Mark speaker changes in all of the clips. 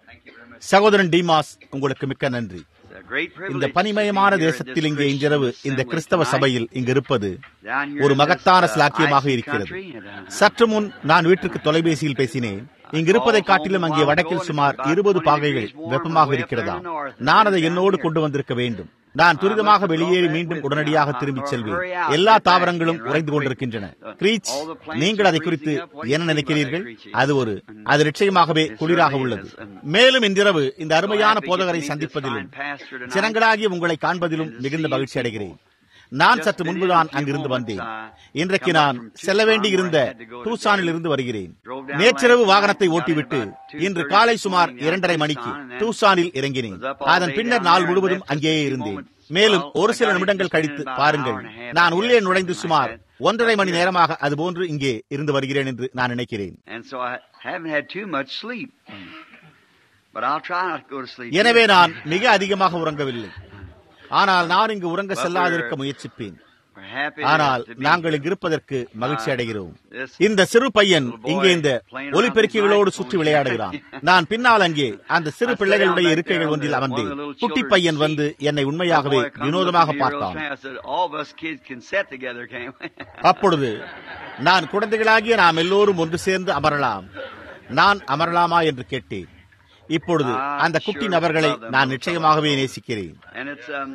Speaker 1: சகோதரன் டிமாஸ் உங்களுக்கு மிக்க நன்றி
Speaker 2: It's a great privilege
Speaker 1: இந்த
Speaker 2: to
Speaker 1: பனிமயமான
Speaker 2: be here at
Speaker 1: தேசத்தில்
Speaker 2: this
Speaker 1: இங்கே
Speaker 2: Christian
Speaker 1: இன்றிரவு இந்த
Speaker 2: assembly
Speaker 1: கிறிஸ்தவ
Speaker 2: tonight.
Speaker 1: சபையில் இங்கு இருப்பது
Speaker 2: Down here
Speaker 1: ஒரு
Speaker 2: in
Speaker 1: மகத்தான
Speaker 2: this, uh,
Speaker 1: சிலாக்கியமாக
Speaker 2: icy
Speaker 1: இருக்கிறது
Speaker 2: country, and, uh,
Speaker 1: சற்று முன் நான் வீட்டுக்கு தொலைபேசியில் பேசினேன் இங்கு இருப்பதை காட்டிலும் அங்கே வடக்கில் சுமார் இருபது பாகைகள் வெப்பமாக இருக்கிறதா நான் அதை என்னோடு கொண்டு வந்திருக்க வேண்டும் நான் துரிதமாக வெளியேறி மீண்டும் உடனடியாக திரும்பிச் செல்வேன் எல்லா தாவரங்களும் உறைந்து கொண்டிருக்கின்றன கிரீச் நீங்கள் அதை குறித்து என்ன நினைக்கிறீர்கள் அது ஒரு அது நிச்சயமாகவே குளிராக உள்ளது மேலும் இன்றிரவு இந்த அருமையான போதகரை சந்திப்பதிலும் சிறங்களாகிய உங்களை காண்பதிலும் மிகுந்த மகிழ்ச்சி அடைகிறேன் நான் சற்று முன்புதான் அங்கிருந்து வந்தேன் இன்றைக்கு நான் செல்ல வேண்டியிருந்த டூசானில் இருந்து வருகிறேன் நேற்றிரவு வாகனத்தை ஓட்டிவிட்டு இன்று காலை சுமார் இரண்டரை மணிக்கு டூசானில் இறங்கினேன் அதன் பின்னர் நாள் முழுவதும் அங்கேயே இருந்தேன் மேலும் ஒரு சில நிமிடங்கள் கழித்து பாருங்கள் நான் உள்ளே நுழைந்து சுமார் ஒன்றரை மணி நேரமாக அதுபோன்று இங்கே இருந்து வருகிறேன் என்று நான் நினைக்கிறேன்
Speaker 2: And so I haven't had too much sleep. But I'll try not to go to sleep.
Speaker 1: எனவே
Speaker 2: either.
Speaker 1: நான் மிக அதிகமாக உறங்கவில்லை ஆனால் நான் இங்கு உறங்க செல்லாதிருக்க முயற்சிப்பேன்
Speaker 2: We're happy
Speaker 1: ஆனால்
Speaker 2: to be
Speaker 1: நாங்கள்
Speaker 2: here.
Speaker 1: இங்கு இருப்பதற்கு மகிழ்ச்சி அடைகிறோம்
Speaker 2: This
Speaker 1: இந்த சிறு பையன்
Speaker 2: little boy
Speaker 1: இங்கே இந்த
Speaker 2: playing around
Speaker 1: ஒலிபெருக்கிகளோடு
Speaker 2: with
Speaker 1: சுற்றி
Speaker 2: microphones.
Speaker 1: விளையாடுகிறான் நான் பின்னால் அங்கே அந்த சிறு
Speaker 2: I sat
Speaker 1: பிள்ளைகளுடைய
Speaker 2: down back
Speaker 1: இருக்கைகள்
Speaker 2: there on
Speaker 1: ஒன்றில்
Speaker 2: the-
Speaker 1: அமர்ந்தேன்
Speaker 2: one of the little
Speaker 1: குட்டி
Speaker 2: children's
Speaker 1: பையன்
Speaker 2: seat.
Speaker 1: வந்து என்னை
Speaker 2: The
Speaker 1: உண்மையாகவே
Speaker 2: boy come
Speaker 1: வினோதமாக
Speaker 2: looking at me real
Speaker 1: பார்த்தான்
Speaker 2: fast, said, All of us kids can sit together, can't we?
Speaker 1: அப்பொழுது நான் குழந்தைகளாகிய நாம் எல்லோரும் ஒன்று சேர்ந்து அமரலாம் நான் அமரலாமா என்று கேட்டேன் இப்பொழுது அந்த குட்டி நபர்களை நான் நிச்சயமாகவே நேசிக்கிறேன்
Speaker 2: And it's, um,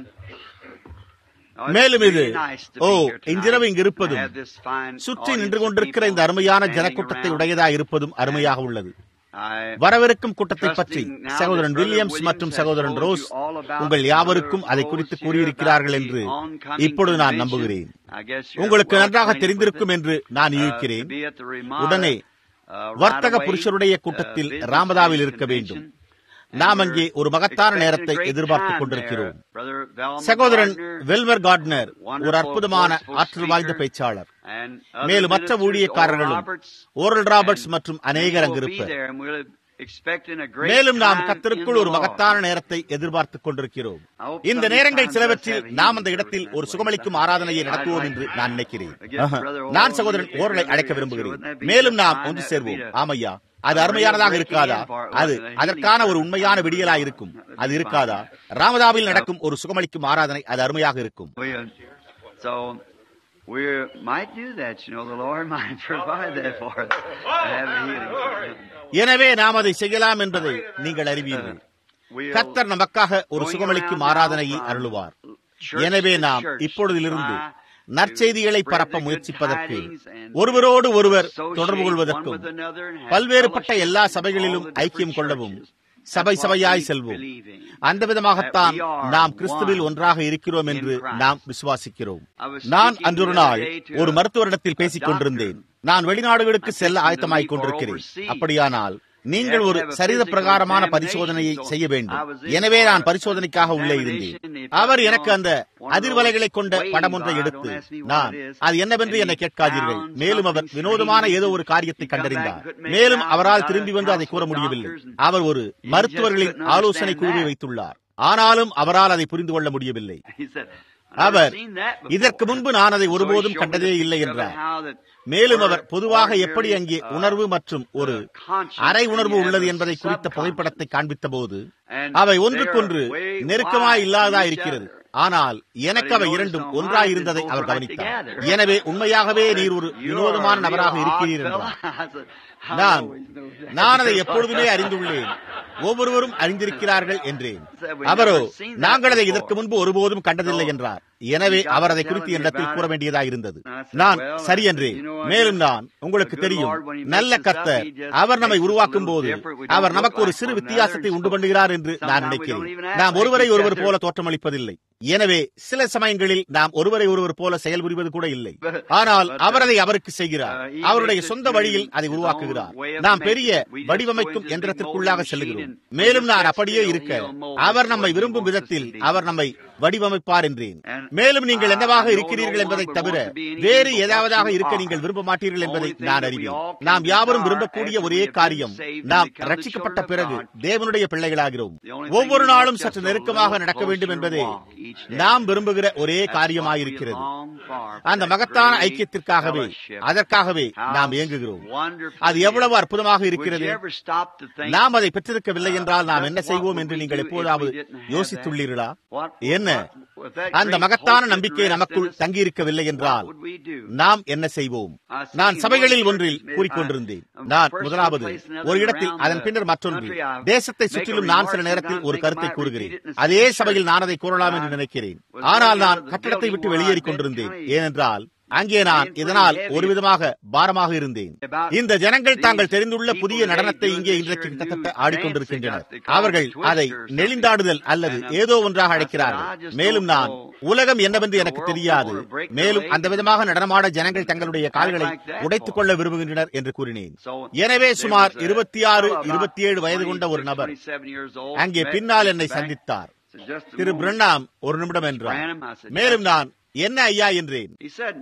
Speaker 2: oh, it's
Speaker 1: மேலும் இது,
Speaker 2: really nice to
Speaker 1: O,
Speaker 2: be here tonight.
Speaker 1: இன்றிரவு இங்கு இருப்பதும்,
Speaker 2: I have this fine
Speaker 1: சுற்றி
Speaker 2: audience
Speaker 1: நின்று
Speaker 2: of
Speaker 1: கொண்டிருக்கிற இந்த
Speaker 2: people
Speaker 1: அருமையான
Speaker 2: standing
Speaker 1: ஜனக்கூட்டத்தை
Speaker 2: around.
Speaker 1: உடையதாக இருப்பதும் அருமையாக உள்ளது
Speaker 2: I-
Speaker 1: வரவிருக்கும் கூட்டத்தை பற்றி
Speaker 2: Trusting now
Speaker 1: சகோதரன்
Speaker 2: that Brother
Speaker 1: வில்லியம்ஸ்
Speaker 2: Williams
Speaker 1: மற்றும்
Speaker 2: has
Speaker 1: சகோதரன்
Speaker 2: told
Speaker 1: ரோஸ்
Speaker 2: you all about
Speaker 1: உங்கள்
Speaker 2: Brother
Speaker 1: யாவருக்கும் அதை
Speaker 2: Rose
Speaker 1: குறித்து
Speaker 2: here
Speaker 1: கூறியிருக்கிறார்கள்
Speaker 2: about
Speaker 1: என்று
Speaker 2: the oncoming
Speaker 1: இப்பொழுது நான்
Speaker 2: convention.
Speaker 1: நம்புகிறேன்
Speaker 2: I guess you're
Speaker 1: உங்களுக்கு
Speaker 2: well
Speaker 1: நன்றாக
Speaker 2: acquainted
Speaker 1: தெரிந்திருக்கும்
Speaker 2: with it.
Speaker 1: என்று நான்
Speaker 2: Uh,
Speaker 1: இருக்கிறேன்
Speaker 2: to be at the Ramada,
Speaker 1: உடனே
Speaker 2: uh,
Speaker 1: வர்த்தக
Speaker 2: right away,
Speaker 1: புருஷருடைய
Speaker 2: uh,
Speaker 1: கூட்டத்தில்
Speaker 2: business
Speaker 1: ராமதாவில்
Speaker 2: convention.
Speaker 1: இருக்க வேண்டும்
Speaker 2: And
Speaker 1: நாம்
Speaker 2: we're
Speaker 1: அங்கே ஒரு மகத்தான
Speaker 2: expecting
Speaker 1: நேரத்தை
Speaker 2: a great
Speaker 1: எதிர்பார்த்துக்
Speaker 2: time
Speaker 1: கொண்டிருக்கிறோம்
Speaker 2: there. Brother Velma
Speaker 1: சகோதரன்
Speaker 2: Gardner
Speaker 1: வெல்வர் கார்ட்னர் ஒரு
Speaker 2: wonderful,
Speaker 1: அற்புதமான
Speaker 2: forceful
Speaker 1: ஆற்றல் வாய்ந்த
Speaker 2: speaker.
Speaker 1: பேச்சாளர்
Speaker 2: and other
Speaker 1: மேலும் மற்ற
Speaker 2: ministers,
Speaker 1: ஊழியக்காரர்களும்
Speaker 2: Oral Roberts,
Speaker 1: Oral Roberts
Speaker 2: and
Speaker 1: மற்றும்
Speaker 2: many
Speaker 1: அநேகர்
Speaker 2: will
Speaker 1: அங்கு
Speaker 2: be
Speaker 1: இருப்பர்
Speaker 2: there, and we're expecting a great
Speaker 1: மேலும் நாம்
Speaker 2: time
Speaker 1: கத்தருக்குள்
Speaker 2: in
Speaker 1: ஒரு
Speaker 2: the Lord.
Speaker 1: மகத்தான நேரத்தை எதிர்பார்த்துக் கொண்டிருக்கிறோம்
Speaker 2: I hope
Speaker 1: இந்த
Speaker 2: some
Speaker 1: நேரங்கள்
Speaker 2: times
Speaker 1: சிலவற்றில்
Speaker 2: let's have
Speaker 1: நாம்
Speaker 2: healing
Speaker 1: அந்த இடத்தில்
Speaker 2: service
Speaker 1: ஒரு
Speaker 2: that
Speaker 1: சுகமளிக்கும்
Speaker 2: way.
Speaker 1: ஆராதனையை
Speaker 2: I'd
Speaker 1: நடத்துவோம்
Speaker 2: like
Speaker 1: என்று
Speaker 2: to
Speaker 1: நான் நினைக்கிறேன்
Speaker 2: get
Speaker 1: ஆஹா.
Speaker 2: Brother
Speaker 1: நான்
Speaker 2: Oral
Speaker 1: சகோதரன்
Speaker 2: and
Speaker 1: ஓரலை
Speaker 2: Brother
Speaker 1: அழைக்க
Speaker 2: Richard,
Speaker 1: விரும்புகிறேன்
Speaker 2: wouldn't that be
Speaker 1: மேலும்
Speaker 2: just
Speaker 1: நாம்
Speaker 2: fine?
Speaker 1: ஒன்று
Speaker 2: That would
Speaker 1: சேர்வோம்
Speaker 2: be the-
Speaker 1: ஆமையா அது
Speaker 2: a real
Speaker 1: அருமையானதாக
Speaker 2: breaking
Speaker 1: இருக்காதா
Speaker 2: in for it,
Speaker 1: அது
Speaker 2: wasn't it? A
Speaker 1: அதற்கான
Speaker 2: healing
Speaker 1: ஒரு
Speaker 2: service.
Speaker 1: உண்மையான விடியலா இருக்கும் அது இருக்காதா ராமதாவில் நடக்கும் ஒரு சுகமளிக்கும் ஆராதனை அது அருமையாக இருக்கும்
Speaker 2: We, uh, so we might do that. You know, the Lord might provide that for us. to have a healing.
Speaker 1: எனவே நாம் அதை செய்யலாம் என்பதை நீங்கள் அறிவீர்கள்
Speaker 2: We'll
Speaker 1: கர்த்தர் நமக்காக ஒரு
Speaker 2: going
Speaker 1: சுகமளிக்கும்
Speaker 2: around
Speaker 1: ஆராதனையை
Speaker 2: now from
Speaker 1: அருளுவார்
Speaker 2: church
Speaker 1: எனவே
Speaker 2: to
Speaker 1: நாம்
Speaker 2: church
Speaker 1: இப்பொழுதிலிருந்து
Speaker 2: try
Speaker 1: நற்செய்திகளை
Speaker 2: to
Speaker 1: பரப்ப
Speaker 2: spread the good
Speaker 1: முயற்சிப்பதற்கு
Speaker 2: tidings and
Speaker 1: ஒருவரோடு ஒருவர்
Speaker 2: associate
Speaker 1: தொடர்பு
Speaker 2: one
Speaker 1: கொள்வதற்கும்
Speaker 2: with another and have
Speaker 1: பல்வேறுபட்ட
Speaker 2: fellowship
Speaker 1: எல்லா
Speaker 2: with all
Speaker 1: சபைகளிலும்
Speaker 2: the different
Speaker 1: ஐக்கியம் கொள்ளவும்
Speaker 2: churches.
Speaker 1: சபை
Speaker 2: That's what
Speaker 1: சபையாய்
Speaker 2: we
Speaker 1: செல்வோம்
Speaker 2: believe in.
Speaker 1: அந்த விதமாகத்தான்
Speaker 2: That we are
Speaker 1: நாம் கிறிஸ்துவில்
Speaker 2: one
Speaker 1: ஒன்றாக இருக்கிறோம்
Speaker 2: in
Speaker 1: என்று
Speaker 2: Christ.
Speaker 1: நாம் விசுவாசிக்கிறோம்
Speaker 2: I was
Speaker 1: நான்
Speaker 2: speaking
Speaker 1: அன்றொரு
Speaker 2: the other
Speaker 1: நாள்
Speaker 2: day to
Speaker 1: ஒரு
Speaker 2: a-
Speaker 1: மருத்துவரிடத்தில்
Speaker 2: a
Speaker 1: பேசிக் கொண்டிருந்தேன்
Speaker 2: doctor.
Speaker 1: நான் வெளிநாடுகளுக்கு
Speaker 2: I'm
Speaker 1: செல்ல
Speaker 2: fixing to
Speaker 1: ஆயத்தமாய்
Speaker 2: leave for
Speaker 1: கொண்டிருக்கிறேன்
Speaker 2: overseas.
Speaker 1: அப்படியானால் நீங்கள்
Speaker 2: have to
Speaker 1: ஒரு
Speaker 2: have a
Speaker 1: சரீர
Speaker 2: physical
Speaker 1: பிரகாரமான
Speaker 2: examination,
Speaker 1: பரிசோதனையை
Speaker 2: so
Speaker 1: செய்ய வேண்டும்
Speaker 2: I was in
Speaker 1: எனவே
Speaker 2: for
Speaker 1: நான்
Speaker 2: a
Speaker 1: பரிசோதனைக்காக உள்ளே இருந்தேன்
Speaker 2: examination. They
Speaker 1: our
Speaker 2: put me
Speaker 1: எனக்கு
Speaker 2: on
Speaker 1: அந்த
Speaker 2: one of
Speaker 1: அதிர்வலைகளை
Speaker 2: those
Speaker 1: கொண்ட
Speaker 2: waves
Speaker 1: படம் ஒன்றை
Speaker 2: on.
Speaker 1: எடுத்து
Speaker 2: Don't ask me what
Speaker 1: நான்
Speaker 2: it is.
Speaker 1: அது என்னவென்று
Speaker 2: And
Speaker 1: என்னை
Speaker 2: he
Speaker 1: கேட்காதீர்கள்
Speaker 2: found
Speaker 1: மேலும் அவர்
Speaker 2: something
Speaker 1: வினோதமான
Speaker 2: strange.
Speaker 1: ஏதோ ஒரு காரியத்தை
Speaker 2: He come back
Speaker 1: கண்டறிந்தார்
Speaker 2: and couldn't make
Speaker 1: மேலும்
Speaker 2: it out.
Speaker 1: அவரால்
Speaker 2: Got a
Speaker 1: திரும்பி வந்து அதை கூற
Speaker 2: house with
Speaker 1: முடியவில்லை
Speaker 2: doctors and
Speaker 1: அவர் ஒரு
Speaker 2: he just
Speaker 1: மருத்துவர்களின்
Speaker 2: couldn't
Speaker 1: ஆலோசனை
Speaker 2: understand
Speaker 1: குழுவை
Speaker 2: that.
Speaker 1: வைத்துள்ளார் ஆனாலும் அவரால் அதை புரிந்து கொள்ள முடியவில்லை
Speaker 2: He said, "I've
Speaker 1: our
Speaker 2: never seen that before."
Speaker 1: இதற்கு முன்பு நான் அதை
Speaker 2: So he
Speaker 1: ஒருபோதும்
Speaker 2: showed me
Speaker 1: கண்டதே
Speaker 2: the
Speaker 1: இல்லை
Speaker 2: picture of
Speaker 1: என்றார்
Speaker 2: how that
Speaker 1: மேலும்
Speaker 2: where
Speaker 1: அவர் பொதுவாக எப்படி
Speaker 2: ordinary,
Speaker 1: அங்கே
Speaker 2: uh,
Speaker 1: உணர்வு மற்றும் ஒரு
Speaker 2: uh, conscience
Speaker 1: அரை
Speaker 2: and
Speaker 1: உணர்வு
Speaker 2: you have
Speaker 1: உள்ளது
Speaker 2: a
Speaker 1: என்பதை குறித்த
Speaker 2: subconscious.
Speaker 1: புகைப்படத்தை காண்பித்த போது
Speaker 2: And
Speaker 1: அவை
Speaker 2: they
Speaker 1: ஒன்றுக்கொன்று
Speaker 2: are way
Speaker 1: நெருக்கமாய்
Speaker 2: wide
Speaker 1: இல்லாததா
Speaker 2: from each
Speaker 1: இருக்கிறது
Speaker 2: other.
Speaker 1: ஆனால் எனக்கு
Speaker 2: But he
Speaker 1: அவை
Speaker 2: noticed
Speaker 1: இரண்டும்
Speaker 2: on
Speaker 1: ஒன்றாய்
Speaker 2: mine
Speaker 1: இருந்ததை
Speaker 2: that
Speaker 1: அவர்
Speaker 2: both right
Speaker 1: கவனித்தார்
Speaker 2: together.
Speaker 1: எனவே உண்மையாகவே நீர் ஒரு
Speaker 2: You are
Speaker 1: வினோதமான
Speaker 2: a
Speaker 1: நபராக
Speaker 2: real
Speaker 1: இருக்கிறீர்
Speaker 2: odd
Speaker 1: என்றார்
Speaker 2: fella. I said, "I
Speaker 1: நான்
Speaker 2: always know that."
Speaker 1: நான் அதை எப்பொழுதுமே அறிந்துள்ளேன் ஒவ்வொருவரும் அறிந்திருக்கிறார்கள் என்றேன்
Speaker 2: Said, "We
Speaker 1: அவரோ
Speaker 2: never seen that
Speaker 1: நாங்கள் அதை
Speaker 2: before."
Speaker 1: இதற்கு முன்பு ஒருபோதும் கண்டதில்லை
Speaker 2: So,
Speaker 1: என்றார் எனவே
Speaker 2: he got
Speaker 1: அவர் அதை
Speaker 2: to
Speaker 1: குறித்து
Speaker 2: telling me
Speaker 1: என்னிடத்தில்
Speaker 2: about
Speaker 1: கூற
Speaker 2: it.
Speaker 1: வேண்டியதாக இருந்தது
Speaker 2: And I said,
Speaker 1: நான்
Speaker 2: "Well,
Speaker 1: சரி
Speaker 2: I said,
Speaker 1: என்றேன்
Speaker 2: you know, I
Speaker 1: மேலும்
Speaker 2: guess
Speaker 1: நான் உங்களுக்கு
Speaker 2: the good
Speaker 1: தெரியும்
Speaker 2: Lord, when he
Speaker 1: நல்ல
Speaker 2: makes us up,
Speaker 1: கர்த்தர்
Speaker 2: he just
Speaker 1: அவர் நம்மை
Speaker 2: makes us a
Speaker 1: உருவாக்கும்
Speaker 2: little
Speaker 1: போது
Speaker 2: different. We don't
Speaker 1: our
Speaker 2: look
Speaker 1: நமக்கு ஒரு
Speaker 2: like
Speaker 1: சிறு
Speaker 2: one
Speaker 1: வித்தியாசத்தை
Speaker 2: another.
Speaker 1: உண்டு பண்ணுகிறார் என்று நான்
Speaker 2: Sometimes we
Speaker 1: நினைக்கிறேன்
Speaker 2: don't even act
Speaker 1: நாம்
Speaker 2: like
Speaker 1: ஒருவரை
Speaker 2: each
Speaker 1: ஒருவர்
Speaker 2: other.
Speaker 1: போல தோற்றமளிப்பதில்லை எனவே சில சமயங்களில் நாம் ஒருவரை ஒருவர் போல செயல்புரிவது கூட இல்லை
Speaker 2: But-
Speaker 1: ஆனால்
Speaker 2: but,
Speaker 1: அவர்
Speaker 2: uh,
Speaker 1: அதை அவருக்கு செய்கிறார்
Speaker 2: uh, he
Speaker 1: அவருடைய
Speaker 2: makes it
Speaker 1: சொந்த
Speaker 2: through
Speaker 1: வழியில் அதை
Speaker 2: his
Speaker 1: உருவாக்குகிறார்
Speaker 2: own way of
Speaker 1: நாம்
Speaker 2: making
Speaker 1: பெரிய
Speaker 2: it. We just
Speaker 1: வடிவமைக்கும்
Speaker 2: go in this
Speaker 1: எந்திரத்திற்குள்ளாக
Speaker 2: big molding
Speaker 1: செல்கிறோம்
Speaker 2: machine and
Speaker 1: மேலும்
Speaker 2: we
Speaker 1: நான்
Speaker 2: just
Speaker 1: அப்படியே
Speaker 2: still
Speaker 1: இருக்க
Speaker 2: he'll mold us
Speaker 1: our
Speaker 2: what
Speaker 1: நம்மை
Speaker 2: he
Speaker 1: விரும்பும்
Speaker 2: wants us to
Speaker 1: விதத்தில்
Speaker 2: be.
Speaker 1: அவர் நம்மை வடிவமைப்பார் என்றேன் மேலும் நீங்கள் என்னவாக இருக்கிறீர்கள் என்பதை தவிர வேறு ஏதாவதாக இருக்க நீங்கள் விரும்ப மாட்டீர்கள் என்பதை நான் அறிவேன் நாம் யாவரும் விரும்பக்கூடிய ஒரே காரியம் நாம் ரட்சிக்கப்பட்ட பிறகு தேவனுடைய பிள்ளைகளாகிறோம் ஒவ்வொரு நாளும் சற்று நெருக்கமாக நடக்க வேண்டும் என்பதே நாம் விரும்புகிற ஒரே காரியமாயிருக்கிறது அந்த மகத்தான ஐக்கியத்திற்காகவே அதற்காகவே நாம் இயங்குகிறோம் அது எவ்வளவு அற்புதமாக இருக்கிறது நாம் அதை பெற்றிருக்கவில்லை என்றால் நாம் என்ன செய்வோம் என்று நீங்கள் எப்போதாவது யோசித்துள்ளீர்களா என்ன அந்த மகத்தான நம்பிக்கை நமக்குள் தங்கியிருக்கவில்லை என்றால் நாம் என்ன செய்வோம் நான் சபைகளில் ஒன்றில் கூறிக்கொண்டிருந்தேன் நான் முதலாவது ஒரு இடத்தில் அதன் பின்னர் மற்றொன்று தேசத்தை சுற்றிலும் நான் சில நேரத்தில் ஒரு கருத்தை கூறுகிறேன் அதே சபையில் நான் அதை கூறலாம் என்று நினைக்கிறேன் ஆனால் நான் கட்டடத்தை விட்டு வெளியேறிக் கொண்டிருந்தேன் ஏனென்றால் அங்கே நான் இதனால் ஒரு விதமாக பாரமாக இருந்தேன் இந்த ஜனங்கள் தாங்கள் தெரிந்துள்ள புதிய நடனத்தை இங்கே இன்றைக்கு கிட்டத்தட்ட ஆடிக்கொண்டிருக்கின்றனர் அவர்கள் அதை நெளிந்தாடுதல் அல்லது ஏதோ ஒன்றாக அழைக்கிறார்கள் மேலும் நான் உலகம் என்னவென்று எனக்கு தெரியாது மேலும் அந்த விதமாக நடனமாட ஜனங்கள் தங்களுடைய கால்களை உடைத்துக் கொள்ள விரும்புகின்றனர் என்று கூறினேன் எனவே சுமார் இருபத்தி ஆறு இருபத்தி ஏழு வயது கொண்ட ஒரு நபர் அங்கே பின்னால் என்னை சந்தித்தார் திரு பிரண்ணாம் ஒரு நிமிடம் என்றார் மேலும் நான் என்ன ஐயா என்றேன்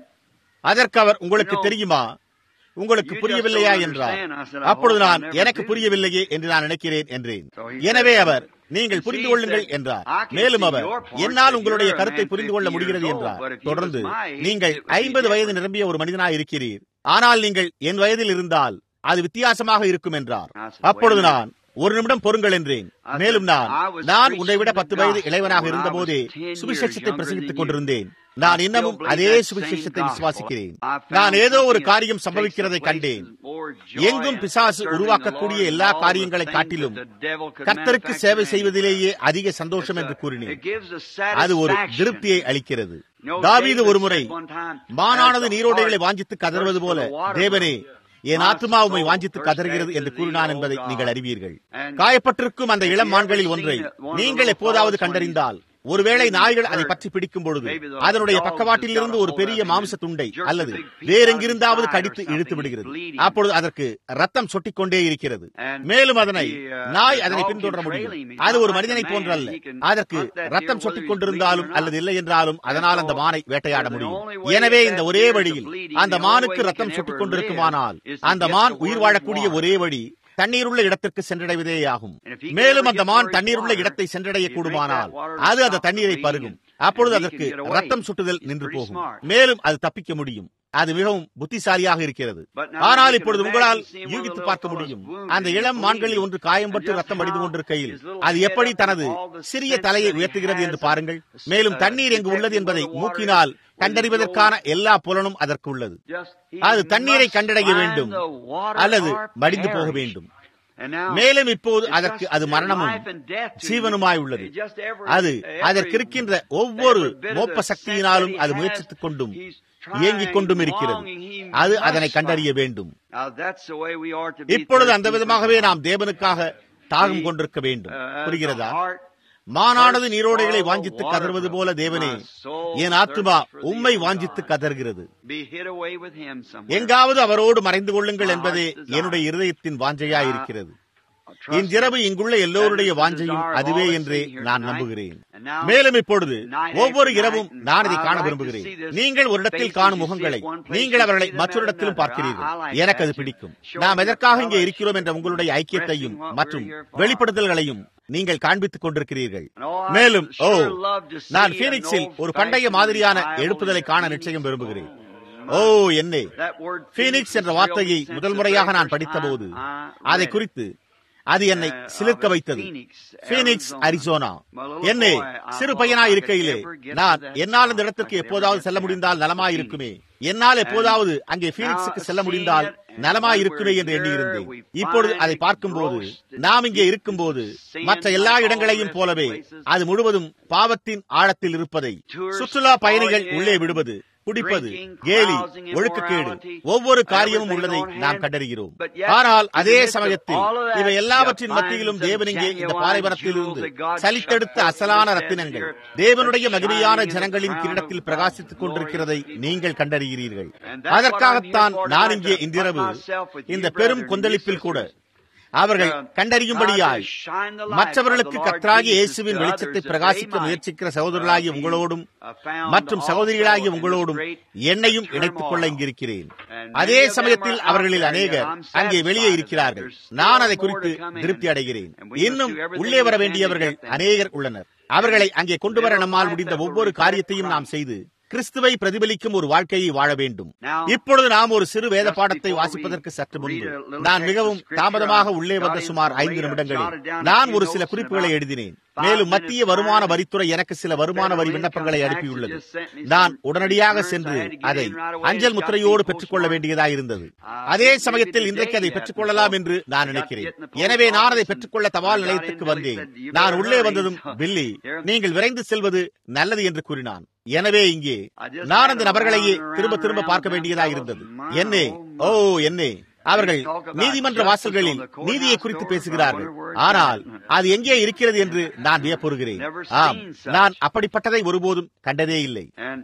Speaker 1: அதற்கு அவர் உங்களுக்கு தெரியுமா உங்களுக்கு புரியவில்லையா என்றார் அப்பொழுது நான் எனக்கு புரியவில்லையே என்று நான் நினைக்கிறேன் என்றேன் எனவே அவர் நீங்கள் புரிந்து கொள்ளுங்கள் என்றார் மேலும் அவர் என்னால் உங்களுடைய கருத்தை புரிந்து கொள்ள முடிகிறது என்றார் தொடர்ந்து நீங்கள் ஐம்பது வயது நிரம்பிய ஒரு மனிதனாய் இருக்கிறீர் ஆனால் நீங்கள் என் வயதில் இருந்தால் அது வித்தியாசமாக இருக்கும் என்றார் அப்பொழுது நான் ஒரு நிமிடம் பொறுங்கள் என்றேன் மேலும் நான் நான் உன்னை விட பத்து வயது இளைவனாக இருந்த போதே சுவிசேஷத்தை பிரசங்கித்துக் கொண்டிருந்தேன் நான் இன்னமும் அதே சுவிசேஷத்தை விசுவாசிக்கிறேன் நான் ஏதோ ஒரு காரியம் சம்பவிக்கிறதை கண்டேன் எங்கும் பிசாசு உருவாக்கக்கூடிய எல்லா காரியங்களை காட்டிலும் கர்த்தருக்கு சேவை செய்வதிலேயே அதிக சந்தோஷம் என்று கூறினேன் அது ஒரு திருப்தியை அளிக்கிறது தாவீது ஒருமுறை மானானது நீரோடைகளை வாஞ்சித்து கதறுவது போல தேவனே என் ஆத்மா உண்மை வாஞ்சித்து கதறுகிறது என்று கூறினான் என்பதை நீங்கள் அறிவீர்கள் காயப்பட்டிருக்கும் அந்த இளம் மான்களில் ஒன்றை நீங்கள் எப்போதாவது கண்டறிந்தால் ஒருவேளை நாய்கள் அதை பற்றி பிடிக்கும் பொழுது அதனுடைய பக்கவாட்டில் இருந்து ஒரு பெரிய மாம்ச துண்டை அல்லது வேறெங்கிருந்தாவது கடித்து இழுத்து விடுகிறது அப்பொழுது அதற்கு ரத்தம் சொட்டிக்கொண்டே இருக்கிறது மேலும் அதனை நாய் அதனை பின்தொடர முடியும் அது ஒரு மனிதனை போன்ற அல்ல அதற்கு ரத்தம் சொட்டிக் கொண்டிருந்தாலும் அல்லது இல்லை என்றாலும் அதனால் அந்த மானை வேட்டையாட முடியும் எனவே இந்த ஒரே வழியில் அந்த மானுக்கு ரத்தம் சொட்டிக் கொண்டிருக்குமானால் அந்த மான் உயிர் வாழக்கூடிய ஒரே வழி தண்ணீருள்ள இடத்திற்கு சென்றடைவதேயாகும் மேலும் அந்த மான் தண்ணீருள்ள இடத்தை சென்றடைய கூடுமானால் அது அந்த தண்ணீரை பருகும் அப்பொழுது அதற்கு ரத்தம் சுட்டுதல் நின்று போகும் மேலும் அது தப்பிக்க முடியும் அது மிகவும் புத்திசாலியாக இருக்கிறது ஆனால் இப்பொழுது உங்களால் யூகித்து பார்க்க முடியும் அந்த இளம் மான்களில் ஒன்று காயம்பட்டு ரத்தம் அடிந்து கொண்டிருக்கையில் அது எப்படி தனது சிறிய தலையை உயர்த்துகிறது என்று பாருங்கள் மேலும் தண்ணீர் எங்கு உள்ளது என்பதை மூக்கினால் கண்டறிவதற்கான எல்லா புலனும் அதற்கு உள்ளது அது தண்ணீரை கண்டடைய வேண்டும் அல்லது மடிந்து போக வேண்டும் மேலும் இப்போது அதற்கு அது மரணமும் ஜீவனுமாய் உள்ளது அது அதற்கு இருக்கின்ற ஒவ்வொரு மோப்ப சக்தியினாலும் அது முயற்சித்துக் கொண்டும் இயங்கிக் கொண்டும் இருக்கிறது அது அதனை கண்டறிய வேண்டும் இப்பொழுது அந்த விதமாகவே நாம் தேவனுக்காக தாகம் கொண்டிருக்க வேண்டும் புரிகிறதா மானானது நீரோடைகளை வாஞ்சித்து கதறுவது போல தேவனே என் ஆத்துமா உம்மை வாஞ்சித்து கதறுகிறது எங்காவது அவரோடு மறைந்து கொள்ளுங்கள் என்பதே என்னுடைய இருதயத்தின் வாஞ்சையாயிருக்கிறது இன்றிரவு இங்குள்ள எல்லோருடைய வாஞ்சையும் அதுவே என்றே நான் நம்புகிறேன் மேலும் இப்பொழுது ஒவ்வொரு இரவும் நான் இதை காண விரும்புகிறேன் நீங்கள் ஒரு இடத்தில் காணும் முகங்களை நீங்கள் அவர்களை மற்றொரு இடத்திலும் பார்க்கிறீர்கள் எனக்கு அது பிடிக்கும் நாம் எதற்காக இங்கே இருக்கிறோம் என்ற உங்களுடைய ஐக்கியத்தையும் மற்றும் வெளிப்படுத்தல்களையும் நீங்கள் காண்பித்துக் கொண்டிருக்கிறீர்கள் மேலும் ஓ நான் பீனிக்ஸில் ஒரு பண்டைய மாதிரியான எழுப்புதலை காண நிச்சயம் விரும்புகிறேன் ஓ என்னே பீனிக்ஸ் என்ற வார்த்தையை முதல் முறையாக நான் படித்தபோது அதை குறித்து அது என்னை சிலிர்க்க வைத்தது பீனிக்ஸ் அரிசோனா என்னே சிறு பையனா இருக்கையிலே நான் என்னால் அந்த இடத்திற்கு எப்போதாவது செல்ல முடிந்தால் நலமாய் இருக்குமே என்னால் எப்போதாவது அங்கே பீனிக்ஸுக்கு செல்ல முடிந்தால் நலமாய் இருக்குமே என்று எண்ணியிருந்தேன் இப்பொழுது அதை பார்க்கும்போது நாம் இங்கே இருக்கும்போது மற்ற எல்லா இடங்களையும் போலவே அது முழுவதும் பாவத்தின் ஆழத்தில் இருப்பதை சுற்றுலா பயணிகள் உள்ளே விடுவது குடிப்பது கேலி ஒழுக்கக்கேடு ஒவ்வொரு காரியமும் உள்ளதை நாம் கண்டறிகிறோம் ஆனால் அதே சமயத்தில் இவை எல்லாவற்றின் மத்தியிலும் தேவனிங்கே இந்த பாலைவனத்தில் இருந்து சலித்தெடுத்த அசலான ரத்தினங்கள் தேவனுடைய மகிமையான ஜனங்களின் கிரீடத்தில் பிரகாசித்துக் கொண்டிருக்கிறதை நீங்கள் கண்டறிகிறீர்கள் அதற்காகத்தான் நான் இங்கே இன்றிரவு இந்த பெரும் கொந்தளிப்பில் கூட அவர்கள் கண்டறியும்படியாய் மற்றவர்களுக்கு கத்ராகி இயேசுவின் வெளிச்சத்தை பிரகாசிக்க முயற்சிக்கிற சகோதரர்களாகிய உங்களோடும் மற்றும் சகோதரிகளாகிய உங்களோடும் என்னையும் இணைத்துக் கொள்ள இங்கிருக்கிறேன் அதே சமயத்தில் அவர்களில் அநேகர் அங்கே வெளியே இருக்கிறார்கள் நான் அதை குறித்து திருப்தி அடைகிறேன் இன்னும் உள்ளே வர வேண்டியவர்கள் அநேகர் உள்ளனர் அவர்களை அங்கே கொண்டு வர நம்மால் முடிந்த ஒவ்வொரு காரியத்தையும் நாம் செய்து கிறிஸ்துவை பிரதிபலிக்கும் ஒரு வாழ்க்கையை வாழ வேண்டும் இப்பொழுது நாம் ஒரு சிறு வேத பாடத்தை வாசிப்பதற்கு சற்று முன்பு நான் மிகவும் தாமதமாக உள்ளே வந்த சுமார் ஐந்து நிமிடங்களில் நான் ஒரு சில குறிப்புகளை எழுதினேன் மேலும் மத்திய வருமான வரித்துறை எனக்கு சில வருமான வரி விண்ணப்பங்களை அனுப்பியுள்ளது நான் உடனடியாக சென்று அதை அஞ்சல் முத்திரையோடு பெற்றுக்கொள்ள வேண்டியதாயிருந்தது அதே சமயத்தில் இன்றைக்கு அதை பெற்றுக்கொள்ளலாம் என்று நான் நினைக்கிறேன் எனவே நான் அதை பெற்றுக்கொள்ள தபால் நிலையத்துக்கு வந்தேன் நான் உள்ளே வந்ததும் பில்லி நீங்கள் விரைந்து செல்வது நல்லது என்று கூறினான் எனவே இங்கே நான் அந்த நபர்களையே திரும்ப திரும்ப பார்க்க வேண்டியதாக இருந்தது என்னே ஓ என்னே அவர்கள் நீதிமன்ற வாசல்களில் நீதியை குறித்து பேசுகிறார்கள் ஆனால் அது எங்கே இருக்கிறது என்று நான் வியப்புறுகிறேன் ஆம் நான் அப்படிப்பட்டதை ஒருபோதும் கண்டதே இல்லை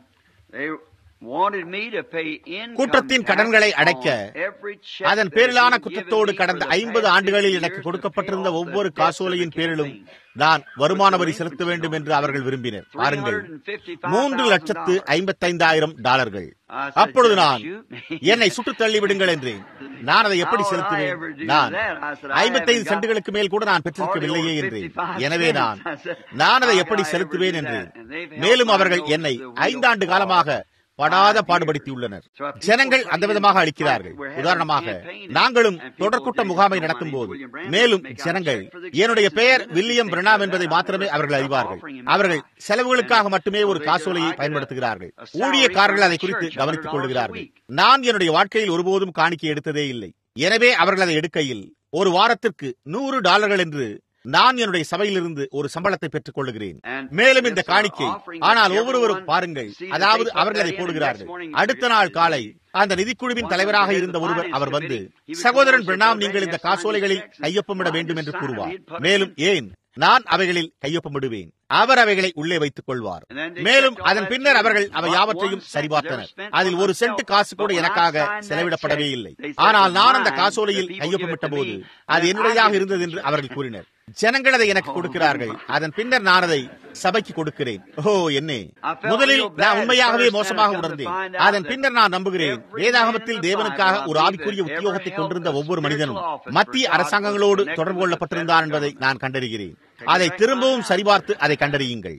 Speaker 1: குற்றத்தின் கடன்களை அடைக்க அதன் பேரிலான குற்றத்தோடு கடந்த ஐம்பது ஆண்டுகளில் எனக்கு கொடுக்கப்பட்டிருந்த ஒவ்வொரு காசோலையின் பேரிலும் நான் வருமான வரி செலுத்த வேண்டும் என்று அவர்கள் விரும்பினர் பாருங்கள் மூன்று லட்சத்து ஐம்பத்தைந்தாயிரம் டாலர்கள் அப்பொழுது நான் என்னை சுட்டு தள்ளி விடுங்கள் என்றேன் நான் அதை எப்படி செலுத்துவேன் நான் ஐம்பத்தைந்து சென்டுகளுக்கு மேல் கூட நான் பெற்றிருக்கவில்லையே என்றேன் எனவே நான் நான் அதை எப்படி செலுத்துவேன் என்றேன் மேலும் அவர்கள் என்னை ஐந்தாண்டு காலமாக படாத பாடுபடுத்தியுள்ளனர் ஜனங்கள் அந்த விதமாக அளிக்கிறார்கள் உதாரணமாக நாங்களும் தொடர்கூட்ட முகாமை நடத்தும் போது மேலும் ஜனங்கள் என்னுடைய பெயர் வில்லியம் பிரணாம் என்பதை மாத்திரமே அவர்கள் அறிவார்கள் அவர்கள் செலவுகளுக்காக மட்டுமே ஒரு காசோலையை பயன்படுத்துகிறார்கள் ஊழியக்காரர்கள் அதை குறித்து கவனித்துக் கொள்கிறார்கள் நான் என்னுடைய வாழ்க்கையில் ஒருபோதும் காணிக்கை எடுத்ததே இல்லை எனவே அவர்கள் அதை எடுக்கையில் ஒரு வாரத்திற்கு நூறு டாலர்கள் என்று நான் என்னுடைய சபையிலிருந்து ஒரு சம்பளத்தை பெற்றுக் கொள்ளுகிறேன் மேலும் இந்த காணிக்கை ஆனால் ஒவ்வொருவரும் பாருங்கள் அதாவது அவர்கள் அதை போடுகிறார்கள் அடுத்த நாள் காலை அந்த நிதிக்குழுவின் தலைவராக இருந்த ஒருவர் அவர் வந்து சகோதரன் பிரணாம் நீங்கள் இந்த காசோலைகளில் கையொப்பமிட வேண்டும் என்று கூறுவார் மேலும் ஏன் நான் அவைகளில் கையொப்பமிடுவேன் அவர் அவைகளை உள்ளே வைத்துக் கொள்வார் மேலும் அதன் பின்னர் அவர்கள் அவை யாவற்றையும் சரிபார்த்தனர் அதில் ஒரு சென்ட் காசு கூட எனக்காக செலவிடப்படவே இல்லை ஆனால் நான் அந்த காசோலையில் கையொப்பமிட்ட போது அது என்னுடையதாக இருந்தது என்று அவர்கள் கூறினர் ஜனங்கள் அதை எனக்கு கொடுக்கிறார்கள் அதன் பின்னர் நான் அதை சபைக்கு கொடுக்கிறேன் ஓ என்னே முதலில் நான் உண்மையாகவே மோசமாக உணர்ந்தேன் அதன் பின்னர் நான் நம்புகிறேன் வேதாகமத்தில் தேவனுக்காக ஒரு ஆவிக்குரிய உத்தியோகத்தை கொண்டிருந்த ஒவ்வொரு மனிதனும் மத்திய அரசாங்கங்களோடு தொடர்பு கொள்ளப்பட்டிருந்தான் என்பதை நான் கண்டறிகிறேன் அதை திரும்பவும் சரிபார்த்து அதை கண்டறியுங்கள்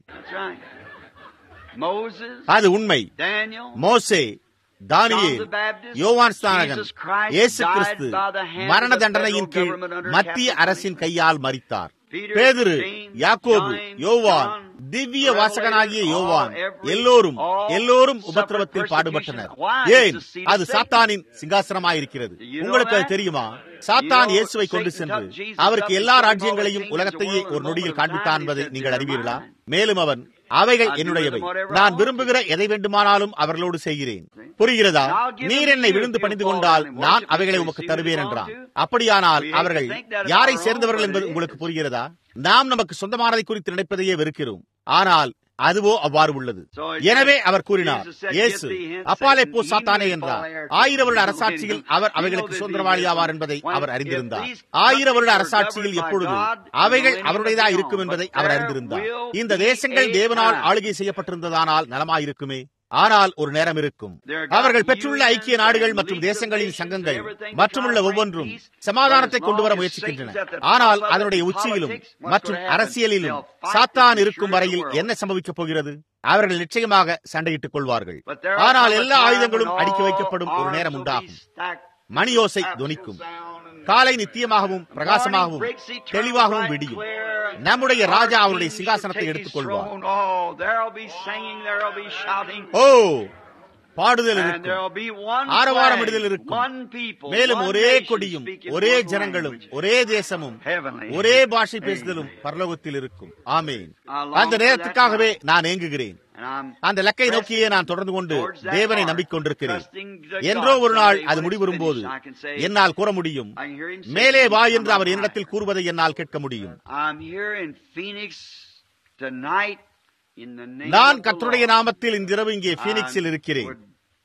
Speaker 1: அது உண்மை மோசே தானியேல் யோவான் ஸ்நானகன் இயேசு கிறிஸ்து மரண தண்டனையின் கீழ் மத்திய அரசின் கையால் மறித்தார் பேதுரு யாக்கோபு யோவான் திவ்ய வாசகனாகிய யோவான் எல்லோரும் எல்லோரும் உபத்திரவத்தில் பாடுபட்டனர் ஏன் அது சாத்தானின் சிங்காசனமாயிருக்கிறது உங்களுக்கு அது தெரியுமா சாத்தான் இயேசுவை கொண்டு சென்று அவருக்கு எல்லா ராஜ்யங்களையும் உலகத்தையே ஒரு நொடியில் காண்பித்தான் என்பதை நீங்கள் அறிவீர்களா மேலும் அவன் அவைகள் என்னுடையவை நான் விரும்புகிற எதை வேண்டுமானாலும் அவர்களோடு செய்கிறேன் புரிகிறதா நீர் என்னை விழுந்து பணிந்து கொண்டால் நான் அவைகளை உமக்கு தருவேன் என்றான் அப்படியானால் அவர்கள் யாரை சேர்ந்தவர்கள் என்பது உங்களுக்கு புரிகிறதா நாம் நமக்கு சொந்தமானதை குறித்து நினைப்பதையே வெறுக்கிறோம் ஆனால் அதுவோ அவ்வாறு உள்ளது எனவே அவர் கூறினார் இயேசு அப்பாலே போ சாத்தானே என்றார் ஆயிரம் வருட அரசாட்சியில் அவர் அவைகளுக்கு சுதந்திரவாளியாவார் என்பதை அவர் அறிந்திருந்தார் ஆயிரம் வருட அரசாட்சியில் எப்பொழுது அவைகள் அவருடையதா இருக்கும் என்பதை அவர் அறிந்திருந்தார் இந்த தேசங்கள் தேவனால் ஆளுகை செய்யப்பட்டிருந்ததானால் நலமாயிருக்குமே ஆனால் ஒரு நேரம் இருக்கும் அவர்கள் பெற்றுள்ள ஐக்கிய நாடுகள் மற்றும் தேசங்களின் சங்கங்கள் மற்றுமுள்ள ஒவ்வொன்றும் சமாதானத்தை கொண்டு வர முயற்சிக்கின்றன ஆனால் அதனுடைய உச்சியிலும் மற்றும் அரசியலிலும் சாத்தான் இருக்கும் வரையில் என்ன சம்பவிக்கப் போகிறது அவர்கள் நிச்சயமாக சண்டையிட்டுக் கொள்வார்கள் ஆனால் எல்லா ஆயுதங்களும் அடுக்கி வைக்கப்படும் ஒரு நேரம் உண்டாகும் மணியோசை துணிக்கும் காலை நித்தியமாகவும் பிரகாசமாகவும் தெளிவாகவும் விடியும் நம்முடைய ராஜா அவருடைய சிங்காசனத்தை எடுத்துக் கொள்வார் ஓ பாடுதல் இருக்கும் ஆரவாரமிடுதல் இருக்கும் மேலும் ஒரே கொடியும் ஒரே ஜனங்களும் ஒரே தேசமும் ஒரே பாஷை பேசுதலும் பரலோகத்தில் இருக்கும் ஆமேன் அந்த நேரத்துக்காகவே நான் ஏங்குகிறேன் அந்த லக்கை நோக்கியே நான் தொடர்ந்து கொண்டு தேவனை நம்பிக்கொண்டிருக்கிறேன் என்றோ ஒரு நாள் அது முடிவரும் போது என்னால் கூற முடியும் மேலே வா என்று அவர் என்னிடத்தில் கூறுவதை என்னால் கேட்க முடியும் நான் கர்த்தருடைய நாமத்தில் இன்றிரவு இங்கே பீனிக்ஸில் இருக்கிறேன்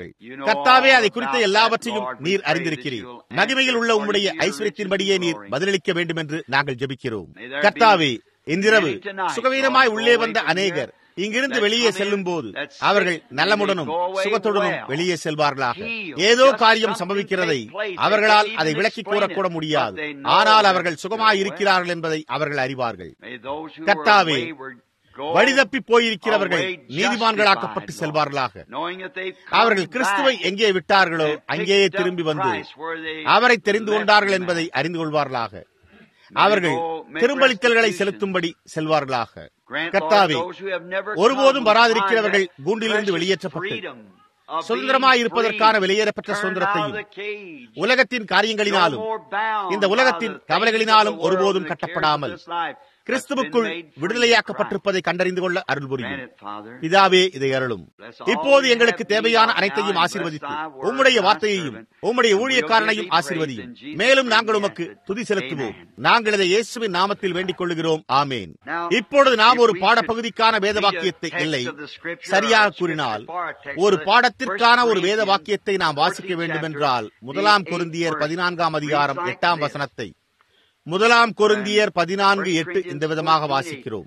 Speaker 1: சொன்னார்கள் கர்த்தாவே அதை குறித்த எல்லாவற்றையும் நீர் அறிந்திருக்கிறீர் மகிமையில் உள்ள உம்முடைய ஐஸ்வர்யத்தின்படியே நீர் பதிலளிக்க வேண்டும் என்று நாங்கள் ஜெபிக்கிறோம் கர்த்தாவே இன்றிரவு சுகவீனமாய் உள்ளே வந்த அநேகர் இங்கிருந்து வெளியே செல்லும் போது அவர்கள் நலமுடனும் சுகத்துடனும் வெளியே செல்வார்களாக ஏதோ காரியம் சம்பவிக்கிறதை அவர்களால் அதை விளக்கி கூறக்கூட முடியாது ஆனால் அவர்கள் சுகமாய் இருக்கிறார்கள் என்பதை அவர்கள் அறிவார்கள் கர்த்தாவே வழிதப்பி போயிருக்கிறவர்கள் நீதிமான்களாக்கப்பட்டு செல்வார்களாக அவர்கள் கிறிஸ்துவை எங்கே விட்டார்களோ அங்கேயே திரும்பி வந்து அவரை தெரிந்து கொண்டார்கள் என்பதை அறிந்து கொள்வார்களாக அவர்கள் திரும்பளித்தல்களை செலுத்தும்படி செல்வார்களாக கர்த்தாவே ஒருபோதும் வராதிருக்கிறவர்கள் கூண்டிலிருந்து வெளியேற்றப்பட்டு சுதந்திரமாய் இருப்பதற்கான வெளியேறப்பட்ட சுதந்திரத்தையும் உலகத்தின் காரியங்களினாலும் இந்த உலகத்தின் கவலைகளினாலும் ஒருபோதும் கட்டப்படாமல் கிறிஸ்துவுக்குள் விடுதலையாக்கப்பட்டிருப்பதை கண்டறிந்து கொள்ள அருள் புரியும் பிதாவே இதை அருளும் இப்போது எங்களுக்கு தேவையான அனைத்தையும் ஆசீர்வதித்து உம்முடைய வார்த்தையையும் உம்முடைய ஊழியக்காரனையும் ஆசீர்வதியும் மேலும் நாங்கள் உமக்கு துதி செலுத்துவோம் நாங்கள் இதை இயேசுவின் நாமத்தில் வேண்டிக் கொள்கிறோம் ஆமேன் இப்பொழுது நாம் ஒரு பாடப்பகுதிக்கான வேத வாக்கியத்தை இல்லை சரியாக கூறினால் ஒரு பாடத்திற்கான ஒரு வேத வாக்கியத்தை நாம் வாசிக்க வேண்டும் என்றால் முதலாம் கொருந்தியர் பதினான்காம் அதிகாரம் எட்டாம் வசனத்தை முதலாம் கொருந்தியர் பதினான்கு எட்டு இந்த விதமாக வாசிக்கிறோம்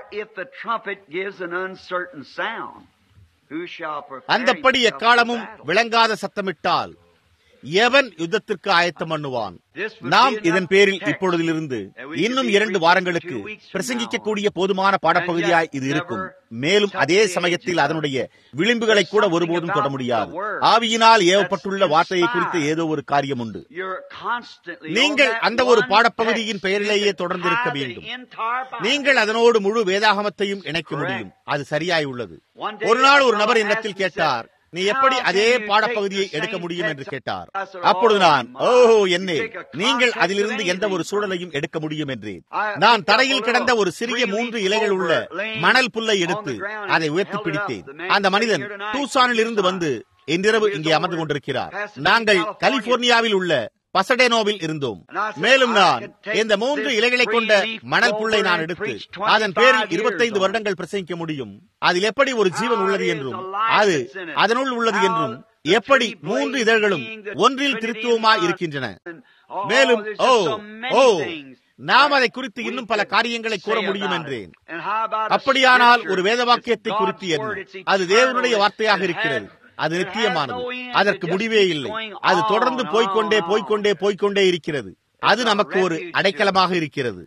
Speaker 1: அந்தப்படி எக்காலமும் விளங்காத சத்தமிட்டால் எவன் யுத்தத்திற்கு ஆயத்தம் பண்ணுவான் நாம் இதன் பேரில் இப்பொழுதிலிருந்து இன்னும் இரண்டு வாரங்களுக்கு பிரசங்கிக்கக்கூடிய போதுமான பாடப்பகுதியாய் இது இருக்கும் மேலும் அதே சமயத்தில் அதனுடைய விளிம்புகளை கூட ஒருபோதும் தொட முடியாது ஆவியினால் ஏவப்பட்டுள்ள வார்த்தையை குறித்த ஏதோ ஒரு காரியம் உண்டு நீங்கள் அந்த ஒரு பாடப்பகுதியின் பெயரிலேயே தொடர்ந்து இருக்க வேண்டும் நீங்கள் அதனோடு முழு வேதாகமத்தையும் இணைக்க முடியும் அது சரியாய் உள்ளது ஒரு நாள் ஒரு நபர் என்னத்தில் கேட்டார் நீ எப்படி அதே பாடப்பகுதியை எடுக்க முடியும் என்று கேட்டார் அப்பொழுது நான் ஓஹோ என்னே நீங்கள் அதிலிருந்து எந்த ஒரு சூழலையும் எடுக்க முடியும் என்றேன் நான் தரையில் கிடந்த ஒரு சிறிய மூன்று இலைகள் உள்ள மணல் புல்லை எடுத்து அதை உயர்த்தி பிடித்தேன் அந்த மனிதன் டூசானில் இருந்து வந்து இன்றிரவு இங்கே அமர்ந்து கொண்டிருக்கிறார் நாங்கள் கலிபோர்னியாவில் உள்ள பசடேனோவில் இருந்தோம் மேலும் நான் இந்த மூன்று இலைகளை கொண்ட மணல் புல்லை நான் எடுத்து அதன் பேரில் இருபத்தைந்து வருடங்கள் பிரசங்கிக்க முடியும் அதில் எப்படி ஒரு ஜீவன் உள்ளது என்றும் அது அதனுள் உள்ளது என்றும் எப்படி மூன்று இதழ்களும் ஒன்றில் திருத்துவமா இருக்கின்றன மேலும் ஓ ஓ நாம் அதை குறித்து இன்னும் பல காரியங்களை கூற முடியும் என்றேன் அப்படியானால் ஒரு வேத வாக்கியத்தை குறித்து என்ன அது தேவனுடைய வார்த்தையாக இருக்கிறது அது நித்தியமானது அதற்கு முடிவே இல்லை அது தொடர்ந்து போய்கொண்டே போய்கொண்டே போய்கொண்டே இருக்கிறது அது நமக்கு ஒரு அடைக்கலமாக இருக்கிறது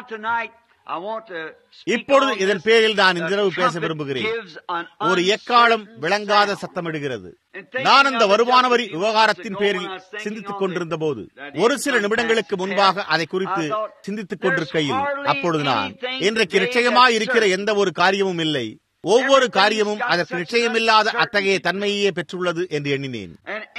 Speaker 1: இப்பொழுது இதன் பேரில் நான் இன்றிரவு பேச விரும்புகிறேன் ஒரு எக்காலம் விளங்காத சத்தமிடுகிறது நான் அந்த வருமான வரி விவகாரத்தின் பேரில் சிந்தித்துக் கொண்டிருந்த போது ஒரு சில நிமிடங்களுக்கு முன்பாக அதை குறித்து சிந்தித்துக் கொண்டிருக்கையில் அப்பொழுது நான் இன்றைக்கு நிச்சயமாய் இருக்கிற எந்த ஒரு காரியமும் இல்லை ஒவ்வொரு காரியமும் அதற்கு நிச்சயமில்லாத அத்தகைய தன்மையே பெற்றுள்ளது என்று எண்ணினேன்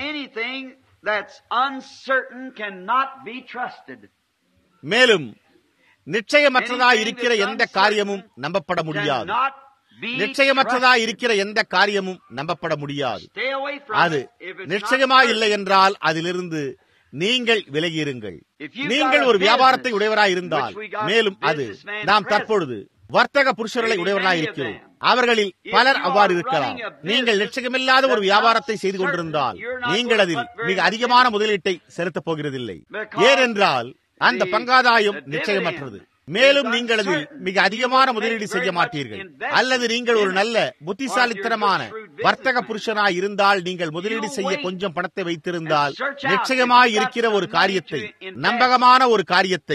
Speaker 1: மேலும் நிச்சயமற்றதா இருக்கிற எந்த காரியமும் நம்பப்பட முடியாது நிச்சயமற்றதா இருக்கிற எந்த காரியமும் நம்பப்பட முடியாது அது நிச்சயமா இல்லை என்றால் அதிலிருந்து நீங்கள் விலகியிருங்கள் நீங்கள் ஒரு வியாபாரத்தை உடையவராய் இருந்தால் மேலும் அது நாம் தற்பொழுது வர்த்தக புருஷர்களை உடையவர்களாய் இருக்கிறோம் அவர்களில் பலர் அவ்வாறு இருக்கலாம் நீங்கள் நிச்சயமில்லாத ஒரு வியாபாரத்தை செய்து கொண்டிருந்தால் நீங்கள் அதில் மிக அதிகமான முதலீட்டை செலுத்தப் போகிறதில்லை ஏனென்றால் அந்த பங்காதாயம் நிச்சயமற்றது மேலும் நீங்கள் அதில் மிக அதிகமான முதலீடு செய்ய மாட்டீர்கள் அல்லது நீங்கள் ஒரு நல்ல புத்திசாலித்தனமான வர்த்தக புருஷனாய் இருந்தால் நீங்கள் முதலீடு செய்ய கொஞ்சம் பணத்தை வைத்திருந்தால் நிச்சயமாய் இருக்கிற ஒரு காரியத்தை நம்பகமான ஒரு காரியத்தை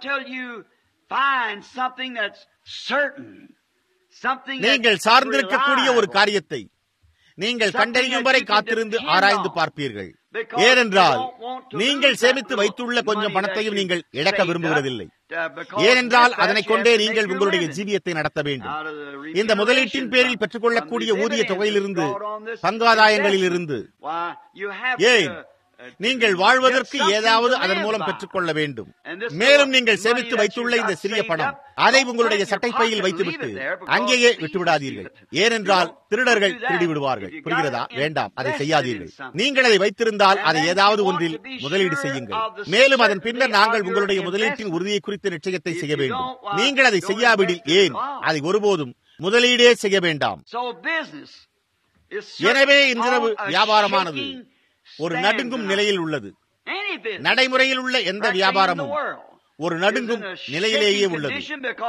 Speaker 1: நீங்கள் சார்ந்திருக்கக்கூடிய ஒரு காரியத்தை நீங்கள் கண்டறியும் வரை காத்திருந்து ஆராய்ந்து பார்ப்பீர்கள் ஏனென்றால் நீங்கள் சேமித்து வைத்துள்ள கொஞ்சம் பணத்தையும் நீங்கள் இழக்க விரும்புவதில்லை ஏனென்றால் அதனை கொண்டே நீங்கள் உங்களுடைய ஜீவியத்தை நடத்த வேண்டும் இந்த முதலீட்டின் பேரில் பெற்றுக்கொள்ளக்கூடிய ஊதிய தொகையிலிருந்து பங்காதாயங்களில் இருந்து ஏன் நீங்கள் வாழ்வதற்கு ஏதாவது அதன் மூலம் பெற்றுக்கொள்ள வேண்டும் மேலும் நீங்கள் சேமித்து வைத்துள்ள இந்த சிறிய பணம் அதை உங்களுடைய சட்டைப்பையில் வைத்துவிட்டு அங்கேயே விட்டுவிடாதீர்கள் ஏனென்றால் திருடர்கள் திருடி விடுவார்கள் புரிகிறதா வேண்டாம் அதை செய்யாதீர்கள் நீங்கள் அதை வைத்திருந்தால் அதை ஏதாவது ஒன்றில் முதலீடு செய்யுங்கள் மேலும் அதன் பின்னர் நாங்கள் உங்களுடைய முதலீட்டின் உறுதியை குறித்த நிச்சயத்தை செய்ய வேண்டும் நீங்கள் அதை செய்யாவிடில் ஏன் அதை ஒருபோதும் முதலீடே செய்ய வேண்டாம் எனவே இன்றிரவு வியாபாரமானது ஒரு நடுங்கும் நிலையில் உள்ளது நடைமுறையில் உள்ள எந்த வியாபாரமும் ஒரு நடுங்கும் நிலையிலேயே உள்ளது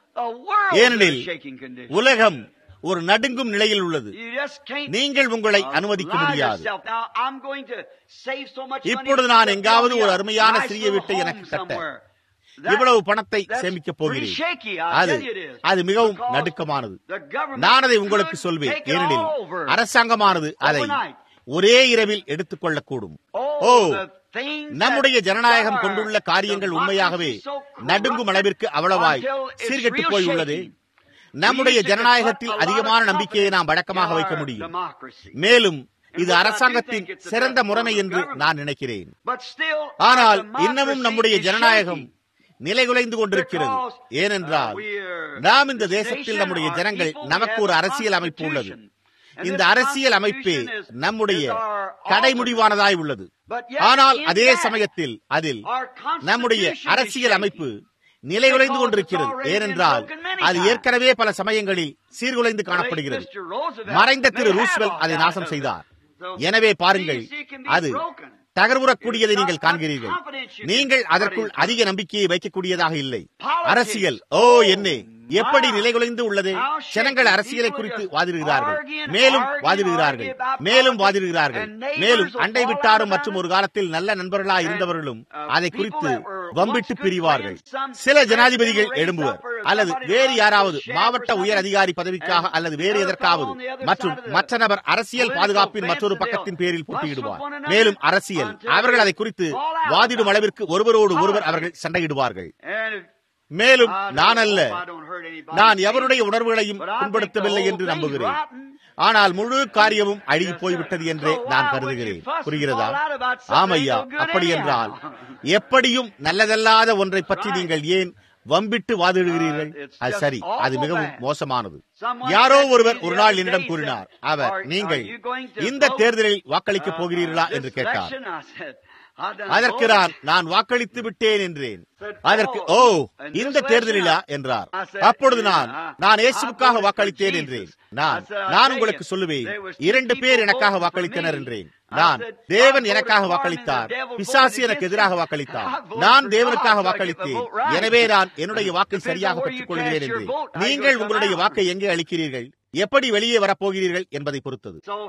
Speaker 2: a world
Speaker 1: ஏனெனில்
Speaker 2: in a shaking condition.
Speaker 1: உலகம் ஒரு நடுங்கும் நிலையில் உள்ளது
Speaker 2: You just can't
Speaker 1: நீங்கள் உங்களை அனுமதிக்க
Speaker 2: allow
Speaker 1: முடியாது
Speaker 2: yourself. Now, I'm going to save so much money
Speaker 1: இப்பொழுது
Speaker 2: to
Speaker 1: நான்
Speaker 2: build
Speaker 1: எங்காவது
Speaker 2: me
Speaker 1: ஒரு
Speaker 2: a
Speaker 1: அருமையான
Speaker 2: nice
Speaker 1: சிறிய
Speaker 2: little
Speaker 1: வீட்டை
Speaker 2: home
Speaker 1: எனக்கு கட்ட
Speaker 2: somewhere. That-
Speaker 1: இவ்வளவு பணத்தை
Speaker 2: that's
Speaker 1: சேமிக்கப்
Speaker 2: pretty
Speaker 1: போகிறேன்
Speaker 2: shaky, I
Speaker 1: அது
Speaker 2: tell you it is.
Speaker 1: அது மிகவும்
Speaker 2: Because
Speaker 1: நடுக்கமானது
Speaker 2: the government
Speaker 1: நான் அதை உங்களுக்கு
Speaker 2: could
Speaker 1: சொல்வேன்
Speaker 2: take it
Speaker 1: ஏனெனில்
Speaker 2: all over.
Speaker 1: அரசாங்கமானது அதை
Speaker 2: Overnight.
Speaker 1: ஒரே இரவில் எடுத்துக்கொள்ளக்கூடும் ஓ
Speaker 2: Oh, the things
Speaker 1: நம்முடைய
Speaker 2: that
Speaker 1: ஜனநாயகம்
Speaker 2: our
Speaker 1: கொண்டுள்ள காரியங்கள்
Speaker 2: democracy
Speaker 1: உண்மையாகவே
Speaker 2: so corrupted
Speaker 1: நடுங்கும் அளவிற்கு அவ்வளவாய்
Speaker 2: until it's
Speaker 1: சீர்கெட்டு
Speaker 2: real
Speaker 1: போய் உள்ளது
Speaker 2: shaky.
Speaker 1: நம்முடைய
Speaker 2: We used to
Speaker 1: ஜனநாயகத்தில்
Speaker 2: put a lot
Speaker 1: அதிகமான
Speaker 2: of
Speaker 1: நம்பிக்கையை நாம்
Speaker 2: confidence
Speaker 1: வழக்கமாக
Speaker 2: in
Speaker 1: வைக்க
Speaker 2: our
Speaker 1: முடியும்
Speaker 2: democracy.
Speaker 1: மேலும் இது
Speaker 2: And what I do
Speaker 1: அரசாங்கத்தின்
Speaker 2: think it's the
Speaker 1: சிறந்த
Speaker 2: best
Speaker 1: முறைமை
Speaker 2: form of
Speaker 1: என்று
Speaker 2: government.
Speaker 1: நான் நினைக்கிறேன்
Speaker 2: But still,
Speaker 1: ஆனால்
Speaker 2: our
Speaker 1: இன்னமும்
Speaker 2: democracy
Speaker 1: நம்முடைய
Speaker 2: is
Speaker 1: ஜனநாயகம்
Speaker 2: shaky.
Speaker 1: நிலைகுலைந்து கொண்டிருக்கிறது
Speaker 2: Because, uh,
Speaker 1: ஏனென்றால்
Speaker 2: we're-
Speaker 1: நாம் இந்த
Speaker 2: this
Speaker 1: தேசத்தில்
Speaker 2: nation,
Speaker 1: நம்முடைய
Speaker 2: our
Speaker 1: ஜனங்கள்
Speaker 2: people, we
Speaker 1: நமக்கு
Speaker 2: have
Speaker 1: ஒரு
Speaker 2: a
Speaker 1: அரசியல் அமைப்பு உள்ளது
Speaker 2: constitution. And
Speaker 1: இந்த
Speaker 2: this
Speaker 1: அரசியல் அமைப்பே
Speaker 2: constitution is-
Speaker 1: நம்முடைய
Speaker 2: is our
Speaker 1: கடைமுடிவானதாய் உள்ளது
Speaker 2: But yet
Speaker 1: ஆனால்
Speaker 2: in
Speaker 1: அதே
Speaker 2: that,
Speaker 1: சமயத்தில் அதில்
Speaker 2: our
Speaker 1: நம்முடைய
Speaker 2: constitution is
Speaker 1: அரசியல்
Speaker 2: shaky.
Speaker 1: அமைப்பு நிலைகுலைந்து
Speaker 2: Because
Speaker 1: கொண்டிருக்கிறது
Speaker 2: it's already been
Speaker 1: ஏனென்றால்
Speaker 2: broken many
Speaker 1: அது
Speaker 2: times.
Speaker 1: ஏற்கனவே பல சமயங்களில் சீர்குலைந்து காணப்படுகிறது
Speaker 2: Mr. Roosevelt
Speaker 1: மறைந்த திரு
Speaker 2: may have
Speaker 1: ரூஸ்வெல்
Speaker 2: all
Speaker 1: அதை
Speaker 2: that
Speaker 1: நாசம்
Speaker 2: of it.
Speaker 1: செய்தார்
Speaker 2: So,
Speaker 1: எனவே பாருங்கள்
Speaker 2: see, it can be
Speaker 1: அது
Speaker 2: broken.
Speaker 1: தகர்வுறக்கூடியதை
Speaker 2: It's
Speaker 1: நீங்கள்
Speaker 2: not
Speaker 1: காண்கிறீர்கள்
Speaker 2: much confidence you can
Speaker 1: நீங்கள்
Speaker 2: put
Speaker 1: அதற்குள்
Speaker 2: into it.
Speaker 1: அதிக நம்பிக்கையை வைக்கக்கூடியதாக இல்லை
Speaker 2: Politics.
Speaker 1: அரசியல் ஓ
Speaker 2: Oh,
Speaker 1: என்ன எப்படி
Speaker 2: my.
Speaker 1: நிலைகுலைந்து உள்ளது
Speaker 2: How shaky.
Speaker 1: ஜனங்கள் அரசியலை
Speaker 2: People
Speaker 1: குறித்து
Speaker 2: just
Speaker 1: வாதிடுகிறார்கள்
Speaker 2: arguing,
Speaker 1: மேலும்
Speaker 2: arguing,
Speaker 1: வாதிடுகிறார்கள்
Speaker 2: arguing about
Speaker 1: மேலும்
Speaker 2: politics.
Speaker 1: வாதிடுகிறார்கள்
Speaker 2: And neighbors
Speaker 1: மேலும்
Speaker 2: will
Speaker 1: அண்டை
Speaker 2: fall
Speaker 1: விட்டாரும்
Speaker 2: out
Speaker 1: மற்றும்
Speaker 2: about
Speaker 1: ஒரு காலத்தில் நல்ல நண்பர்களாய் இருந்தவர்களும்
Speaker 2: uh,
Speaker 1: அதை
Speaker 2: people
Speaker 1: குறித்து
Speaker 2: that were
Speaker 1: வம்பிட்டு
Speaker 2: once good
Speaker 1: பிரிவார்கள்
Speaker 2: friends, some
Speaker 1: சில
Speaker 2: president
Speaker 1: ஜனாதிபதிகள்
Speaker 2: raised
Speaker 1: எழும்புவர்
Speaker 2: up or
Speaker 1: அல்லது
Speaker 2: somebody
Speaker 1: வேறு
Speaker 2: like
Speaker 1: யாராவது
Speaker 2: the sheriff or
Speaker 1: மாவட்ட உயர்
Speaker 2: something,
Speaker 1: அதிகாரி பதவிக்காக
Speaker 2: and
Speaker 1: அல்லது வேறு
Speaker 2: the other
Speaker 1: எதற்காவது
Speaker 2: fellow on the other
Speaker 1: மற்றும்
Speaker 2: side of the
Speaker 1: மற்ற நபர் அரசியல்
Speaker 2: political
Speaker 1: பாதுகாப்பின்
Speaker 2: fence
Speaker 1: மற்றொரு
Speaker 2: and
Speaker 1: பக்கத்தின்
Speaker 2: they'll
Speaker 1: பேரில்
Speaker 2: wrestle
Speaker 1: போட்டியிடுவார்
Speaker 2: one another
Speaker 1: மேலும் அரசியல்
Speaker 2: until
Speaker 1: அவர்கள்
Speaker 2: they
Speaker 1: அதை குறித்து
Speaker 2: fall out
Speaker 1: வாதிடும்
Speaker 2: about
Speaker 1: அளவிற்கு ஒருவரோடு ஒருவர்
Speaker 2: politics.
Speaker 1: அவர்கள் சண்டையிடுவார்கள்
Speaker 2: And if-
Speaker 1: மேலும்
Speaker 2: I
Speaker 1: நான்
Speaker 2: don't
Speaker 1: அல்ல
Speaker 2: hope I don't hurt anybody's
Speaker 1: நான்
Speaker 2: feelings,
Speaker 1: எவருடைய உணர்வுகளையும்
Speaker 2: but I think
Speaker 1: புண்படுத்தவில்லை
Speaker 2: the whole
Speaker 1: என்று
Speaker 2: thing's
Speaker 1: நம்புகிறேன்
Speaker 2: rotten.
Speaker 1: ஆனால் முழு காரியமும் அழுகி
Speaker 2: Yes,
Speaker 1: போய்விட்டது
Speaker 2: sir.
Speaker 1: என்றே
Speaker 2: So why
Speaker 1: நான்
Speaker 2: would
Speaker 1: கருதுகிறேன்
Speaker 2: you fuss and
Speaker 1: புரிகிறதா
Speaker 2: fall out about something
Speaker 1: ஆமையா
Speaker 2: that ain't no good
Speaker 1: அப்படி
Speaker 2: anyhow?
Speaker 1: என்றால் எப்படியும் நல்லதல்லாத ஒன்றை பற்றி நீங்கள் ஏன் வம்பிட்டு வாதிடுகிறீர்கள்
Speaker 2: Uh, it's
Speaker 1: அது
Speaker 2: just
Speaker 1: சரி அது
Speaker 2: awful
Speaker 1: மிகவும்
Speaker 2: bad.
Speaker 1: மோசமானது
Speaker 2: Someone
Speaker 1: யாரோ
Speaker 2: said to
Speaker 1: ஒருவர்
Speaker 2: me
Speaker 1: ஒரு
Speaker 2: the
Speaker 1: நாள்
Speaker 2: other
Speaker 1: என்னிடம்
Speaker 2: day,
Speaker 1: கூறினார்
Speaker 2: said,
Speaker 1: அவர்
Speaker 2: "Are-
Speaker 1: நீங்கள்
Speaker 2: are you going to
Speaker 1: இந்த
Speaker 2: vote,
Speaker 1: தேர்தலில் வாக்களிக்கப்
Speaker 2: uh,
Speaker 1: போகிறீர்களா
Speaker 2: uh,
Speaker 1: என்று
Speaker 2: this
Speaker 1: கேட்டார்
Speaker 2: election?" I said, "I done
Speaker 1: அதற்கு
Speaker 2: voted."
Speaker 1: நான் நான் வாக்களித்து விட்டேன் என்றேன்
Speaker 2: Said,
Speaker 1: அதற்கு
Speaker 2: "Oh,
Speaker 1: ஓ
Speaker 2: and
Speaker 1: இந்த
Speaker 2: this
Speaker 1: தேர்தலிலா
Speaker 2: election?"
Speaker 1: என்றார்
Speaker 2: I said,
Speaker 1: அப்பொழுது நான்
Speaker 2: "Yeah,
Speaker 1: நான்
Speaker 2: I
Speaker 1: இயேசுவுக்காக
Speaker 2: voted for
Speaker 1: வாக்களித்தேன்
Speaker 2: Jesus."
Speaker 1: என்றேன் நான்
Speaker 2: I said, "I'll
Speaker 1: நான்
Speaker 2: tell
Speaker 1: உங்களுக்கு
Speaker 2: you,
Speaker 1: சொல்லுவேன்
Speaker 2: there was two
Speaker 1: இரண்டு பேர்
Speaker 2: people
Speaker 1: எனக்காக
Speaker 2: voting for
Speaker 1: வாக்களித்தனர்
Speaker 2: me.
Speaker 1: என்றேன்
Speaker 2: I
Speaker 1: நான்
Speaker 2: said,
Speaker 1: தேவன்
Speaker 2: "God
Speaker 1: எனக்காக
Speaker 2: voted for me,
Speaker 1: வாக்களித்தார்
Speaker 2: the devil voted
Speaker 1: பிசாசு
Speaker 2: against
Speaker 1: எனக்கு
Speaker 2: me.
Speaker 1: எதிராக வாக்களித்தார்
Speaker 2: I voted
Speaker 1: நான்
Speaker 2: for
Speaker 1: தேவனுக்காக
Speaker 2: God, so I get my
Speaker 1: வாக்களித்தேன்
Speaker 2: vote right.
Speaker 1: எனவே நான் என்னுடைய வாக்கை
Speaker 2: Depends on
Speaker 1: சரியாக
Speaker 2: where
Speaker 1: பெற்றுக்
Speaker 2: you
Speaker 1: கொள்கிறேன்
Speaker 2: cast your
Speaker 1: என்றேன்
Speaker 2: vote, how you
Speaker 1: நீங்கள்
Speaker 2: come
Speaker 1: உங்களுடைய
Speaker 2: out.
Speaker 1: வாக்கை எங்கே அளிக்கிறீர்கள் எப்படி வெளியே வரப்போகிறீர்கள் என்பதை பொறுத்தது
Speaker 2: So,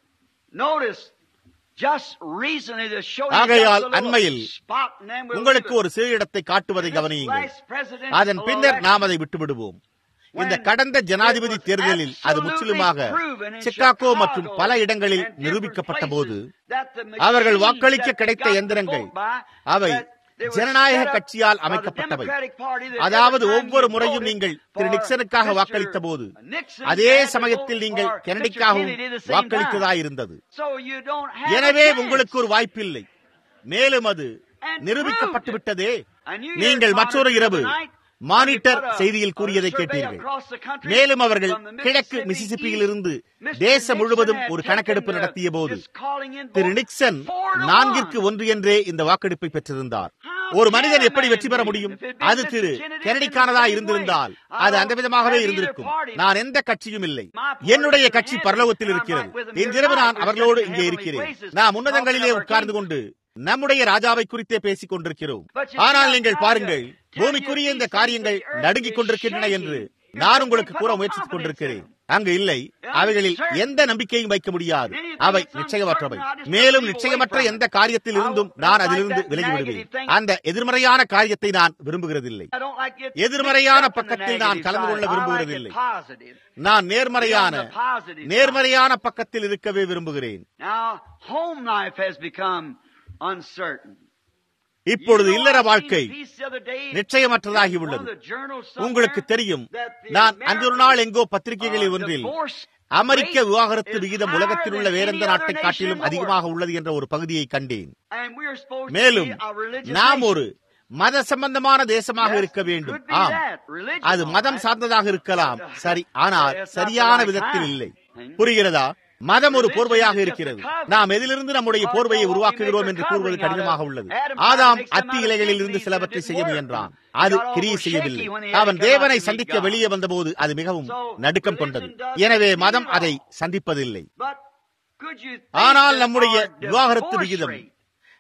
Speaker 2: notice, just recently to show you
Speaker 1: ஆகையால்
Speaker 2: just a little
Speaker 1: அண்மையில்
Speaker 2: spot and then we'll
Speaker 1: உங்களுக்கு
Speaker 2: leave it.
Speaker 1: ஒரு சிறு இடத்தை காட்டுவதை
Speaker 2: This
Speaker 1: கவனியுங்கள்
Speaker 2: last presidential
Speaker 1: அதன் பின்னர்
Speaker 2: election,
Speaker 1: நாம் அதை விட்டுவிடுவோம் இந்த
Speaker 2: when
Speaker 1: கடந்த ஜனாதிபதி
Speaker 2: it was
Speaker 1: தேர்தலில் அது
Speaker 2: absolutely
Speaker 1: முற்றிலுமாக
Speaker 2: proven in
Speaker 1: சிக்காகோ
Speaker 2: Chicago
Speaker 1: மற்றும் பல இடங்களில்
Speaker 2: and different
Speaker 1: நிரூபிக்கப்பட்ட
Speaker 2: places
Speaker 1: போது
Speaker 2: that the
Speaker 1: அவர்கள்
Speaker 2: machines
Speaker 1: வாக்களிக்க
Speaker 2: that
Speaker 1: கிடைத்த
Speaker 2: got the
Speaker 1: எந்திரங்கள்
Speaker 2: vote by,
Speaker 1: அவை
Speaker 2: that they were
Speaker 1: ஜனநாயக
Speaker 2: set up
Speaker 1: கட்சியால்
Speaker 2: by the
Speaker 1: அமைக்கப்பட்டவை
Speaker 2: Democratic Party that
Speaker 1: அதாவது
Speaker 2: every time
Speaker 1: ஒவ்வொரு
Speaker 2: you
Speaker 1: முறையும்
Speaker 2: voted
Speaker 1: நீங்கள்
Speaker 2: for
Speaker 1: திரு நிக்சனுக்காக
Speaker 2: Mr.
Speaker 1: வாக்களித்த போது
Speaker 2: Nixon,
Speaker 1: அதே
Speaker 2: you had to
Speaker 1: சமயத்தில்
Speaker 2: vote
Speaker 1: நீங்கள்
Speaker 2: for Mr.
Speaker 1: கெனடிக்காகவும்
Speaker 2: Kennedy at the same
Speaker 1: வாக்களித்ததாயிருந்தது
Speaker 2: time. So you don't have a
Speaker 1: எனவே
Speaker 2: chance.
Speaker 1: உங்களுக்கு ஒரு வாய்ப்பில்லை மேலும் அது நிரூபிக்கப்பட்டு விட்டதே
Speaker 2: And you
Speaker 1: நீங்கள்
Speaker 2: hear
Speaker 1: மற்றொரு
Speaker 2: Monitor
Speaker 1: இரவு
Speaker 2: tonight,
Speaker 1: monitor
Speaker 2: they put a-
Speaker 1: செய்தியில்
Speaker 2: a
Speaker 1: கூறியதை
Speaker 2: survey
Speaker 1: கேட்டீர்கள்
Speaker 2: across the country
Speaker 1: மேலும் அவர்கள்
Speaker 2: from the
Speaker 1: கிழக்கு
Speaker 2: Mississippi
Speaker 1: மிசிசிப்பியிலிருந்து
Speaker 2: East.
Speaker 1: தேசம்
Speaker 2: Mr.
Speaker 1: முழுவதும்
Speaker 2: Nixon
Speaker 1: ஒரு
Speaker 2: had
Speaker 1: கணக்கெடுப்பு
Speaker 2: taken, uh,
Speaker 1: நடத்திய போது
Speaker 2: just calling in
Speaker 1: திரு
Speaker 2: votes
Speaker 1: நிக்சன்
Speaker 2: four to
Speaker 1: நான்கிற்கு
Speaker 2: one.
Speaker 1: ஒன்று என்றே இந்த வாக்கெடுப்பை பெற்றிருந்தார்
Speaker 2: How
Speaker 1: ஒரு
Speaker 2: can
Speaker 1: மனிதன்
Speaker 2: a
Speaker 1: எப்படி
Speaker 2: man
Speaker 1: வெற்றி பெற
Speaker 2: win?
Speaker 1: முடியும்
Speaker 2: If it been
Speaker 1: அது
Speaker 2: Mr.
Speaker 1: Thiru
Speaker 2: Kennedy,
Speaker 1: கெனடிக்கானதா
Speaker 2: it's the same
Speaker 1: இருந்திருந்தால்
Speaker 2: way.
Speaker 1: அது
Speaker 2: I
Speaker 1: அந்த
Speaker 2: don't
Speaker 1: விதமாகவே
Speaker 2: have either
Speaker 1: இருந்திருக்கும்
Speaker 2: party.
Speaker 1: நான் எந்த கட்சியும் இல்லை
Speaker 2: My party
Speaker 1: என்னுடைய
Speaker 2: is in
Speaker 1: கட்சி
Speaker 2: heaven,
Speaker 1: பரலோகத்தில்
Speaker 2: and I'm
Speaker 1: இருக்கிறது
Speaker 2: right with them here
Speaker 1: இன்றிரவு நான்
Speaker 2: tonight. We're
Speaker 1: அவர்களோடு
Speaker 2: sitting in
Speaker 1: இங்கே
Speaker 2: heavenly
Speaker 1: இருக்கிறேன்
Speaker 2: places,
Speaker 1: நாம் உன்னதங்களிலே
Speaker 2: talking of our
Speaker 1: உட்கார்ந்து
Speaker 2: King.
Speaker 1: கொண்டு நம்முடைய ராஜாவை குறித்தே பேசிக் கொண்டிருக்கிறோம்
Speaker 2: But you
Speaker 1: ஆனால்
Speaker 2: see,
Speaker 1: நீங்கள்
Speaker 2: I'm trying
Speaker 1: பாருங்கள்
Speaker 2: to tell
Speaker 1: பூமிக்குரிய
Speaker 2: you
Speaker 1: இந்த
Speaker 2: these
Speaker 1: காரியங்கள்
Speaker 2: things, the earth
Speaker 1: நடுங்கிக்
Speaker 2: is
Speaker 1: கொண்டிருக்கின்றன என்று
Speaker 2: shaking.
Speaker 1: நான்
Speaker 2: You
Speaker 1: உங்களுக்கு
Speaker 2: can't
Speaker 1: கூற
Speaker 2: put no
Speaker 1: முயற்சித்துக்
Speaker 2: confidence
Speaker 1: கொண்டிருக்கிறேன்
Speaker 2: in
Speaker 1: அங்கு இல்லை அவைகளில் எந்த நம்பிக்கையும் வைக்க முடியாது அவை நிச்சயமற்றவை மேலும் நிச்சயமற்ற எந்த காரியத்தில் இருந்தும் நான் அதிலிருந்து விலகி விடுவேன் அந்த எதிர்மறையான காரியத்தை நான் விரும்புகிறதில்லை
Speaker 2: I don't like it
Speaker 1: எதிர்மறையான
Speaker 2: mixed up in the
Speaker 1: பக்கத்தில் நான்
Speaker 2: negative
Speaker 1: கலந்து கொள்ள
Speaker 2: side. I like it
Speaker 1: விரும்புகிறதில்லை.
Speaker 2: positive.
Speaker 1: நான் நேர்மறையான
Speaker 2: Be on the positive side.
Speaker 1: நேர்மறையான பக்கத்தில் இருக்கவே விரும்புகிறேன்
Speaker 2: Now, home life has become uncertain.
Speaker 1: இப்பொழுது
Speaker 2: You know,
Speaker 1: இல்லற
Speaker 2: I seen
Speaker 1: வாழ்க்கை
Speaker 2: a piece the other day
Speaker 1: நிச்சயமற்றதாகி
Speaker 2: in one of
Speaker 1: உள்ளது
Speaker 2: the journals somewhere
Speaker 1: உங்களுக்கு தெரியும்
Speaker 2: that the
Speaker 1: நான் அன்று ஒரு நாள்
Speaker 2: American,
Speaker 1: எங்கோ பத்திரிகைகளில்
Speaker 2: uh,
Speaker 1: ஒன்றில்
Speaker 2: divorce
Speaker 1: அமெரிக்க
Speaker 2: rate
Speaker 1: விவாகரத்து
Speaker 2: is
Speaker 1: விகிதம்
Speaker 2: higher
Speaker 1: உலகத்தில் உள்ள
Speaker 2: than
Speaker 1: வேறெந்த
Speaker 2: any
Speaker 1: நாட்டை
Speaker 2: other
Speaker 1: காட்டிலும்
Speaker 2: nation in the
Speaker 1: அதிகமாக
Speaker 2: world.
Speaker 1: உள்ளது என்ற ஒரு பகுதியை கண்டேன்
Speaker 2: And we're supposed to
Speaker 1: மேலும்
Speaker 2: be a religious
Speaker 1: நாம்
Speaker 2: nation.
Speaker 1: ஒரு மத சம்பந்தமான தேசமாக
Speaker 2: Yes,
Speaker 1: இருக்க வேண்டும்
Speaker 2: could be
Speaker 1: ஆம்
Speaker 2: that, religion,
Speaker 1: அது
Speaker 2: all
Speaker 1: மதம்
Speaker 2: right.
Speaker 1: சார்ந்ததாக இருக்கலாம் சரி ஆனால்
Speaker 2: It's not
Speaker 1: சரியான
Speaker 2: the right
Speaker 1: விதத்தில்
Speaker 2: kind.
Speaker 1: இல்லை புரிகிறதா மதம் ஒரு
Speaker 2: Religion
Speaker 1: போர்வையாக
Speaker 2: is just a
Speaker 1: இருக்கிறது
Speaker 2: cover.
Speaker 1: நாம் எதிலிருந்து நம்முடைய
Speaker 2: Or
Speaker 1: போர்வையை
Speaker 2: what we
Speaker 1: உருவாக்குகிறோம்
Speaker 2: make a
Speaker 1: என்று கூறுவது
Speaker 2: covering out of.
Speaker 1: கடினமாக உள்ளது
Speaker 2: Adam
Speaker 1: ஆதாம்
Speaker 2: makes them
Speaker 1: அத்தி
Speaker 2: out of
Speaker 1: இலைகளில்
Speaker 2: fig
Speaker 1: இருந்து
Speaker 2: leaves
Speaker 1: சிலவற்றை
Speaker 2: and it
Speaker 1: செய்ய
Speaker 2: didn't
Speaker 1: முயன்றான்
Speaker 2: work.
Speaker 1: அது
Speaker 2: He got
Speaker 1: கிரியை
Speaker 2: almost
Speaker 1: செய்யவில்லை
Speaker 2: shaky when he had
Speaker 1: அவன்
Speaker 2: to come
Speaker 1: தேவனை
Speaker 2: out to meet
Speaker 1: சந்திக்க
Speaker 2: God.
Speaker 1: வெளியே வந்தபோது அது மிகவும்
Speaker 2: So,
Speaker 1: நடுக்கம்
Speaker 2: religion
Speaker 1: கொண்டது
Speaker 2: doesn't
Speaker 1: எனவே
Speaker 2: mean
Speaker 1: மதம்
Speaker 2: all.
Speaker 1: அதை சந்திப்பதில்லை
Speaker 2: But could you think
Speaker 1: ஆனால்
Speaker 2: that
Speaker 1: நம்முடைய
Speaker 2: our
Speaker 1: விவாகரத்து
Speaker 2: divorce
Speaker 1: விகிதம்
Speaker 2: rate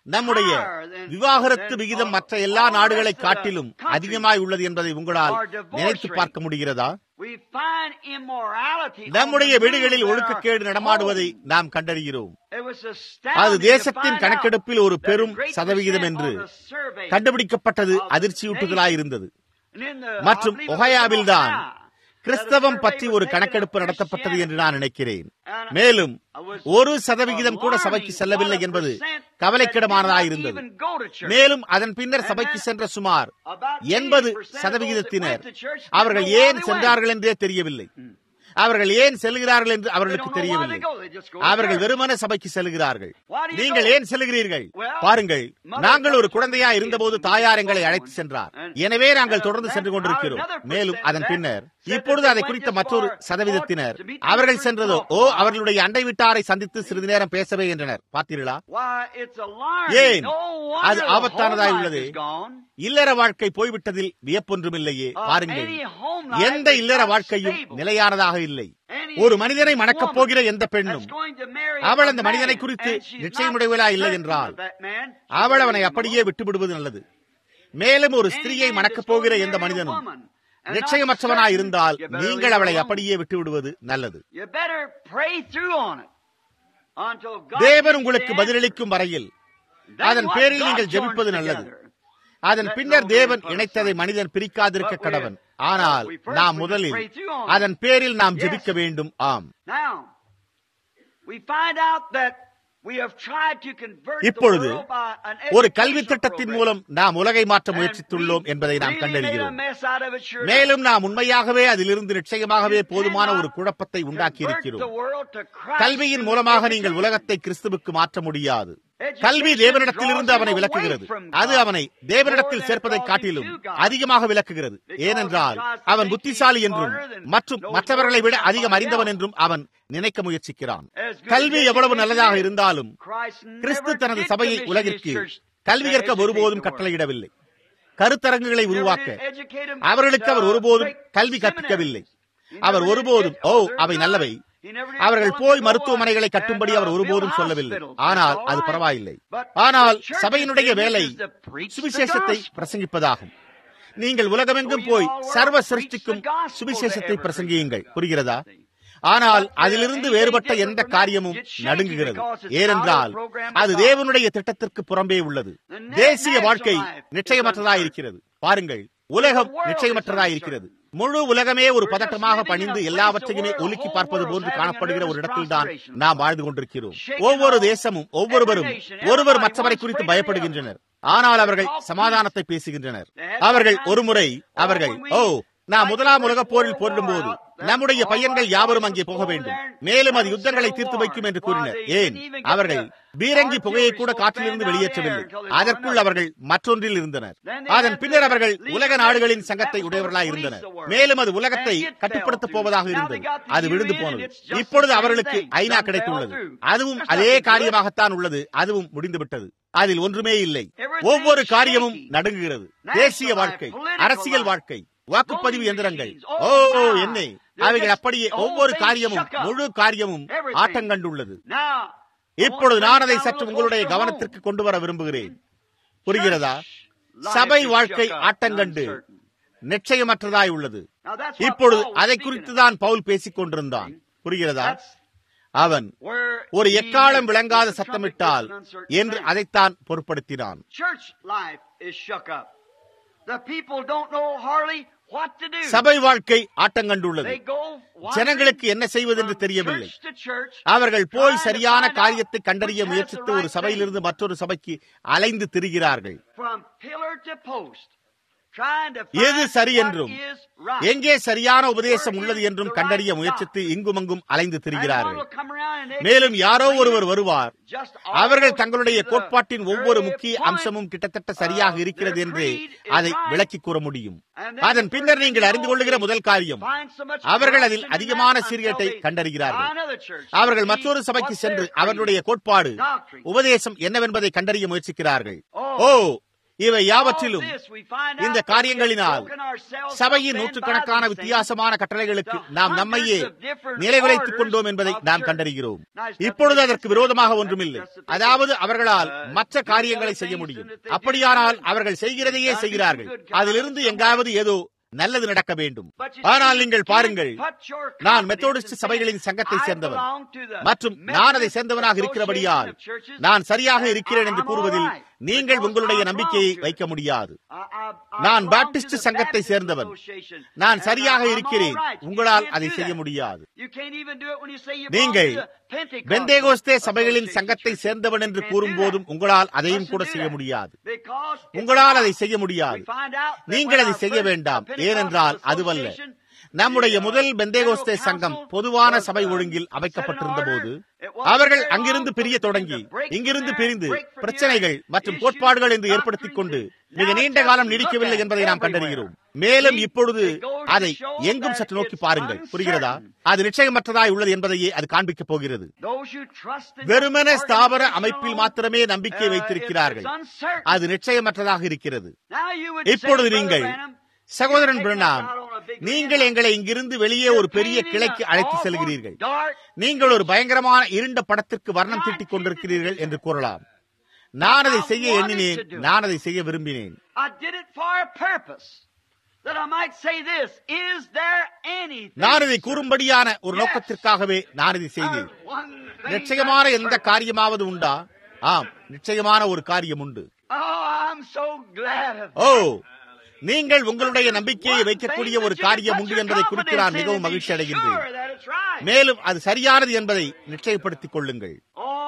Speaker 1: நம்முடைய விவாகரத்து விகிதம் மற்ற எல்லா நாடுகளை காட்டிலும் அதிகமாய் உள்ளது என்பதை உங்களால் நினைத்து பார்க்க முடிகிறதா நம்முடைய வீடுகளில் ஒழுக்கக்கேடு நடமாடுவதை நாம் கண்டறிகிறோம் அது தேசத்தின் கணக்கெடுப்பில் ஒரு பெரும் சதவிகிதம் என்று கண்டுபிடிக்கப்பட்டது அதிர்ச்சியூட்டுதலாயிருந்தது மற்றும் ஒஹயாவில்தான் கிறிஸ்தவம் பற்றி ஒரு கணக்கெடுப்பு நடத்தப்பட்டது என்று நான் நினைக்கிறேன் மேலும் ஒரு சதவிகிதம் கூட சபைக்கு செல்லவில்லை என்பது கவலைக்கிடமானதாயிருந்தது மேலும் அதன் பின்னர் சபைக்கு சென்ற சுமார் எண்பது சதவிகிதத்தினர் அவர்கள் ஏன் சென்றார்கள் என்றே தெரியவில்லை அவர்கள் ஏன் செல்கிறார்கள் என்று அவர்களுக்கு தெரியவில்லை அவர்கள் வெறுமன சபைக்கு செல்கிறார்கள் நீங்கள் ஏன் செல்கிறீர்கள் பாருங்கள் நாங்கள் ஒரு குழந்தையா இருந்தபோது தாயார் எங்களை அழைத்து சென்றார் எனவே நாங்கள் தொடர்ந்து சென்று கொண்டிருக்கிறோம் மேலும் அதன் பின்னர் இப்பொழுது அதை குறித்த மற்றொரு சதவீதத்தினர் அவர்கள் சென்றதோ ஓ அவர்களுடைய அண்டை வீட்டாரை சந்தித்து சிறிது நேரம் பேசவே என்றனர் பார்த்தீர்களா ஏன் அது ஆபத்தானதாய் உள்ளது இல்லற வாழ்க்கை போய்விட்டதில் வியப்பொன்றுமில்லையே பாருங்கள் எந்த இல்லற வாழ்க்கையும் நிலையானதாக இல்லை ஒரு மனிதனை மணக்கப் போகிற எந்த பெண்ணும் அவள் அந்த மனிதனை குறித்து நிச்சயமுடையவளா இல்லை என்றால் அவள் அவனை அப்படியே விட்டுவிடுவது நல்லது மேலும் ஒரு ஸ்திரீயை மணக்கப் போகிற எந்த மனிதனும் நிச்சயமற்றவனாய் இருந்தால் நீங்கள் அவளை அப்படியே விட்டு விடுவது நல்லது தேவன் உங்களுக்கு பதிலளிக்கும் வரையில் அதன் பேரில் நீங்கள் ஜெபிப்பது நல்லது அதன் பின்னர் தேவன் இணைத்ததை மனிதன் பிரிக்காதிருக்க கடவன் ஆனால் நாம் முதலில் அதன் பேரில் நாம் ஜெபிக்க வேண்டும் ஆம் இப்பொழுது ஒரு கல்வி திட்டத்தின் மூலம் நாம் உலகை மாற்ற முயற்சித்துள்ளோம் என்பதை நாம் கண்டறிகிறோம் மேலும் நாம் உண்மையாகவே அதிலிருந்து நிச்சயமாகவே போதுமான ஒரு குழப்பத்தை உண்டாக்கி இருக்கிறோம் கல்வியின் மூலமாக நீங்கள் உலகத்தை கிறிஸ்துவுக்கு மாற்ற முடியாது கல்வி தேவனிடத்திலிருந்து அவனை விளக்குகிறது அது அவனை தேவனிடத்தில் சேர்ப்பதை காட்டிலும் அதிகமாக விளக்குகிறது ஏனென்றால் அவன் புத்திசாலி என்றும் மற்றும் மற்றவர்களை விட அதிகம் அறிந்தவன் என்றும் அவன் நினைக்க முயற்சிக்கிறான் கல்வி எவ்வளவு நல்லதாக இருந்தாலும் கிறிஸ்து தனது சபையை உலகிற்கு கல்வி கற்க ஒருபோதும் கட்டளையிடவில்லை கருத்தரங்குகளை உருவாக்க அவர்களுக்கு அவர் ஒருபோதும் கல்வி கற்பிக்கவில்லை அவர் ஒருபோதும் ஓ அவை நல்லவை அவர்கள் போய் மருத்துவமனைகளை கட்டும்படி அவர் ஒருபோதும் சொல்லவில்லை ஆனால் அது பரவாயில்லை ஆனால் சபையினுடைய வேலை சுவிசேஷத்தை பிரசங்கிப்பதாகும் நீங்கள் உலகமெங்கும் போய் சர்வ சிருஷ்டிக்கும் சுவிசேஷத்தை பிரசங்கியுங்கள் புரிகிறதா ஆனால் அதிலிருந்து வேறுபட்ட எந்த காரியமும் நடுங்குகிறது ஏனென்றால் அது தேவனுடைய திட்டத்திற்கு புறம்பே உள்ளது தேசிய வாழ்க்கை நிச்சயமற்றதாயிருக்கிறது பாருங்கள் உலகம் நிச்சயமற்றதாயிருக்கிறது முழு உலகமே ஒரு பதட்டமாக பணிந்து எல்லாவற்றையுமே ஒலுக்கி பார்ப்பது போன்று காணப்படுகிற ஒரு இடத்தில்தான் நாம் வாழ்ந்து கொண்டிருக்கிறோம் ஒவ்வொரு தேசமும் ஒவ்வொருவரும் ஒருவர் மற்றவரை குறித்து பயப்படுகின்றனர் ஆனால் அவர்கள் சமாதானத்தை பேசுகின்றனர் அவர்கள் ஒருமுறை அவர்கள் ஓ நான் முதலாம் உலகப் போரில் போரிடும் போது நம்முடைய பையன்கள் யாவரும் அங்கே போக வேண்டும் மேலும் அது யுத்தங்களை தீர்த்து வைக்கும் என்று கூறினர் ஏன் அவர்கள் பீரங்கி புகையை கூட காற்றிலிருந்து வெளியேற்றவில்லை அதற்குள் அவர்கள் மற்றொன்றில் இருந்தனர் அதன் பின்னர் அவர்கள் உலக நாடுகளின் சங்கத்தை உடையவர்களாய் இருந்தனர் மேலும் அது உலகத்தை கட்டுப்படுத்தப் போவதாக இருந்தது அது விழுந்து போனது இப்பொழுது அவர்களுக்கு ஐநா கிடைத்துள்ளது அதுவும் அதே காரியமாகத்தான் உள்ளது அதுவும் முடிந்துவிட்டது அதில் ஒன்றுமே இல்லை ஒவ்வொரு காரியமும் நடுங்குகிறது தேசிய வாழ்க்கை அரசியல் வாழ்க்கை வாக்குப்பதிவு எந்திரங்கள் ஓ என்ன அவைகள் அப்படியே ஒவ்வொரு காரியமும் முழு காரியமும் ஆட்டங்கண்டுள்ளது இப்பொழுது நான் அதை சற்று உங்களுடைய கவனத்திற்கு கொண்டு வர விரும்புகிறேன் புரிகிறதா சபை வாழ்க்கை ஆட்டங்கண்டு நிச்சயமற்றதாய் உள்ளது இப்பொழுது அதை குறித்து தான் பவுல் பேசிக் கொண்டிருந்தான் புரிகிறதா அவன் ஒரு எக்காலம் விளங்காத சத்தமிட்டால் என்று அதைத்தான் பொருட்படுத்தினான் சபை வாழ்க்கை ஆட்டங்கண்டுள்ளது ஜனங்களுக்கு என்ன செய்வது என்று தெரியவில்லை அவர்கள் போய் சரியான காரியத்தை கண்டறிய முயற்சித்து ஒரு சபையிலிருந்து மற்றொரு சபைக்கு அலைந்து திரிகிறார்கள் எது சரி என்றும் எங்கே சரியான உபதேசம் உள்ளது என்றும் கண்டறிய முயற்சித்து இங்குமங்கும் அலைந்து திரிகிறார்கள் மேலும் யாரோ ஒருவர் வருவார் அவர்கள் தங்களுடைய கோட்பாட்டின் ஒவ்வொரு முக்கிய அம்சமும் கிட்டத்தட்ட சரியாக இருக்கிறது என்று அதை விளக்கி கூற முடியும் அதன் பின்னர் நீங்கள் அறிந்து கொள்ளுகிற முதல் காரியம் அவர்கள் அதில் அதிகமான சீர்கேட்டை கண்டறிகிறார்கள் அவர்கள் மற்றொரு சபைக்கு சென்று அவர்களுடைய கோட்பாடு உபதேசம் என்னவென்பதை கண்டறிய முயற்சிக்கிறார்கள் ஓ இவை யாவற்றிலும் இந்த காரியங்களினால் சபையின் நூற்றுக்கணக்கான வித்தியாசமான கட்டளைகளுக்கு நாம் நம்மையே நிலைகுலைத்துக் கொண்டோம் என்பதை நாம் கண்டறிகிறோம் இப்பொழுது அதற்கு விரோதமாக ஒன்றுமில்லை அதாவது அவர்களால் மற்ற காரியங்களை செய்ய முடியும் அப்படியானால் அவர்கள் செய்கிறதையே செய்கிறார்கள் அதிலிருந்து எங்காவது ஏதோ நல்லது நடக்க வேண்டும் ஆனால் நீங்கள் பாருங்கள் நான் மெத்தோடிஸ்ட் சபைகளின் சங்கத்தை சேர்ந்தவன் மற்றும் நான் அதை சேர்ந்தவனாக இருக்கிறபடியால் நான் சரியாக இருக்கிறேன் என்று கூறுவதில் நீங்கள் உங்களுடைய நம்பிக்கையை வைக்க முடியாது நான் பாப்டிஸ்ட் சங்கத்தை சேர்ந்தவன் நான் சரியாக இருக்கிறேன் உங்களால் அதை செய்ய முடியாது நீங்கள் பெந்தேகோஸ்தே சபைகளின் சங்கத்தை சேர்ந்தவன் என்று கூறும் போதும் உங்களால் அதையும் கூட செய்ய முடியாது உங்களால் அதை செய்ய முடியாது நீங்கள் அதை செய்ய வேண்டாம் ஏனென்றால் அதுவல்ல நம்முடைய முதல் பெந்தேகோஸ்தே சங்கம் பொதுவான சபை ஒழுங்கில் அமைக்கப்பட்டிருந்த போது அவர்கள் அங்கிருந்து பிரிய தொடங்கி இங்கிருந்து பிரிந்து பிரச்சனைகள் மற்றும் கோட்பாடுகள் என்று ஏற்படுத்திக் கொண்டு மிக நீண்ட காலம் நீடிக்கவில்லை என்பதை நாம் கண்டறிகிறோம் மேலும் இப்பொழுது அதை எங்கும் சற்று நோக்கி பாருங்கள் புரிகிறதா அது நிச்சயமற்றதாய் உள்ளது என்பதையே அது காண்பிக்கப் போகிறது வெறுமன ஸ்தாபன அமைப்பில் மாத்திரமே நம்பிக்கை வைத்திருக்கிறார்கள் அது நிச்சயமற்றதாக இருக்கிறது இப்பொழுது நீங்கள் சகோதரன் பிரணாம் நீங்கள் எங்களை இங்கிருந்து வெளியே ஒரு பெரிய கிளைக்கு அழைத்து செல்கிறீர்கள் நீங்கள் ஒரு பயங்கரமான இருண்ட படத்திற்கு வர்ணம் தீட்டிக் கொண்டிருக்கிறீர்கள் என்று கூறலாம் நான் அதை செய்ய எண்ணினேன் நான் அதை செய்ய விரும்பினேன் நான் இதை கூறும்படியான ஒரு நோக்கத்திற்காகவே நான் இதை செய்தேன் நிச்சயமான எந்த காரியமாவது உண்டா ஆம் நிச்சயமான ஒரு காரியம் உண்டு ஓ நீங்கள் உங்களுடைய நம்பிக்கையை வைக்கக்கூடிய ஒரு காரியம் உண்டு என்பதை குறித்து நான் மிகவும் மகிழ்ச்சி அடைகின்றேன் மேலும் அது சரியானது என்பதை நிச்சயப்படுத்திக் கொள்ளுங்கள்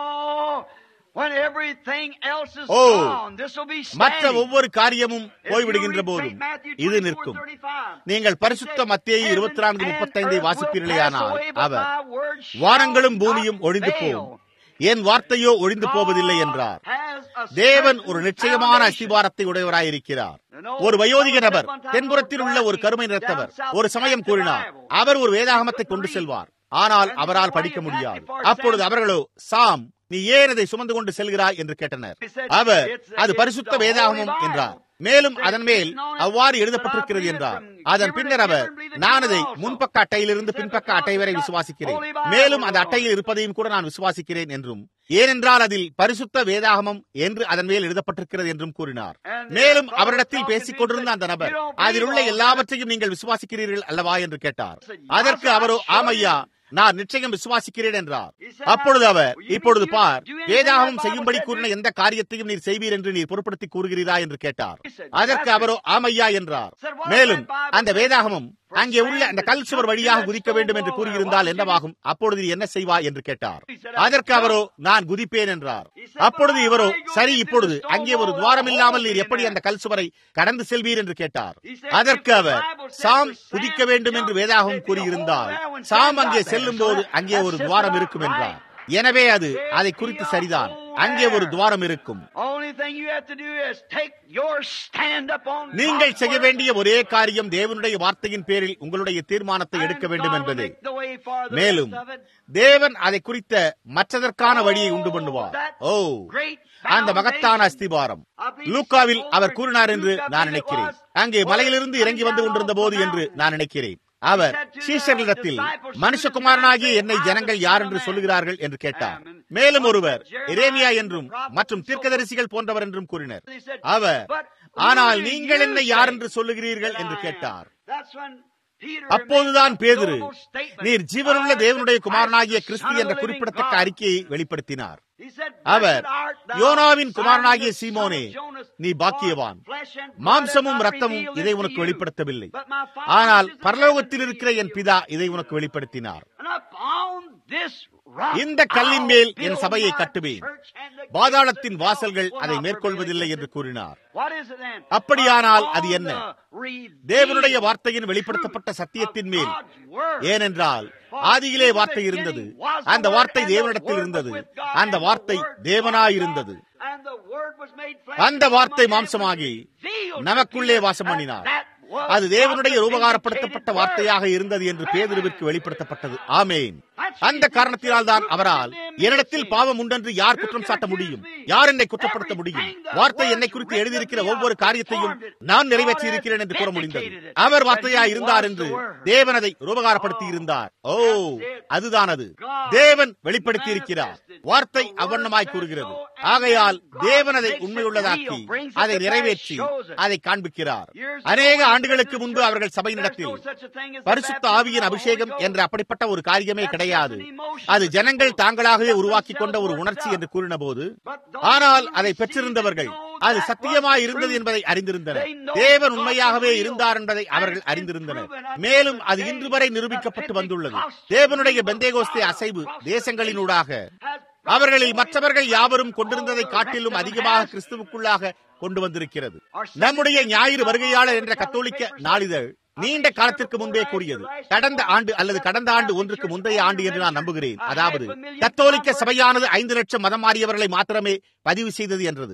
Speaker 1: ஓ மற்ற ஒவ்வொரு காரியமும் போய்விடுகின்ற போதும் இது நிற்கும் நீங்கள் பரிசுத்த மத்தியை இருபத்தி நான்கு முப்பத்தைந்தை வாசிப்பீர்களேயானால் அவர் வானங்களும் பூமியும் ஒழிந்து போகும் என் வார்த்தையோ ஒழிந்து போவதில்லை என்றார் தேவன் ஒரு நிச்சயமான அசிவாரத்தை உடையவராயிருக்கிறார் ஒரு வயோதிக நபர் தென்புறத்தில் உள்ள ஒரு கருமை நிறத்தவர் ஒரு சமயம் கூறினார் அவர் ஒரு வேதாகமத்தை கொண்டு செல்வார் ஆனால் அவரால் படிக்க முடியாது அப்பொழுது அவர்களோ சாம் நீ ஏன் அதை சுமந்து கொண்டு செல்கிறாய் என்று கேட்டனர் அவர் அது பரிசுத்த வேதாகமம் என்றார் மேலும் அதன் மேல் அவ்வாறு எழுதப்பட்டிருக்கிறது என்றார் அதன் பின்னர் அவர் நான் அதை முன்பக்க அட்டையிலிருந்து பின்பக்க அட்டை வரை விசுவாசிக்கிறேன் மேலும் அந்த அட்டையில் இருப்பதையும் கூட நான் விசுவாசிக்கிறேன் என்றும் ஏனென்றால் அதில் பரிசுத்த வேதாகமம் என்று அதன் மேல் எழுதப்பட்டிருக்கிறது என்றும் கூறினார் மேலும் அவரிடத்தில் பேசிக் கொண்டிருந்த அந்த நபர் அதில் உள்ள எல்லாவற்றையும் நீங்கள் விசுவாசிக்கிறீர்கள் அல்லவா என்று கேட்டார் அதற்கு அவரோ ஆமையா நான் நிச்சயம் விசுவாசிக்கிறேன் என்றார் அப்பொழுது அவர் இப்பொழுது பார் வேதாகமம் செய்யும்படி கூறின எந்த காரியத்தையும் நீர் செய்வீர் என்று நீர் பொருட்படுத்தி கூறுகிறீரா என்று கேட்டார் அதற்கு அவரோ ஆமையா என்றார் மேலும் அந்த வேதாகமம் அங்கே உள்ள அந்த கல் சுவர் வழியாக குதிக்க வேண்டும் என்று கூறியிருந்தால் என்னவாகும் அப்பொழுது நீ என்ன செய்வாய் என்று கேட்டார் அதற்கு அவரோ நான் குதிப்பேன் என்றார் அப்பொழுது இவரோ சரி இப்பொழுது அங்கே ஒரு துவாரம் இல்லாமல் நீர் எப்படி அந்த கல் சுவரை கடந்து செல்வீர் என்று கேட்டார் அதற்கு அவர் சாம் குதிக்க வேண்டும் என்று வேதாகம் கூறியிருந்தால் சாம் அங்கே செல்லும் போது அங்கே ஒரு துவாரம் இருக்கும் என்றார் எனவே அது அதை குறித்து சரிதான் அங்கே ஒரு துவாரம் இருக்கும் நீங்கள் செய்ய வேண்டிய ஒரே காரியம் தேவனுடைய வார்த்தையின் பேரில் உங்களுடைய தீர்மானத்தை எடுக்க வேண்டும் என்பது மேலும் தேவன் அதை குறித்த மற்றதற்கான வழியை உண்டு பண்ணுவார் ஓ அந்த மகத்தான அஸ்திபாரம் லூக்காவில் அவர் கூறினார் என்று நான் நினைக்கிறேன் அங்கே மலையிலிருந்து இறங்கி வந்து கொண்டிருந்த போது என்று நான் நினைக்கிறேன் அவர் சீஷர்களிடத்தில் மனுஷகுமாரனாகிய என்னை ஜனங்கள் யார் என்று சொல்லுகிறார்கள் என்று கேட்டார் மேலும் ஒருவர் இரேமியா என்றும் மற்றும் தீர்க்கதரிசிகள் போன்றவர் என்றும் கூறினர் அவர் ஆனால் நீங்கள் என்னை யார் என்று சொல்லுகிறீர்கள் என்று கேட்டார் அப்போதுதான் பேதுரு நீர் ஜீவனுள்ள தேவனுடைய குமாரனாகிய கிறிஸ்து என்ற குறிப்பிடத்தக்க அறிக்கையை வெளிப்படுத்தினார் அவர் யோனாவின் குமாரனாகிய சீமோனே நீ பாக்கியவான் மாம்சமும் ரத்தமும் இதை உனக்கு வெளிப்படுத்தவில்லை ஆனால் பரலோகத்தில் இருக்கிற என் பிதா இதை உனக்கு வெளிப்படுத்தினார் இந்த கல்லின் மேல் என் சபையை கட்டுவேன் பாதாளத்தின் வாசல்கள் அதை மேற்கொள்வதில்லை என்று கூறினார் அப்படியானால் அது என்ன தேவனுடைய வார்த்தையின் வெளிப்படுத்தப்பட்ட சத்தியத்தின் மேல் ஏனென்றால் ஆதியிலே வார்த்தை இருந்தது அந்த வார்த்தை தேவனிடத்தில் இருந்தது அந்த வார்த்தை தேவனாயிருந்தது அந்த வார்த்தை மாம்சமாகி நமக்குள்ளே வாசம் பண்ணினார் அது தேவனுடைய ரூபகாரப்படுத்தப்பட்ட வார்த்தையாக இருந்தது என்று பேதுருவிற்கு வெளிப்படுத்தப்பட்டது ஆமேன் அந்த காரணத்தினால் தான் அவரால் என்னிடத்தில் பாவம் உண்டென்று யார் குற்றம் சாட்ட முடியும் யார் என்னை குற்றப்படுத்த முடியும் வார்த்தை என்னை குறித்து எழுதியிருக்கிற ஒவ்வொரு காரியத்தையும் நான் நிறைவேற்றி இருக்கிறேன் என்று கூற முடிந்தது அவர் வார்த்தையா இருந்தார் என்று தேவன் அதை ரூபகாரப்படுத்தி இருந்தார் ஓ அதுதான் அது தேவன் வெளிப்படுத்தி இருக்கிறார் வார்த்தை அவ்வண்ணமாய் கூறுகிறது ஆகையால் தேவன் அதை உண்மையுள்ளதாக்கி அதை நிறைவேற்றி அதை காண்பிக்கிறார் அநேக ஆண்டுகளுக்கு முன்பு அவர்கள் சபையினிடத்தில் பரிசுத்த ஆவியின் அபிஷேகம் என்ற அப்படிப்பட்ட ஒரு காரியமே கிடையாது அது ஜனங்கள் தாங்களாகவே உருவாக்கி கொண்ட ஒரு உணர்ச்சி என்று கூறின போது ஆனால் அதை பெற்றிருந்தவர்கள் அது சத்தியமாய் இருந்தது என்பதை அறிந்திருந்தனர் தேவன் உண்மையாகவே இருந்தார் என்பதை அவர்கள் அறிந்திருந்தனர் மேலும் அது இன்று வரை நிரூபிக்கப்பட்டு வந்துள்ளது தேவனுடைய பெந்தேகோஸ்தே அசைவு தேசங்களினூடாக அவர்களில் மற்றவர்கள் யாவரும் கொண்டிருந்ததை காட்டிலும் அதிகமாக கிறிஸ்துவுக்குள்ளாக கொண்டு வந்திருக்கிறது நம்முடைய ஞாயிறு வருகையாளர் என்ற கத்தோலிக்க நாளிதழ் நீண்ட காலத்திற்கு முன்பே கூறியது கடந்த ஆண்டு அல்லது கடந்த ஆண்டு ஒன்றுக்கு முந்தைய ஆண்டு என்று நான் நம்புகிறேன் அதாவது கத்தோலிக்க சபையானது ஐந்து லட்சம் மதம் மாறியவர்களை மாத்திரமே பதிவு செய்தது என்றது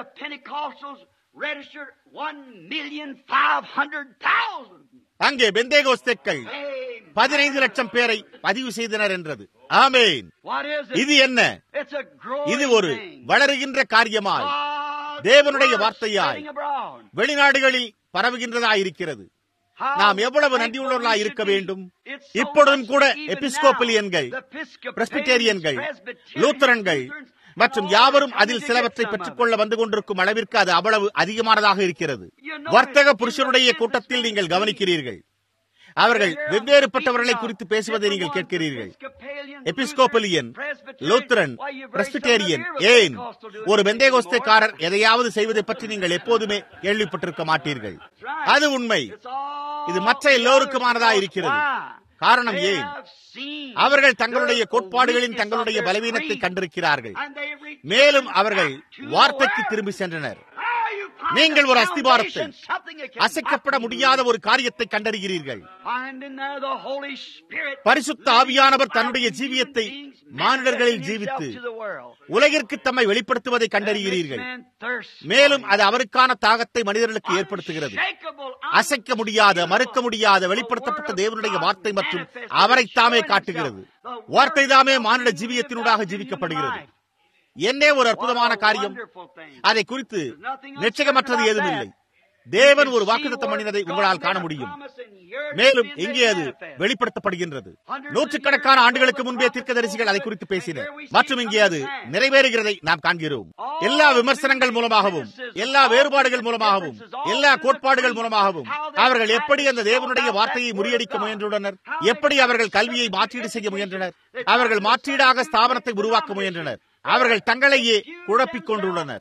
Speaker 1: அங்கே பெந்தேகோஸ்தேக்கள் பதினைந்து லட்சம் பேரை பதிவு செய்தனர் என்றது ஆமேன் இது என்ன இது ஒரு வளருகின்ற காரியமாய் தேவனுடைய வார்த்தையாய் வெளிநாடுகளில் பரவுகின்றதாயிருக்கிறது நாம் எவ்வளவு நன்றியுள்ளவர்களாய் இருக்க வேண்டும் இப்பொழுதும் கூட எபிஸ்கோபிலியன்கள் பிரஸ்பிட்டேரியன்கள் லூத்தரன்கள் மற்றும் யாவரும் அதில் சிலவற்றை பெற்றுக்கொள்ள வந்து கொண்டிருக்கும் அளவிற்கு அது அவ்வளவு அதிகமானதாக இருக்கிறது வர்த்தக புருஷருடைய கூட்டத்தில் நீங்கள் கவனிக்கிறீர்கள் அவர்கள் வெவ்வேறுபட்டவர்களை குறித்து பேசுவதை நீங்கள் கேட்கிறீர்கள் எபிஸ்கோபலியன் லூத்ரன் பிரஸ்பிட்டேரியன் ஏன் ஒரு பெந்தேகோஸ்தேக்காரர் எதையாவது செய்வதை பற்றி நீங்கள் எப்போதுமே கேள்விப்பட்டிருக்க மாட்டீர்கள் அது உண்மை இது மற்ற எல்லோருக்குமானதா இருக்கிறது காரணம் ஏன் அவர்கள் தங்களுடைய கோட்பாடுகளின் தங்களுடைய பலவீனத்தை கண்டிருக்கிறார்கள் மேலும் அவர்கள் வார்த்தைக்கு திரும்பி சென்றனர் நீங்கள் ஒரு அஸ்திபாரத்தை அசைக்கப்பட முடியாத ஒரு காரியத்தை கண்டறிகிறீர்கள் பரிசுத்த ஆவியானவர் தன்னுடைய ஜீவியத்தை மானிடர்களில் ஜீவித்து உலகிற்கு தம்மை வெளிப்படுத்துவதை கண்டறிகிறீர்கள் மேலும் அது அவருக்கான தாகத்தை மனிதர்களுக்கு ஏற்படுத்துகிறது அசைக்க முடியாத மறுக்க முடியாத வெளிப்படுத்தப்பட்ட தேவனுடைய வார்த்தை மற்றும் அவரைத்தாமே காட்டுகிறது வார்த்தை தாமே மானிட ஜீவியத்தினூடாக ஜீவிக்கப்படுகிறது என்னே ஒரு அற்புதமான காரியம் அதை குறித்து நிச்சயமற்றது ஏதும் இல்லை தேவன் ஒரு வாக்குத்தம் பண்ணினதை உங்களால் காண முடியும் மேலும் இங்கே அது வெளிப்படுத்தப்படுகின்றது நூற்றுக்கணக்கான ஆண்டுகளுக்கு முன்பே தீர்க்கதரிசிகள் அதை குறித்து பேசினர் மற்றும் இங்கே அது நிறைவேறுகிறதை நாம் காண்கிறோம் எல்லா விமர்சனங்கள் மூலமாகவும் எல்லா வேறுபாடுகள் மூலமாகவும் எல்லா கோட்பாடுகள் மூலமாகவும் அவர்கள் எப்படி அந்த தேவனுடைய வார்த்தையை முறியடிக்க முயன்றுள்ளனர் எப்படி அவர்கள் கல்வியை மாற்றீடு செய்ய முயன்றனர் அவர்கள் மாற்றீடாக ஸ்தாபனத்தை உருவாக்க முயன்றனர் அவர்கள் தங்களையே குழப்பிக் கொண்டுள்ளனர்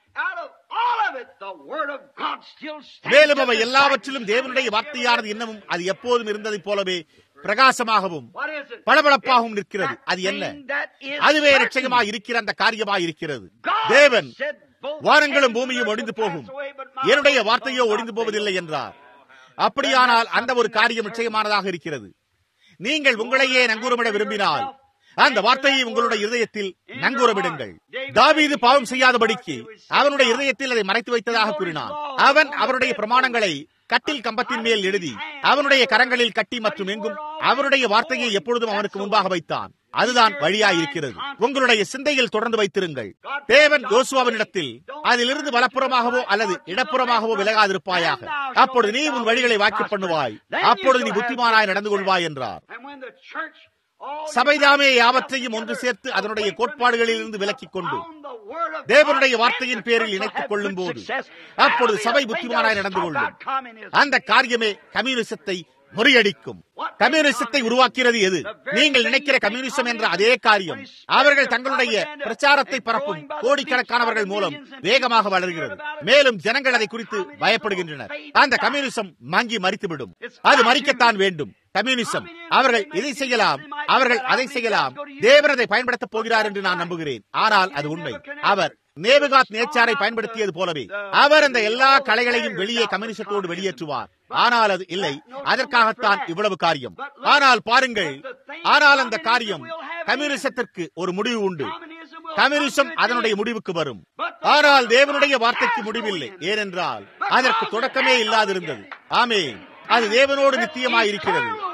Speaker 1: மேலும் அவை எல்லாவற்றிலும் தேவனுடைய வார்த்தையானது இன்னமும் அது எப்போதும் இருந்ததைப் போலவே பிரகாசமாகவும் பளபளப்பாகவும் நிற்கிறது அது என்ன அதுவே நிச்சயமாக இருக்கிற அந்த காரியமாக இருக்கிறது தேவன் வானங்களும் பூமியும் ஒடிந்து போகும் என்னுடைய வார்த்தையோ ஒடிந்து போவதில்லை என்றார் அப்படியானால் அந்த ஒரு காரியம் நிச்சயமானதாக இருக்கிறது நீங்கள் உங்களையே நங்கூரமிட விரும்பினால் அந்த வார்த்தையை உங்களுடைய இருதயத்தில் நங்கூரமிடுங்கள் தாவீது பாவம் செய்யாதபடிக்கு அவனுடைய இருதயத்தில் அதை மறைத்து வைத்ததாக கூறினான் அவன் அவருடைய பிரமாணங்களை கட்டில் கம்பத்தின் மேல் எழுதி அவனுடைய கரங்களில் கட்டி மற்றும் எங்கும் அவருடைய வார்த்தையை எப்பொழுதும் அவனுக்கு முன்பாக வைத்தான் அதுதான் வழியாயிருக்கிறது உங்களுடைய சிந்தையில் தொடர்ந்து வைத்திருங்கள் தேவன் யோசுவாவினிடத்தில் அதிலிருந்து வலப்புறமாகவோ அல்லது இடப்புறமாகவோ விலகாதிருப்பாயாக அப்பொழுது நீ உன் வழிகளை வாக்கு பண்ணுவாய் அப்பொழுது நீ புத்திமானாய் நடந்து கொள்வாய் என்றார் சபைதாமே யாவற்றையும் ஒன்று சேர்த்து அதனுடைய கோட்பாடுகளில் இருந்து விலக்கிக் கொண்டு தேவனுடைய வார்த்தையின் பேரில் இணைத்துக் கொள்ளும் போது அப்பொழுது சபை புத்திமானாய் நடந்து கொள்ளும் அந்த காரியமே கம்யூனிசத்தை முறியடிக்கும் கம்யூனிசத்தை உருவாக்கிறது எது நீங்கள் நினைக்கிற கம்யூனிசம் என்ற அதே காரியம் அவர்கள் தங்களுடைய பிரச்சாரத்தை பரப்பும் கோடிக்கணக்கானவர்கள் மூலம் வேகமாக வளர்கிறது மேலும் ஜனங்கள் அதை குறித்து பயப்படுகின்றனர் அந்த கம்யூனிசம் மங்கி மறித்துவிடும் அது மறிக்கத்தான் வேண்டும் கம்யூனிசம் அவர்கள் இதை செய்யலாம் அவர்கள் அதை செய்யலாம் தேவன் அதை பயன்படுத்தப் போகிறார் என்று நான் நம்புகிறேன் ஆனால் அது உண்மை அவர் நேபுகாத் நேச்சாரை பயன்படுத்தியது போலவே அவர் அந்த எல்லா கலைகளையும் வெளியே கம்யூனிசத்தோடு வெளியேற்றுவார் ஆனால் அது இல்லை அதற்காகத்தான் இவ்வளவு காரியம் ஆனால் பாருங்கள் ஆனால் அந்த காரியம் கம்யூனிசத்திற்கு ஒரு முடிவு உண்டு கம்யூனிசம் அதனுடைய முடிவுக்கு வரும் ஆனால் தேவனுடைய வார்த்தைக்கு முடிவில்லை ஏனென்றால் அதற்கு தொடக்கமே இல்லாதிருந்தது ஆமே அது தேவனோடு நித்தியமாயிருக்கிறது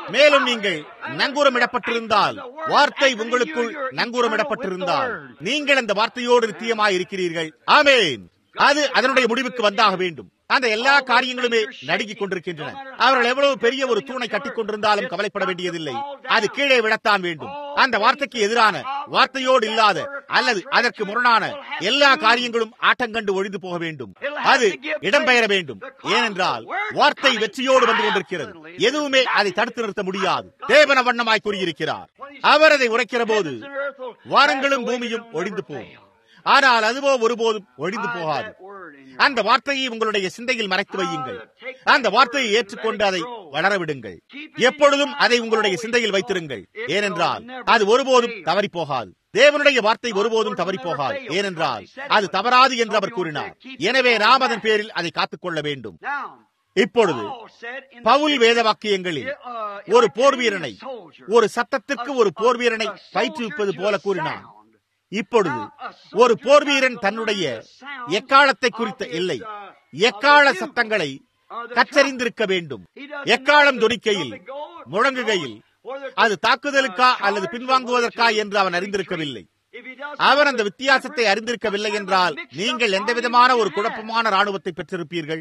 Speaker 1: மேலும் நீங்கள் நங்கூரமிடப்பட்டிருந்தால் வார்த்தை உங்களுக்குள் நங்கூரமிடப்பட்டிருந்தால் நீங்கள் அந்த வார்த்தையோடு நித்தியமாய் இருக்கிறீர்கள் ஆமேன் அது அதனுடைய முடிவுக்கு வந்தாக வேண்டும் அந்த எல்லா காரியங்களுமே நடுங்கிக் கொண்டிருக்கின்றன அவர்கள் எவ்வளவு பெரிய ஒரு தூணை கட்டிக் கொண்டிருந்தாலும் கவலைப்பட வேண்டியதில்லை அது கீழே விடத்தான் வேண்டும் அந்த வார்த்தைக்கு எதிரான வார்த்தையோடு இல்லாத அல்லது அதற்கு முரணான எல்லா காரியங்களும் ஆட்டங்கண்டு ஒழிந்து போக வேண்டும் அது இடம்பெயர வேண்டும் ஏனென்றால் வார்த்தை வெற்றியோடு வந்து கொண்டிருக்கிறது எதுவுமே அதை தடுத்து நிறுத்த முடியாது தேவன வண்ணமாய் கூறியிருக்கிறார் அவர் அதை உரைக்கிற போது வாரங்களும் பூமியும் ஒழிந்து போகும் ஆனால் அதுவோ ஒருபோதும் ஒழிந்து போகாது அந்த வார்த்தையை உங்களுடைய சிந்தையில் மறைத்து வையுங்கள் அந்த வார்த்தையை ஏற்றுக்கொண்டு அதை வளரவிடுங்கள் எப்பொழுதும் அதை உங்களுடைய சிந்தையில் வைத்திருங்கள் ஏனென்றால் அது ஒருபோதும் தவறி போகாது தேவனுடைய வார்த்தை ஒருபோதும் தவறி போகாது ஏனென்றால் அது தவறாது என்று அவர் கூறினார் எனவே நாம் அதன் பேரில் அதை காத்துக்கொள்ள வேண்டும் இப்பொழுது பவுல் வேத வாக்கியங்களில் ஒரு போர் வீரனை ஒரு சத்தத்திற்கு ஒரு போர் வீரனை பயிற்றுவிப்பது போல கூறினார் இப்பொழுது ஒரு போர் வீரன் தன்னுடைய எக்காலத்தை குறித்த இல்லை எக்கால சத்தங்களை கற்றறிந்திருக்க வேண்டும் எக்காலம் துணிக்கையில் முழங்குகையில் அது தாக்குதலுக்கா அல்லது பின்வாங்குவதற்கா என்று அவன் அறிந்திருக்கவில்லை அவர் அந்த வித்தியாசத்தை அறிந்திருக்கவில்லை என்றால் நீங்கள் எந்த விதமான ஒரு குழப்பமான ராணுவத்தை பெற்றிருப்பீர்கள்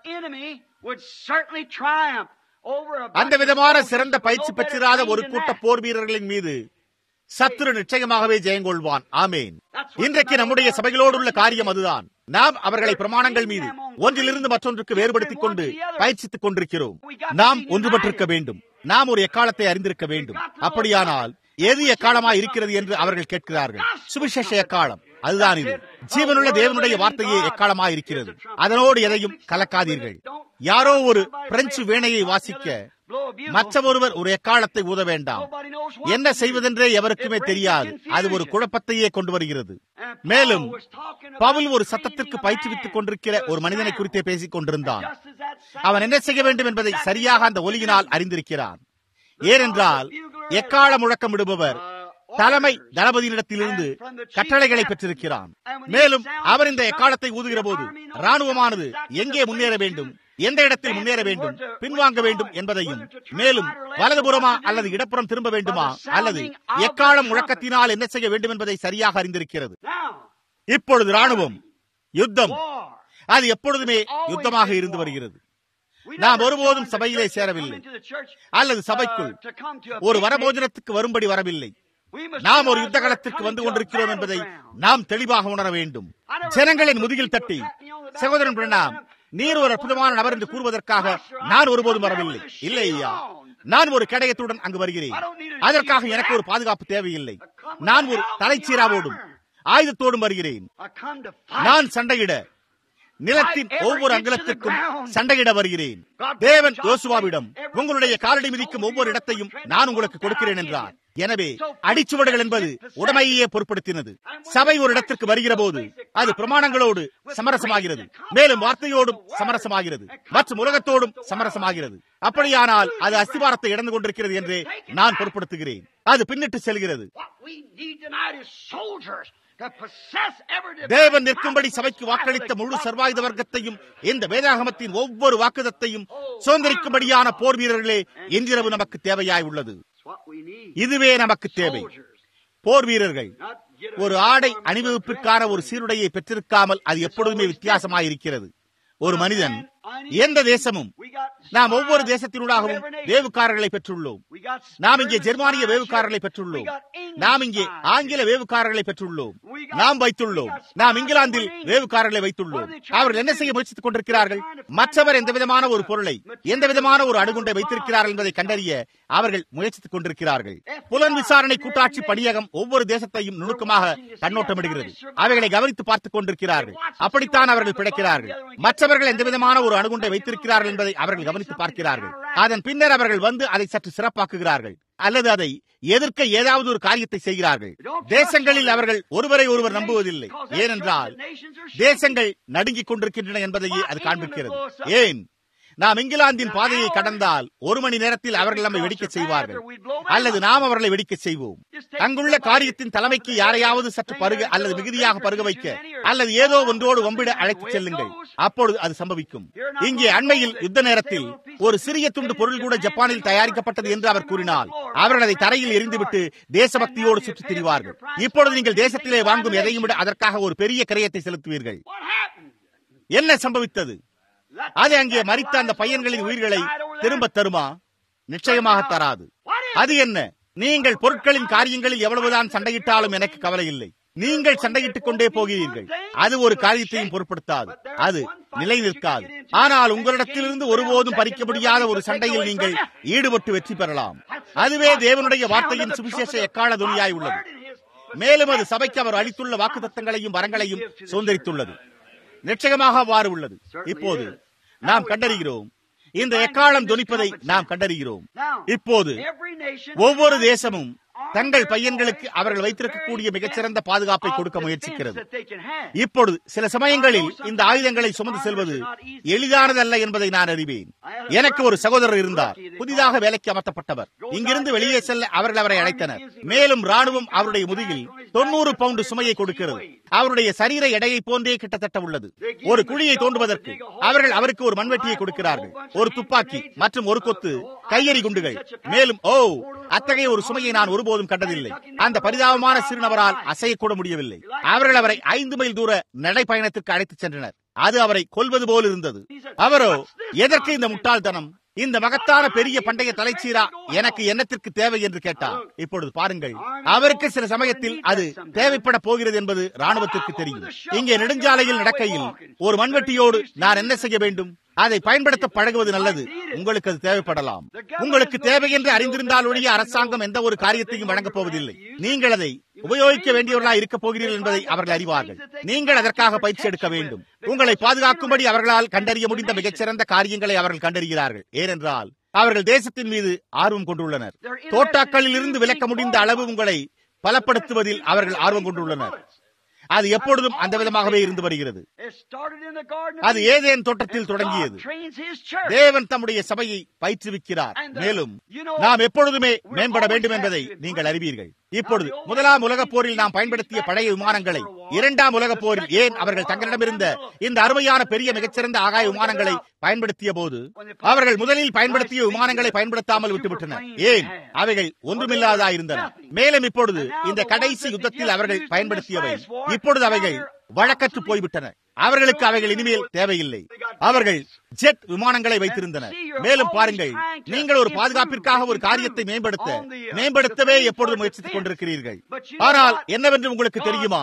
Speaker 1: அந்த விதமான சிறந்த பயிற்சி பெற்றிராத ஒரு கூட்ட போர் வீரர்களின் மீது சத்துரு நிச்சயமாகவே ஜெயங்கொள்வான் ஆமேன் இன்றைக்கு நம்முடைய சபைகளோடு உள்ள காரியம் அதுதான் நாம் அவர்களை பிரமாணங்கள் மீது ஒன்றிலிருந்து மற்றொன்றுக்கு வேறுபடுத்திக் கொண்டு பயிற்சித்துக் கொண்டிருக்கிறோம் நாம் ஒன்றுபட்டிருக்க வேண்டும் நாம் ஒரு எக்காலத்தை அறிந்திருக்க வேண்டும் அப்படியானால் எது எக்காலமா இருக்கிறது என்று அவர்கள் கேட்கிறார்கள் சுவிசேஷ எக்காலம் அதுதான் இது ஜீவனுள்ள தேவனுடைய வார்த்தையே எக்காலமா இருக்கிறது அதனோடு எதையும் கலக்காதீர்கள் யாரோ ஒரு பிரெஞ்சு வேணையை வாசிக்க மற்ற ஒருவர் ஒரு எக்காலத்தை ஊத வேண்டாம் என்ன செய்வதென்றே எவருக்குமே தெரியாது அது ஒரு குழப்பத்தையே கொண்டு வருகிறது மேலும் பவுல் ஒரு சத்தத்திற்கு பயிற்றுவித்துக் கொண்டிருக்கிற ஒரு மனிதனை குறித்தே பேசிக் கொண்டிருந்தான் அவன் என்ன செய்ய வேண்டும் என்பதை சரியாக அந்த ஒலியினால் அறிந்திருக்கிறான் ஏனென்றால் எக்கால முழக்கமிடுபவர் தலைமை தளபதியிடத்திலிருந்து கட்டளைகளை பெற்றிருக்கிறான் மேலும் அவர் இந்த எக்காலத்தை ஊதுகிற போது ராணுவமானது எங்கே முன்னேற வேண்டும் எந்த இடத்தில் முன்னேற வேண்டும் பின்வாங்க வேண்டும் என்பதையும் மேலும் வலதுபுறமா அல்லது இடப்புறம் திரும்ப வேண்டுமா அல்லது எக்காலம் முழக்கத்தினால் என்ன செய்ய வேண்டும் என்பதை சரியாக அறிந்திருக்கிறது இப்பொழுது ராணுவம் யுத்தம் அது எப்பொழுதுமே யுத்தமாக இருந்து வருகிறது நாம் ஒருபோதும் சபையிலே சேரவில்லை அல்லது சபைக்குள் ஒரு வரபோஜனத்துக்கு வரும்படி வரவில்லை நாம் ஒரு யுத்த களத்திற்கு வந்து கொண்டிருக்கிறோம் என்பதை நாம் தெளிவாக உணர வேண்டும் ஜனங்களின் முதுகில் தட்டி சகோதரன் பிரணாம் நீர் ஒரு அற்புதமான நபர் என்று கூறுவதற்காக நான் ஒருபோதும் வரவில்லை இல்லை ஐயா நான் ஒரு கடையத்துடன் அங்கு வருகிறேன் அதற்காக எனக்கு ஒரு பாதுகாப்பு தேவையில்லை நான் ஒரு தலைச்சீராவோடும் ஆயுதத்தோடும் வருகிறேன் நான் சண்டையிட நிலத்தின் ஒவ்வொரு அங்கலத்திற்கும் சண்டையிட வருகிறேன் தேவன் யோசுவாவிடம் உங்களுடைய காலடி மிதிக்கும் ஒவ்வொரு இடத்தையும் நான் உங்களுக்கு கொடுக்கிறேன் என்றார் எனவே அடிச்சுவடுகள் என்பது உடமையே பொருட்படுத்தினது சபை ஒரு இடத்திற்கு வருகிற போது அது பிரமாணங்களோடு சமரசமாகிறது மேலும் வார்த்தையோடும் சமரசமாகிறது மற்றும் உலகத்தோடும் சமரசமாகிறது அப்படியானால் அது அஸ்திவாரத்தை இழந்து கொண்டிருக்கிறது என்றே நான் பொருட்படுத்துகிறேன் அது பின்னிட்டு செல்கிறது தேவன் நிற்கும்படி சபைக்கு வாக்களித்த முழு சர்வாயுத வர்க்கத்தையும் இந்த வேதாகமத்தின் ஒவ்வொரு வாக்குதத்தையும் சுதந்திரிக்கும்படியான போர் வீரர்களே இன்றிரவு நமக்கு தேவையாய் உள்ளது இதுவே நமக்கு தேவை போர் வீரர்கள் ஒரு ஆடை அணிவகுப்பிற்கான ஒரு சீருடையை பெற்றிருக்காமல் அது எப்பொழுதுமே வித்தியாசமாயிருக்கிறது ஒரு மனிதன் எந்த தேசமும் நாம் ஒவ்வொரு தேசத்தினூடாகவும் வேவுக்காரர்களை பெற்றுள்ளோம் நாம் இங்கே ஜெர்மானிய வேவுக்காரர்களை பெற்றுள்ளோம் நாம் இங்கே ஆங்கில வேவுக்காரர்களை பெற்றுள்ளோம் நாம் வைத்துள்ளோம் நாம் இங்கிலாந்தில் வேவுக்காரர்களை வைத்துள்ளோம் அவர்கள் என்ன செய்ய முயற்சித்துக் கொண்டிருக்கிறார்கள் மற்றவர் எந்த விதமான ஒரு பொருளை எந்த விதமான ஒரு அணுகுண்டை வைத்திருக்கிறார்கள் என்பதை கண்டறிய அவர்கள் முயற்சித்துக் கொண்டிருக்கிறார்கள் புலன் விசாரணை கூட்டாட்சி பணியகம் ஒவ்வொரு தேசத்தையும் நுணுக்கமாக கண்ணோட்டமிடுகிறது அவைகளை கவனித்து பார்த்துக் கொண்டிருக்கிறார்கள் அப்படித்தான் அவர்கள் பிழைக்கிறார்கள் மற்றவர்கள் எந்த விதமான ஒரு அணுகுண்டை வைத்திருக்கிறார்கள் என்பதை அவர்கள் கவனித்து பார்க்கிறார்கள் அதன் பின்னர் அவர்கள் வந்து அதை சற்று சிறப்பாக்குகிறார்கள் அல்லது அதை எதிர்க்க ஏதாவது ஒரு காரியத்தை செய்கிறார்கள் தேசங்களில் அவர்கள் ஒருவரை ஒருவர் நம்புவதில்லை ஏனென்றால் தேசங்கள் நடுங்கிக் கொண்டிருக்கின்றன என்பதையே அது காண்பிக்கிறது ஏன் நாம் இங்கிலாந்தின் பாதையை கடந்தால் ஒரு மணி நேரத்தில் அவர்கள் நம்மை வெடிக்க செய்வார்கள் அல்லது நாம் அவர்களை வெடிக்க செய்வோம் அங்குள்ள காரியத்தின் தலைமைக்கு யாரையாவது சற்று பருக அல்லது மிகுதியாக பருக வைக்க அல்லது ஏதோ ஒன்றோடு ஒம்பிட அழைத்துச் செல்லுங்கள் அப்பொழுது அது சம்பவிக்கும் இங்கே அண்மையில் யுத்த நேரத்தில் ஒரு சிறிய துண்டு பொருள் கூட ஜப்பானில் தயாரிக்கப்பட்டது என்று அவர் கூறினால் அவர்கள் அதை தரையில் எரிந்துவிட்டு தேசபக்தியோடு சுற்றித் திரிவார்கள் இப்பொழுது நீங்கள் தேசத்திலே வாங்கும் எதையும் விட அதற்காக ஒரு பெரிய கிரயத்தை செலுத்துவீர்கள் என்ன சம்பவித்தது அது அங்கே மறித்த அந்த பையன்களின் உயிர்களை திரும்ப தருமா நிச்சயமாக தராது அது என்ன நீங்கள் பொருட்களின் காரியங்களில் எவ்வளவுதான் சண்டையிட்டாலும் எனக்கு கவலை இல்லை நீங்கள் சண்டையிட்டுக் கொண்டே போகிறீர்கள் அது ஒரு காரியத்தையும் பொருட்படுத்தாது அது நிலை நிற்காது ஆனால் உங்களிடத்திலிருந்து ஒருபோதும் பறிக்க முடியாத ஒரு சண்டையில் நீங்கள் ஈடுபட்டு வெற்றி பெறலாம் அதுவே தேவனுடைய வார்த்தையின் சுவிசேஷ எக்கால துணியாய் உள்ளது மேலும் அது சபைக்கு அவர் அளித்துள்ள வாக்கு தத்தங்களையும் வரங்களையும் சுதந்திரித்துள்ளது நிச்சயமாக அவ்வாறு உள்ளது இப்போது நாம் கண்டறிகிறோம் இந்த எக்காலம் துணிப்பதை நாம் கண்டறிகிறோம் இப்போது ஒவ்வொரு தேசமும் தங்கள் பையன்களுக்கு அவர்கள் வைத்திருக்கக்கூடிய மிகச்சிறந்த பாதுகாப்பை கொடுக்க முயற்சிக்கிறது இப்பொழுது சில சமயங்களில் இந்த ஆயுதங்களை சுமந்து செல்வது எளிதானதல்ல என்பதை நான் அறிவேன் எனக்கு ஒரு சகோதரர் இருந்தார் புதிதாக வேலைக்கு அமர்த்தப்பட்டவர் இங்கிருந்து வெளியே செல்ல அவர்கள் அவரை அழைத்தனர் மேலும் ராணுவம் அவருடைய முதுகில் தொண்ணூறு பவுண்டு சுமையை கொடுக்கிறது அவருடைய சரீர எடையை போன்றே கிட்டத்தட்ட உள்ளது ஒரு குழியை தோண்டுவதற்கு அவர்கள் அவருக்கு ஒரு மண்வெட்டியை கொடுக்கிறார்கள் ஒரு துப்பாக்கி மற்றும் ஒரு கொத்து கையெறி குண்டுகள் மேலும் ஓ அத்தகைய ஒரு சுமையை நான் ஒருபோதும் கண்டதில்லை அந்த பரிதாபமான சிறுநபரால் அசையக்கூட முடியவில்லை அவர்கள் அவரை ஐந்து மைல் தூர நடைப்பயணத்திற்கு அழைத்துச் சென்றனர் அது அவரை கொல்வது போல் இருந்தது அவரோ எதற்கு இந்த முட்டாள்தனம் இந்த மகத்தான பெரிய பண்டைய தலைச்சீரா எனக்கு என்னத்திற்கு தேவை என்று கேட்டார் இப்பொழுது பாருங்கள் அவருக்கு சில சமயத்தில் அது தேவைப்பட போகிறது என்பது ராணுவத்திற்கு தெரியும் இங்கே நெடுஞ்சாலையில் நடக்கையில் ஒரு மண்வெட்டியோடு நான் என்ன செய்ய வேண்டும் அதை பயன்படுத்த பழகுவது நல்லது உங்களுக்கு அது தேவைப்படலாம் உங்களுக்கு தேவை என்று அறிந்திருந்தால் ஒழிய அரசாங்கம் எந்த ஒரு காரியத்தையும் வழங்கப் போவதில்லை நீங்கள் அதை உபயோகிக்க வேண்டியவர்களா இருக்க போகிறீர்கள் என்பதை அவர்கள் அறிவார்கள் நீங்கள் அதற்காக பயிற்சி எடுக்க வேண்டும் உங்களை பாதுகாக்கும்படி அவர்களால் கண்டறிய முடிந்த மிகச்சிறந்த காரியங்களை அவர்கள் கண்டறிகிறார்கள் ஏனென்றால் அவர்கள் தேசத்தின் மீது ஆர்வம் கொண்டுள்ளனர் தோட்டாக்களில் இருந்து விலக்க முடிந்த அளவு உங்களை பலப்படுத்துவதில் அவர்கள் ஆர்வம் கொண்டுள்ளனர் அது எப்பொழுதும் அந்த விதமாகவே இருந்து வருகிறது அது ஏதேன் தோட்டத்தில் தொடங்கியது தேவன் தம்முடைய சபையை பயிற்றுவிக்கிறார் மேலும் நாம் எப்பொழுதுமே மேம்பட வேண்டும் என்பதை நீங்கள் அறிவீர்கள் இப்பொழுது முதலாம் உலகப் போரில் நாம் பயன்படுத்திய பழைய விமானங்களை இரண்டாம் உலகப் போரில் ஏன் அவர்கள் தங்களிடமிருந்த இந்த அருமையான பெரிய மிகச்சிறந்த ஆகாய விமானங்களை பயன்படுத்திய போது அவர்கள் முதலில் பயன்படுத்திய விமானங்களை பயன்படுத்தாமல் விட்டுவிட்டனர் ஏன் அவைகள் ஒன்றுமில்லாதா இருந்தன மேலும் இப்பொழுது இந்த கடைசி யுத்தத்தில் அவர்கள் பயன்படுத்தியவை இப்பொழுது அவைகள் வழக்கற்று போய்விட்டன அவர்களுக்கு அவைகள் இனிமேல் தேவையில்லை அவர்கள் ஜெட் விமானங்களை வைத்திருந்தனர் மேலும் பாருங்கள் நீங்கள் ஒரு பாதுகாப்பிற்காக ஒரு காரியத்தை மேம்படுத்த மேம்படுத்தவே எப்பொழுது முயற்சித்துக் கொண்டிருக்கிறீர்கள் ஆனால் என்னவென்று உங்களுக்கு தெரியுமா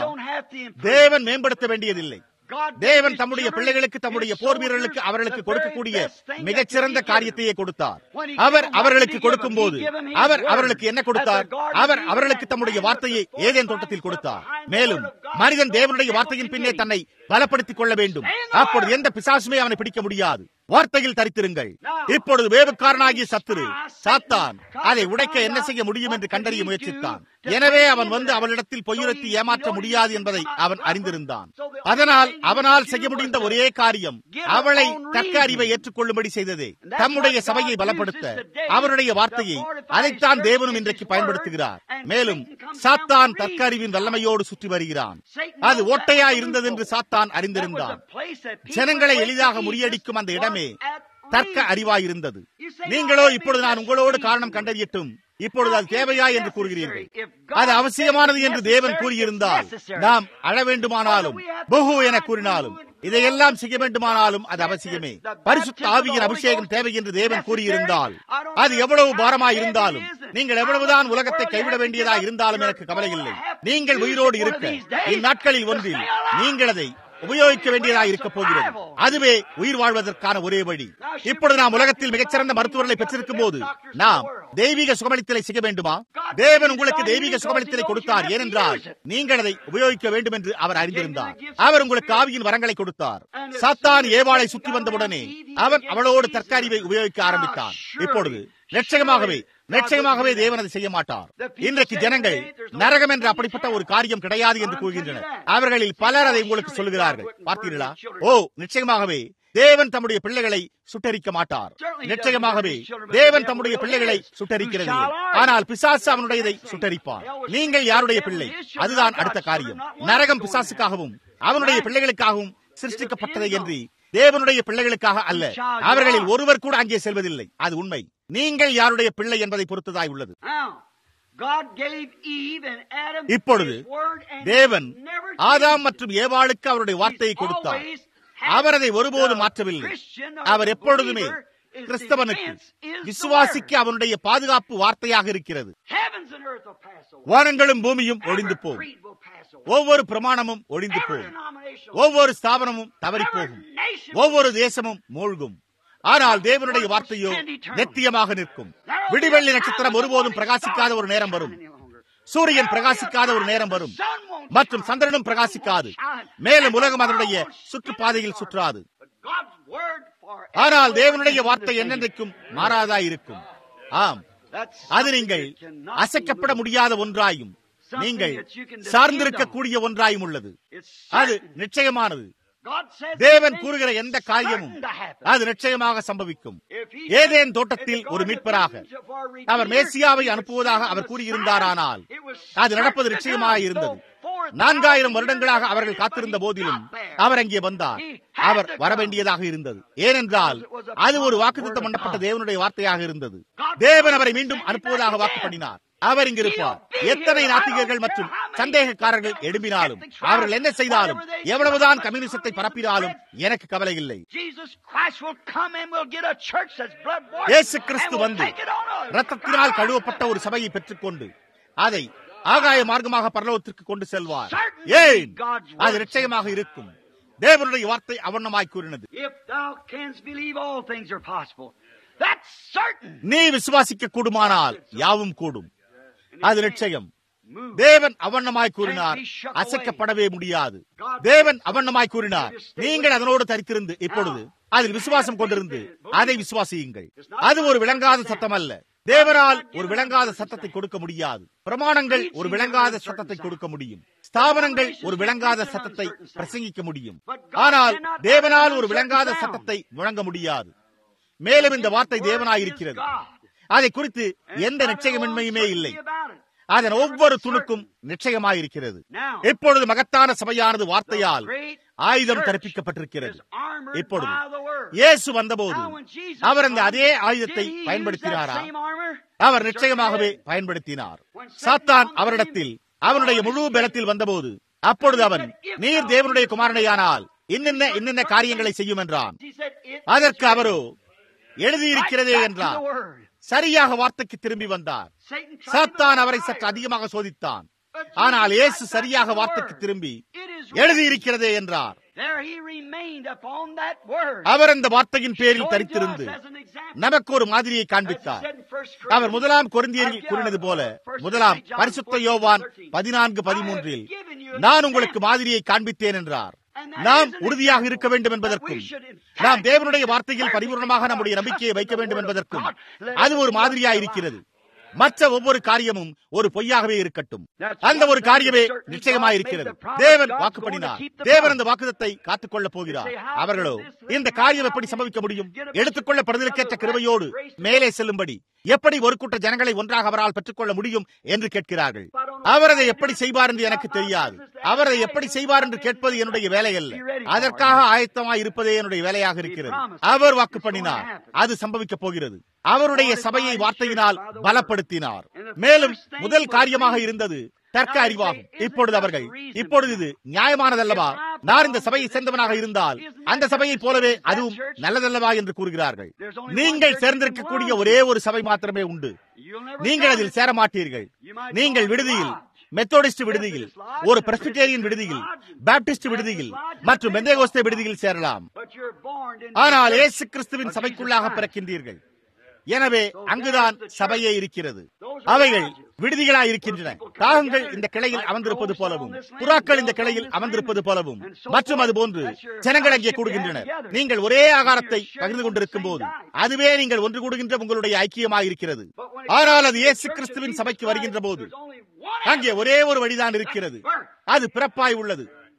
Speaker 1: தேவன் மேம்படுத்த வேண்டியதில்லை தேவன் தம்முடைய பிள்ளைகளுக்கு தம்முடைய போர் வீரர்களுக்கு அவர்களுக்கு கொடுக்கக்கூடிய மிகச்சிறந்த காரியத்தையே கொடுத்தார் அவர் அவர்களுக்கு கொடுக்கும் போது அவர் அவர்களுக்கு என்ன கொடுத்தார் அவர் அவர்களுக்கு தம்முடைய வார்த்தையை ஏதேன் தோட்டத்தில் கொடுத்தார் மேலும் மனிதன் தேவனுடைய வார்த்தையின் பின்னே தன்னை பலப்படுத்திக் கொள்ள வேண்டும் அப்பொழுது எந்த பிசாசுமே அவனை பிடிக்க முடியாது வார்த்தையில் தரித்திருங்கள் இப்பொழுது வேவுக்காரனாகிய சத்துரு சாத்தான் அதை உடைக்க என்ன செய்ய முடியும் என்று கண்டறிய முயற்சித்தான் எனவே அவன் வந்து அவளிடத்தில் பொய்யுரத்தி ஏமாற்ற முடியாது என்பதை அவன் அறிந்திருந்தான் அதனால் அவனால் செய்ய முடிந்த ஒரே காரியம் அவளை தக்க அறிவை ஏற்றுக்கொள்ளும்படி செய்ததே தம்முடைய சபையை பலப்படுத்த அவருடைய வார்த்தையை அதைத்தான் தேவனும் இன்றைக்கு பயன்படுத்துகிறார் மேலும் சாத்தான் தக்க அறிவின் வல்லமையோடு சுற்றி வருகிறான் அது ஓட்டையா இருந்தது என்று சாத்தான் அறிந்திருந்தான் ஜனங்களை எளிதாக முறியடிக்கும் அந்த இடமே தர்க்க அறிவாயிருந்தது நீங்களோ இப்பொழுது நான் உங்களோடு காரணம் கண்டறியட்டும் இப்பொழுது அது தேவையா என்று கூறுகிறீர்கள் அது அவசியமானது என்று தேவன் கூறியிருந்தால் நாம் அழ வேண்டுமானாலும் பகு என கூறினாலும் இதையெல்லாம் செய்ய வேண்டுமானாலும் அது அவசியமே பரிசுத்த ஆவியின் அபிஷேகம் தேவை என்று தேவன் கூறியிருந்தால் அது எவ்வளவு பாரமாய் இருந்தாலும் நீங்கள் எவ்வளவுதான் உலகத்தை கைவிட வேண்டியதா இருந்தாலும் எனக்கு கவலை இல்லை நீங்கள் உயிரோடு இருக்க இந்நாட்களில் ஒன்றில் நீங்கள் அதை உபயோகிக்க வேண்டியதாக இருக்க போகிறது அதுவே உயிர் வாழ்வதற்கான ஒரே வழி இப்பொழுது நாம் உலகத்தில் மிகச்சிறந்த மருத்துவர்களை பெற்றிருக்கும் போது நாம் தெய்வீக சுகமளித்தலை செய்ய வேண்டுமா தேவன் உங்களுக்கு தெய்வீக சுகமளித்தலை கொடுத்தார் ஏனென்றால் நீங்கள் அதை உபயோகிக்க வேண்டும் என்று அவர் அறிந்திருந்தார் அவர் உங்களுக்கு ஆவியின் வரங்களை கொடுத்தார் சாத்தான் ஏவாளை சுற்றி வந்தவுடனே அவன் அவளோடு தற்காரிவை உபயோகிக்க ஆரம்பித்தான் இப்பொழுது நிச்சயமாகவே நிச்சயமாகவே தேவன் அதை செய்ய மாட்டார் இன்றைக்கு ஜனங்கள் நரகம் என்ற அப்படிப்பட்ட ஒரு காரியம் கிடையாது என்று கூறுகின்றனர் அவர்களில் பலர் அதை உங்களுக்கு சொல்லுகிறார்கள் பார்த்தீர்களா ஓ நிச்சயமாகவே தேவன் தம்முடைய பிள்ளைகளை சுட்டரிக்க மாட்டார் நிச்சயமாகவே தேவன் தம்முடைய பிள்ளைகளை சுட்டரிக்கிறது ஆனால் பிசாசு அவனுடையதை சுட்டரிப்பான் நீங்கள் யாருடைய பிள்ளை அதுதான் அடுத்த காரியம் நரகம் பிசாசுக்காகவும் அவனுடைய பிள்ளைகளுக்காகவும் சிருஷ்டிக்கப்பட்டதை என்று தேவனுடைய பிள்ளைகளுக்காக அல்ல அவர்களில் ஒருவர் கூட அங்கே செல்வதில்லை அது உண்மை நீங்கள் யாருடைய பிள்ளை என்பதை பொறுத்ததாய் உள்ளது இப்பொழுது தேவன் ஆதாம் மற்றும் ஏவாளுக்கு அவருடைய வார்த்தையை கொடுத்தார் அவர் அதை ஒருபோதும் மாற்றவில்லை அவர் எப்பொழுதுமே கிறிஸ்தவனுக்கு விசுவாசிக்க அவனுடைய பாதுகாப்பு வார்த்தையாக இருக்கிறது வானங்களும் பூமியும் ஒழிந்து போகும் ஒவ்வொரு பிரமாணமும் ஒழிந்து போகும் ஒவ்வொரு ஸ்தாபனமும் தவறி போகும் ஒவ்வொரு தேசமும் மூழ்கும் ஆனால் தேவனுடைய வார்த்தையோ நித்தியமாக நிற்கும் விடிவெள்ளி நட்சத்திரம் ஒருபோதும் பிரகாசிக்காத ஒரு நேரம் வரும் சூரியன் பிரகாசிக்காத ஒரு நேரம் வரும் மற்றும் சந்திரனும் பிரகாசிக்காது மேலும் உலகம் அதனுடைய சுற்றுப்பாதையில் சுற்றாது ஆனால் தேவனுடைய வார்த்தை என்னென்றைக்கும் மாறாதா இருக்கும் ஆம் அது நீங்கள் அசைக்கப்பட முடியாத ஒன்றாயும் நீங்கள் சார்ந்திருக்கக்கூடிய ஒன்றாயும் உள்ளது அது நிச்சயமானது தேவன் கூறுகிற எந்த காரியமும் அது நிச்சயமாக சம்பவிக்கும் ஏதேன் தோட்டத்தில் ஒரு மீட்பராக அவர் மேசியாவை அனுப்புவதாக அவர் கூறியிருந்தாரானால் அது நடப்பது நிச்சயமாக இருந்தது நான்காயிரம் வருடங்களாக அவர்கள் காத்திருந்த போதிலும் அவர் அங்கே வந்தார் அவர் வரவேண்டியதாக இருந்தது ஏனென்றால் அது ஒரு வாக்குத்தம் பண்ணப்பட்ட தேவனுடைய வார்த்தையாக இருந்தது தேவன் அவரை மீண்டும் அனுப்புவதாக வாக்கு பண்ணினார் அவர் இங்கிருப்பார் எத்தனை நாத்திகர்கள் மற்றும் சந்தேகக்காரர்கள் எழும்பினாலும் அவர்கள் என்ன செய்தாலும் எவ்வளவுதான் கம்யூனிசத்தை பரப்பினாலும் எனக்கு கவலை இல்லை இயேசு கிறிஸ்து வந்து ரத்தத்தினால் கழுவப்பட்ட ஒரு சபையை பெற்றுக்கொண்டு அதை ஆகாய மார்க்கமாக பரலோகத்திற்கு கொண்டு செல்வார் ஏன் அது நிச்சயமாக இருக்கும் தேவனுடைய வார்த்தை அவண்ணமாய் கூறினது நீ விசுவாசிக்க கூடுமானால் யாவும் கூடும் அது நிச்சயம் தேவன் அவண்ணமாய் கூறினார் அசைக்கப்படவே முடியாது தேவன் அவண்ணமாய் கூறினார் நீங்கள் அதனோடு தரித்திருந்து இப்பொழுது அதில் விசுவாசம் கொண்டிருந்து அதை விசுவாசியுங்கள் அது ஒரு விளங்காத சத்தம் அல்ல தேவனால் ஒரு விளங்காத சத்தத்தை கொடுக்க முடியாது பிரமாணங்கள் ஒரு விளங்காத சத்தத்தை கொடுக்க முடியும் ஸ்தாபனங்கள் ஒரு விளங்காத சத்தத்தை பிரசங்கிக்க முடியும் ஆனால் தேவனால் ஒரு விளங்காத சத்தத்தை முழங்க முடியாது மேலும் இந்த வார்த்தை தேவனாயிருக்கிறது அதை குறித்து எந்த நிச்சயமின்மையுமே இல்லை அதன் ஒவ்வொரு துணுக்கும் நிச்சயமாயிருக்கிறது இப்பொழுது மகத்தான சபையானது வார்த்தையால் ஆயுதம் கற்பிக்கப்பட்டிருக்கிறது இப்பொழுது இயேசு வந்தபோது அவர் அந்த அதே ஆயுதத்தை பயன்படுத்தினாரா அவர் நிச்சயமாகவே பயன்படுத்தினார் சாத்தான் அவரிடத்தில் அவனுடைய முழு பலத்தில் வந்தபோது அப்பொழுது அவன் நீர் தேவனுடைய குமாரனையானால் இன்னென்ன இன்னென்ன காரியங்களை செய்யும் என்றான் அதற்கு அவரோ எழுதியிருக்கிறதே என்றார் சரியாக வார்த்தைக்கு திரும்பி வந்தார் சாத்தான் அவரை சற்று அதிகமாக சோதித்தான் ஆனால் இயேசு சரியாக வார்த்தைக்கு திரும்பி எழுதியிருக்கிறதே என்றார் அவர் அந்த வார்த்தையின் பேரில் தரித்திருந்து நமக்கு ஒரு மாதிரியை காண்பித்தார் அவர் முதலாம் கொரிந்தியரில் கூறினது போல முதலாம் பரிசுத்த யோவான் பதினான்கு பதிமூன்றில் நான் உங்களுக்கு மாதிரியை காண்பித்தேன் என்றார் நாம் உறுதியாக இருக்க வேண்டும் என்பதற்கும் நாம் தேவனுடைய வார்த்தையில் பரிபூர்ணமாக நம்முடைய நம்பிக்கையை வைக்க வேண்டும் என்பதற்கும் அது ஒரு மாதிரியாக இருக்கிறது மற்ற ஒவ்வொரு காரியமும் ஒரு பொய்யாகவே இருக்கட்டும் அந்த ஒரு காரியமே நிச்சயமாயிருக்கிறது தேவன் வாக்கு பண்ணினார் தேவன் அந்த வாக்குதத்தை காத்துக்கொள்ள போகிறார் அவர்களோ இந்த காரியம் எப்படி சம்பவிக்க முடியும் எடுத்துக்கொள்ளப்படுவதற்கேற்ற கிருபையோடு மேலே செல்லும்படி எப்படி ஒரு கூட்ட ஜனங்களை ஒன்றாக அவரால் பெற்றுக்கொள்ள முடியும் என்று கேட்கிறார்கள் அவர் அதை எப்படி செய்வார் என்று எனக்கு தெரியாது அவர் அதை எப்படி செய்வார் என்று கேட்பது என்னுடைய வேலை அல்ல அதற்காக ஆயத்தமாய் இருப்பதே என்னுடைய வேலையாக இருக்கிறது அவர் வாக்கு பண்ணினார் அது சம்பவிக்கப் போகிறது அவருடைய சபையை வார்த்தையினால் பலப்படுத்தினார் மேலும் முதல் காரியமாக இருந்தது தர்க்க அறிவாகும் இப்பொழுது அவர்கள் இப்பொழுது இது நியாயமானதல்லவா நான் இந்த சபையை சேர்ந்தவனாக இருந்தால் அந்த சபையை போலவே அதுவும் நல்லதல்லவா என்று கூறுகிறார்கள் நீங்கள் சேர்ந்திருக்கக்கூடிய ஒரே ஒரு சபை மாத்திரமே உண்டு நீங்கள் அதில் சேர மாட்டீர்கள் நீங்கள் விடுதியில் மெத்தோடிஸ்ட் விடுதியில் ஒரு பிரஸ்பிட்டேரியன் விடுதியில் பாப்டிஸ்ட் விடுதியில் மற்றும் பெந்தேகோஸ்தே விடுதியில் சேரலாம் ஆனால் ஏசு கிறிஸ்துவின் சபைக்குள்ளாக பிறக்கின்றீர்கள் எனவே அங்குதான் சபையே இருக்கிறது அவைகள் விடுதிகளாய் இருக்கின்றன காகங்கள் இந்த கிளையில் அமர்ந்திருப்பது போலவும் புறாக்கள் இந்த கிளையில் அமர்ந்திருப்பது போலவும் மற்றும் அது போன்று ஜனங்கள் அங்கே கூடுகின்றனர் நீங்கள் ஒரே ஆகாரத்தை பகிர்ந்து கொண்டிருக்கும் போது அதுவே நீங்கள் ஒன்று கூடுகின்ற உங்களுடைய ஐக்கியமாக இருக்கிறது ஆனால் அது இயேசு கிறிஸ்துவின் சபைக்கு வருகின்ற போது அங்கே ஒரே ஒரு வழிதான் இருக்கிறது அது பிறப்பாய் உள்ளது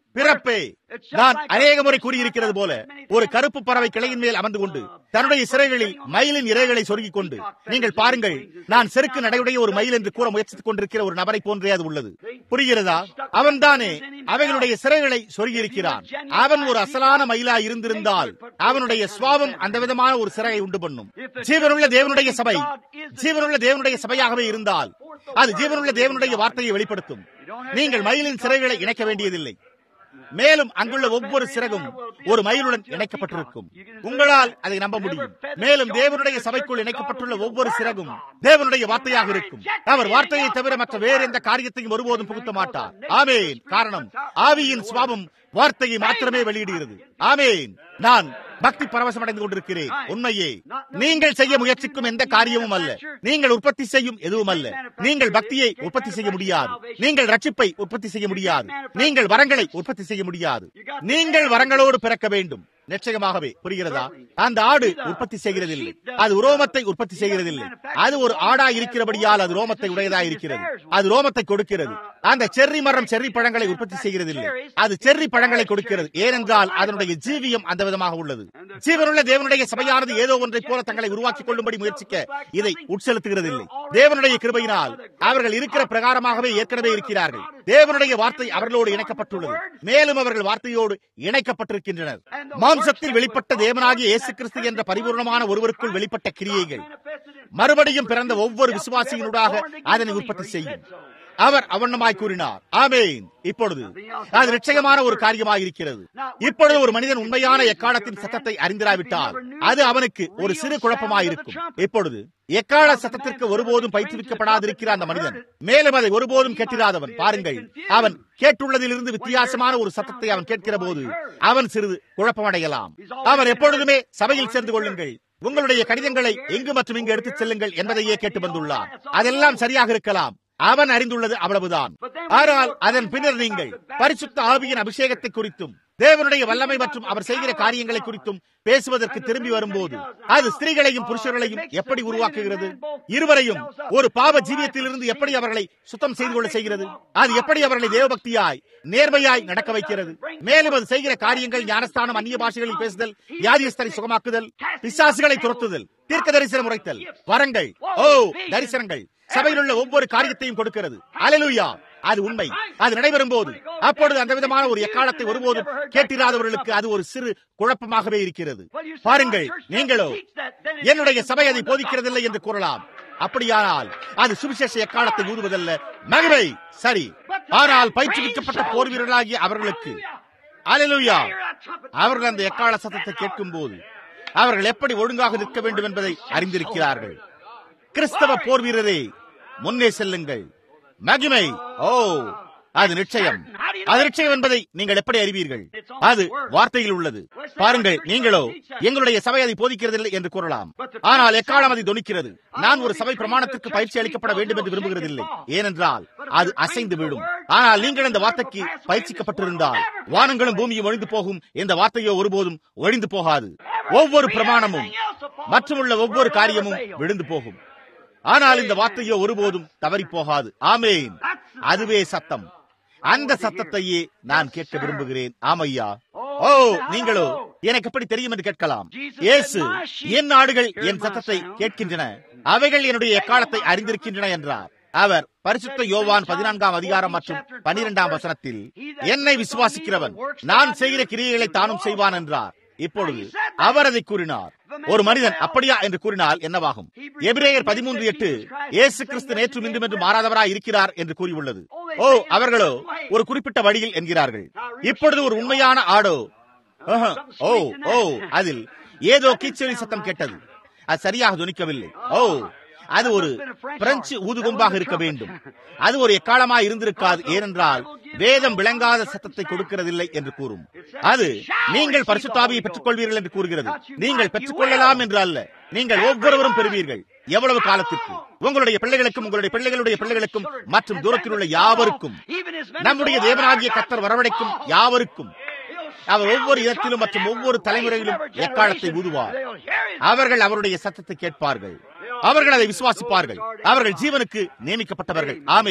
Speaker 1: பிறப்பே நான் அநேக முறை கூறியிருக்கிறது போல ஒரு கருப்பு பறவை கிளையின் மேல் அமர்ந்து கொண்டு தன்னுடைய சிறைகளில் மயிலின் இறைகளை சொருகிக் கொண்டு நீங்கள் பாருங்கள் நான் செருக்கு நடையுடைய ஒரு மயில் என்று கூற முயற்சித்துக் கொண்டிருக்கிற ஒரு நபரை போன்றே அது உள்ளது புரிகிறதா அவன் தானே அவைகளுடைய சிறைகளை சொருகியிருக்கிறான் அவன் ஒரு அசலான மயிலா இருந்திருந்தால் அவனுடைய சுவாபம் அந்த விதமான ஒரு சிறையை உண்டு பண்ணும் ஜீவனுள்ள தேவனுடைய சபை ஜீவனுள்ள தேவனுடைய சபையாகவே இருந்தால் அது ஜீவனுள்ள தேவனுடைய வார்த்தையை வெளிப்படுத்தும் நீங்கள் மயிலின் சிறைகளை இணைக்க வேண்டியதில்லை மேலும் அங்குள்ள ஒவ்வொரு சிறகும் ஒரு மயிலுடன் இணைக்கப்பட்டிருக்கும் உங்களால் அதை நம்ப முடியும் மேலும் தேவனுடைய சபைக்குள் இணைக்கப்பட்டுள்ள ஒவ்வொரு சிறகும் தேவனுடைய வார்த்தையாக இருக்கும் அவர் வார்த்தையை தவிர மற்ற வேறு எந்த காரியத்தையும் ஒருபோதும் புகுத்த மாட்டார் ஆமேன் காரணம் ஆவியின் சுவாபம் வார்த்தையை மாத்திரமே வெளியிடுகிறது ஆமேன் நான் பக்தி பரவசம் அடைந்து கொண்டிருக்கிறேன் உண்மையே நீங்கள் செய்ய முயற்சிக்கும் எந்த காரியமும் அல்ல நீங்கள் உற்பத்தி செய்யும் எதுவும் அல்ல நீங்கள் பக்தியை உற்பத்தி செய்ய முடியாது நீங்கள் ரட்சிப்பை உற்பத்தி செய்ய முடியாது நீங்கள் வரங்களை உற்பத்தி செய்ய முடியாது நீங்கள் வரங்களோடு பிறக்க வேண்டும் நிச்சயமாகவே புரிகிறதா அந்த ஆடு உற்பத்தி செய்கிறதில்லை அது ரோமத்தை உற்பத்தி செய்கிறதில்லை அது ஒரு ஆடா இருக்கிறபடியால் அது ரோமத்தை உடையதா இருக்கிறது அது ரோமத்தை கொடுக்கிறது அந்த செர்ரி மரம் செர்ரி பழங்களை உற்பத்தி செய்கிறதில்லை அது செர்ரி பழங்களை கொடுக்கிறது ஏனென்றால் அதனுடைய ஜீவியம் அந்த விதமாக உள்ளது ஜீவனுள்ள தேவனுடைய சபையானது ஏதோ ஒன்றை போல தங்களை உருவாக்கிக் கொள்ளும்படி முயற்சிக்க இதை உட்செலுத்துகிறதில்லை தேவனுடைய கிருபையினால் அவர்கள் இருக்கிற பிரகாரமாகவே ஏற்கனவே இருக்கிறார்கள் தேவனுடைய வார்த்தை அவர்களோடு இணைக்கப்பட்டுள்ளது மேலும் அவர்கள் வார்த்தையோடு இணைக்கப்பட்டிருக்கின்றனர் மாம்சத்தில் வெளிப்பட்ட தேவனாகிய இயேசு கிறிஸ்து என்ற பரிபூர்ணமான ஒருவருக்குள் வெளிப்பட்ட கிரியைகள் மறுபடியும் பிறந்த ஒவ்வொரு விசுவாசியினூடாக அதனை உற்பத்தி செய்யும் அவர் அவண்ணமாய் கூறினார் ஆமேன் இப்பொழுது அது நிச்சயமான ஒரு காரியமாக இருக்கிறது இப்பொழுது ஒரு மனிதன் உண்மையான எக்காலத்தின் சத்தத்தை அறிந்திராவிட்டால் அது அவனுக்கு ஒரு சிறு குழப்பமாயிருக்கும் இப்பொழுது எக்கால சத்தத்திற்கு ஒருபோதும் பயிற்றுவிக்கப்படாதிருக்கிற அந்த மனிதன் மேலும் அதை ஒருபோதும் கேட்டிராதவன் பாருங்கள் அவன் கேட்டுள்ளதிலிருந்து வித்தியாசமான ஒரு சத்தத்தை அவன் கேட்கிற போது அவன் சிறிது குழப்பமடையலாம் அவர் எப்பொழுதுமே சபையில் சேர்ந்து கொள்ளுங்கள் உங்களுடைய கடிதங்களை எங்கு மற்றும் இங்கு எடுத்துச் செல்லுங்கள் என்பதையே கேட்டு வந்துள்ளார் அதெல்லாம் சரியாக இருக்கலாம் அவன் அறிந்துள்ளது அவ்வளவுதான் ஆனால் அதன் பின்னர் நீங்கள் பரிசுத்த ஆவியின் அபிஷேகத்தை குறித்தும் தேவனுடைய வல்லமை மற்றும் அவர் செய்கிற காரியங்களை குறித்தும் பேசுவதற்கு திரும்பி வரும்போது அது ஸ்திரீகளையும் புருஷர்களையும் எப்படி உருவாக்குகிறது இருவரையும் ஒரு பாவ ஜீவியத்திலிருந்து எப்படி அவர்களை சுத்தம் செய்து கொள்ள செய்கிறது அது எப்படி அவர்களை தேவபக்தியாய் நேர்மையாய் நடக்க வைக்கிறது மேலும் அது செய்கிற காரியங்கள் ஞானஸ்தானம் அந்நிய பாஷைகளில் பேசுதல் வியாதியஸ்தரை சுகமாக்குதல் பிசாசுகளை துரத்துதல் தீர்க்க தரிசனம் உரைத்தல் வரங்கள் ஓ தரிசனங்கள் சபையில் உள்ள ஒவ்வொரு காரியத்தையும் கொடுக்கிறது அலலுயா அது உண்மை அது நடைபெறும் போது அப்பொழுது அந்த விதமான ஒரு எக்காலத்தை ஒருபோதும் கேட்டிராதவர்களுக்கு அது ஒரு சிறு குழப்பமாகவே இருக்கிறது பாருங்கள் நீங்களோ என்னுடைய சபை அதை போதிக்கிறதில்லை என்று கூறலாம் அப்படியானால் அது சுவிசேஷ எக்காலத்தை ஊதுவதல்ல மகிமை சரி ஆனால் பயிற்றுவிக்கப்பட்ட போர் வீரர்களாகிய அவர்களுக்கு அலலுயா அவர்கள் அந்த எக்கால சத்தத்தை கேட்கும் போது அவர்கள் எப்படி ஒழுங்காக நிற்க வேண்டும் என்பதை அறிந்திருக்கிறார்கள் கிறிஸ்தவ போர் வீரரே முன்னே செல்லுங்கள் மகிமை ஓ அது நிச்சயம் அது நிச்சயம் என்பதை நீங்கள் எப்படி அறிவீர்கள் அது வார்த்தையில் உள்ளது பாருங்கள் நீங்களோ எங்களுடைய சபை அதை போதிக்கிறதில்லை என்று கூறலாம் ஆனால் எக்காலம் அதை தொனிக்கிறது நான் ஒரு சபை பிரமாணத்திற்கு பயிற்சி அளிக்கப்பட வேண்டும் என்று விரும்புகிறதில்லை ஏனென்றால் அது அசைந்து விடும் ஆனால் நீங்கள் இந்த வார்த்தைக்கு பயிற்சிக்கப்பட்டிருந்தால் வானங்களும் பூமியும் ஒழிந்து போகும் இந்த வார்த்தையோ ஒருபோதும் ஒழிந்து போகாது ஒவ்வொரு பிரமாணமும் மற்றும் உள்ள ஒவ்வொரு காரியமும் விழுந்து போகும் ஆனால் இந்த வார்த்தையோ ஒருபோதும் தவறி போகாது ஆமேன் அதுவே சத்தம் அந்த சத்தத்தையே நான் கேட்க விரும்புகிறேன் ஆமையா ஓ நீங்களோ எனக்கு எப்படி தெரியும் என்று கேட்கலாம் இயேசு என் நாடுகள் என் சத்தத்தை கேட்கின்றன அவைகள் என்னுடைய எக்காலத்தை அறிந்திருக்கின்றன என்றார் அவர் பரிசுத்த யோவான் பதினான்காம் அதிகாரம் மற்றும் பனிரெண்டாம் வசனத்தில் என்னை விசுவாசிக்கிறவன் நான் செய்கிற கிரியைகளை தானும் செய்வான் என்றார் இப்பொழுது அவர் அதை கூறினார் ஒரு மனிதன் அப்படியா என்று கூறினால் என்னவாகும் எபிரேயர் பதிமூன்று எட்டு இயேசு கிறிஸ்து நேற்று இன்றும் என்று மாறாதவராய் இருக்கிறார் என்று கூறியுள்ளது ஓ அவர்களோ ஒரு குறிப்பிட்ட வழியில் என்கிறார்கள் இப்பொழுது ஒரு உண்மையான ஆடோ ஓ ஓ அதில் ஏதோ கீச்சொலி சத்தம் கேட்டது அது சரியாக துணிக்கவில்லை ஓ அது ஒரு பிரெஞ்சு ஊதுகொம்பாக இருக்க வேண்டும் அது ஒரு எக்காலமாய் இருந்திருக்காது ஏனென்றால் வேதம் விளங்காத சத்தத்தை கொடுக்கிறதில்லை என்று கூறும் அது நீங்கள் பரிசுத்தாவியை பெற்றுக்கொள்வீர்கள் என்று கூறுகிறது நீங்கள் பெற்றுக்கொள்ளலாம் என்று அல்ல நீங்கள் ஒவ்வொருவரும் பெறுவீர்கள் எவ்வளவு காலத்திற்கு உங்களுடைய பிள்ளைகளுக்கும் உங்களுடைய பிள்ளைகளுடைய பிள்ளைகளுக்கும் மற்றும் தூரத்தில் உள்ள யாவருக்கும் நம்முடைய தேவனாகிய கத்தர் வரவழைக்கும் யாவருக்கும் அவர் ஒவ்வொரு இடத்திலும் மற்றும் ஒவ்வொரு தலைமுறையிலும் எக்காலத்தை ஊதுவார் அவர்கள் அவருடைய சத்தத்தை கேட்பார்கள் அவர்கள் அதை விசுவாசிப்பார்கள் அவர்கள் ஜீவனுக்கு நியமிக்கப்பட்டவர்கள் ஆமேன்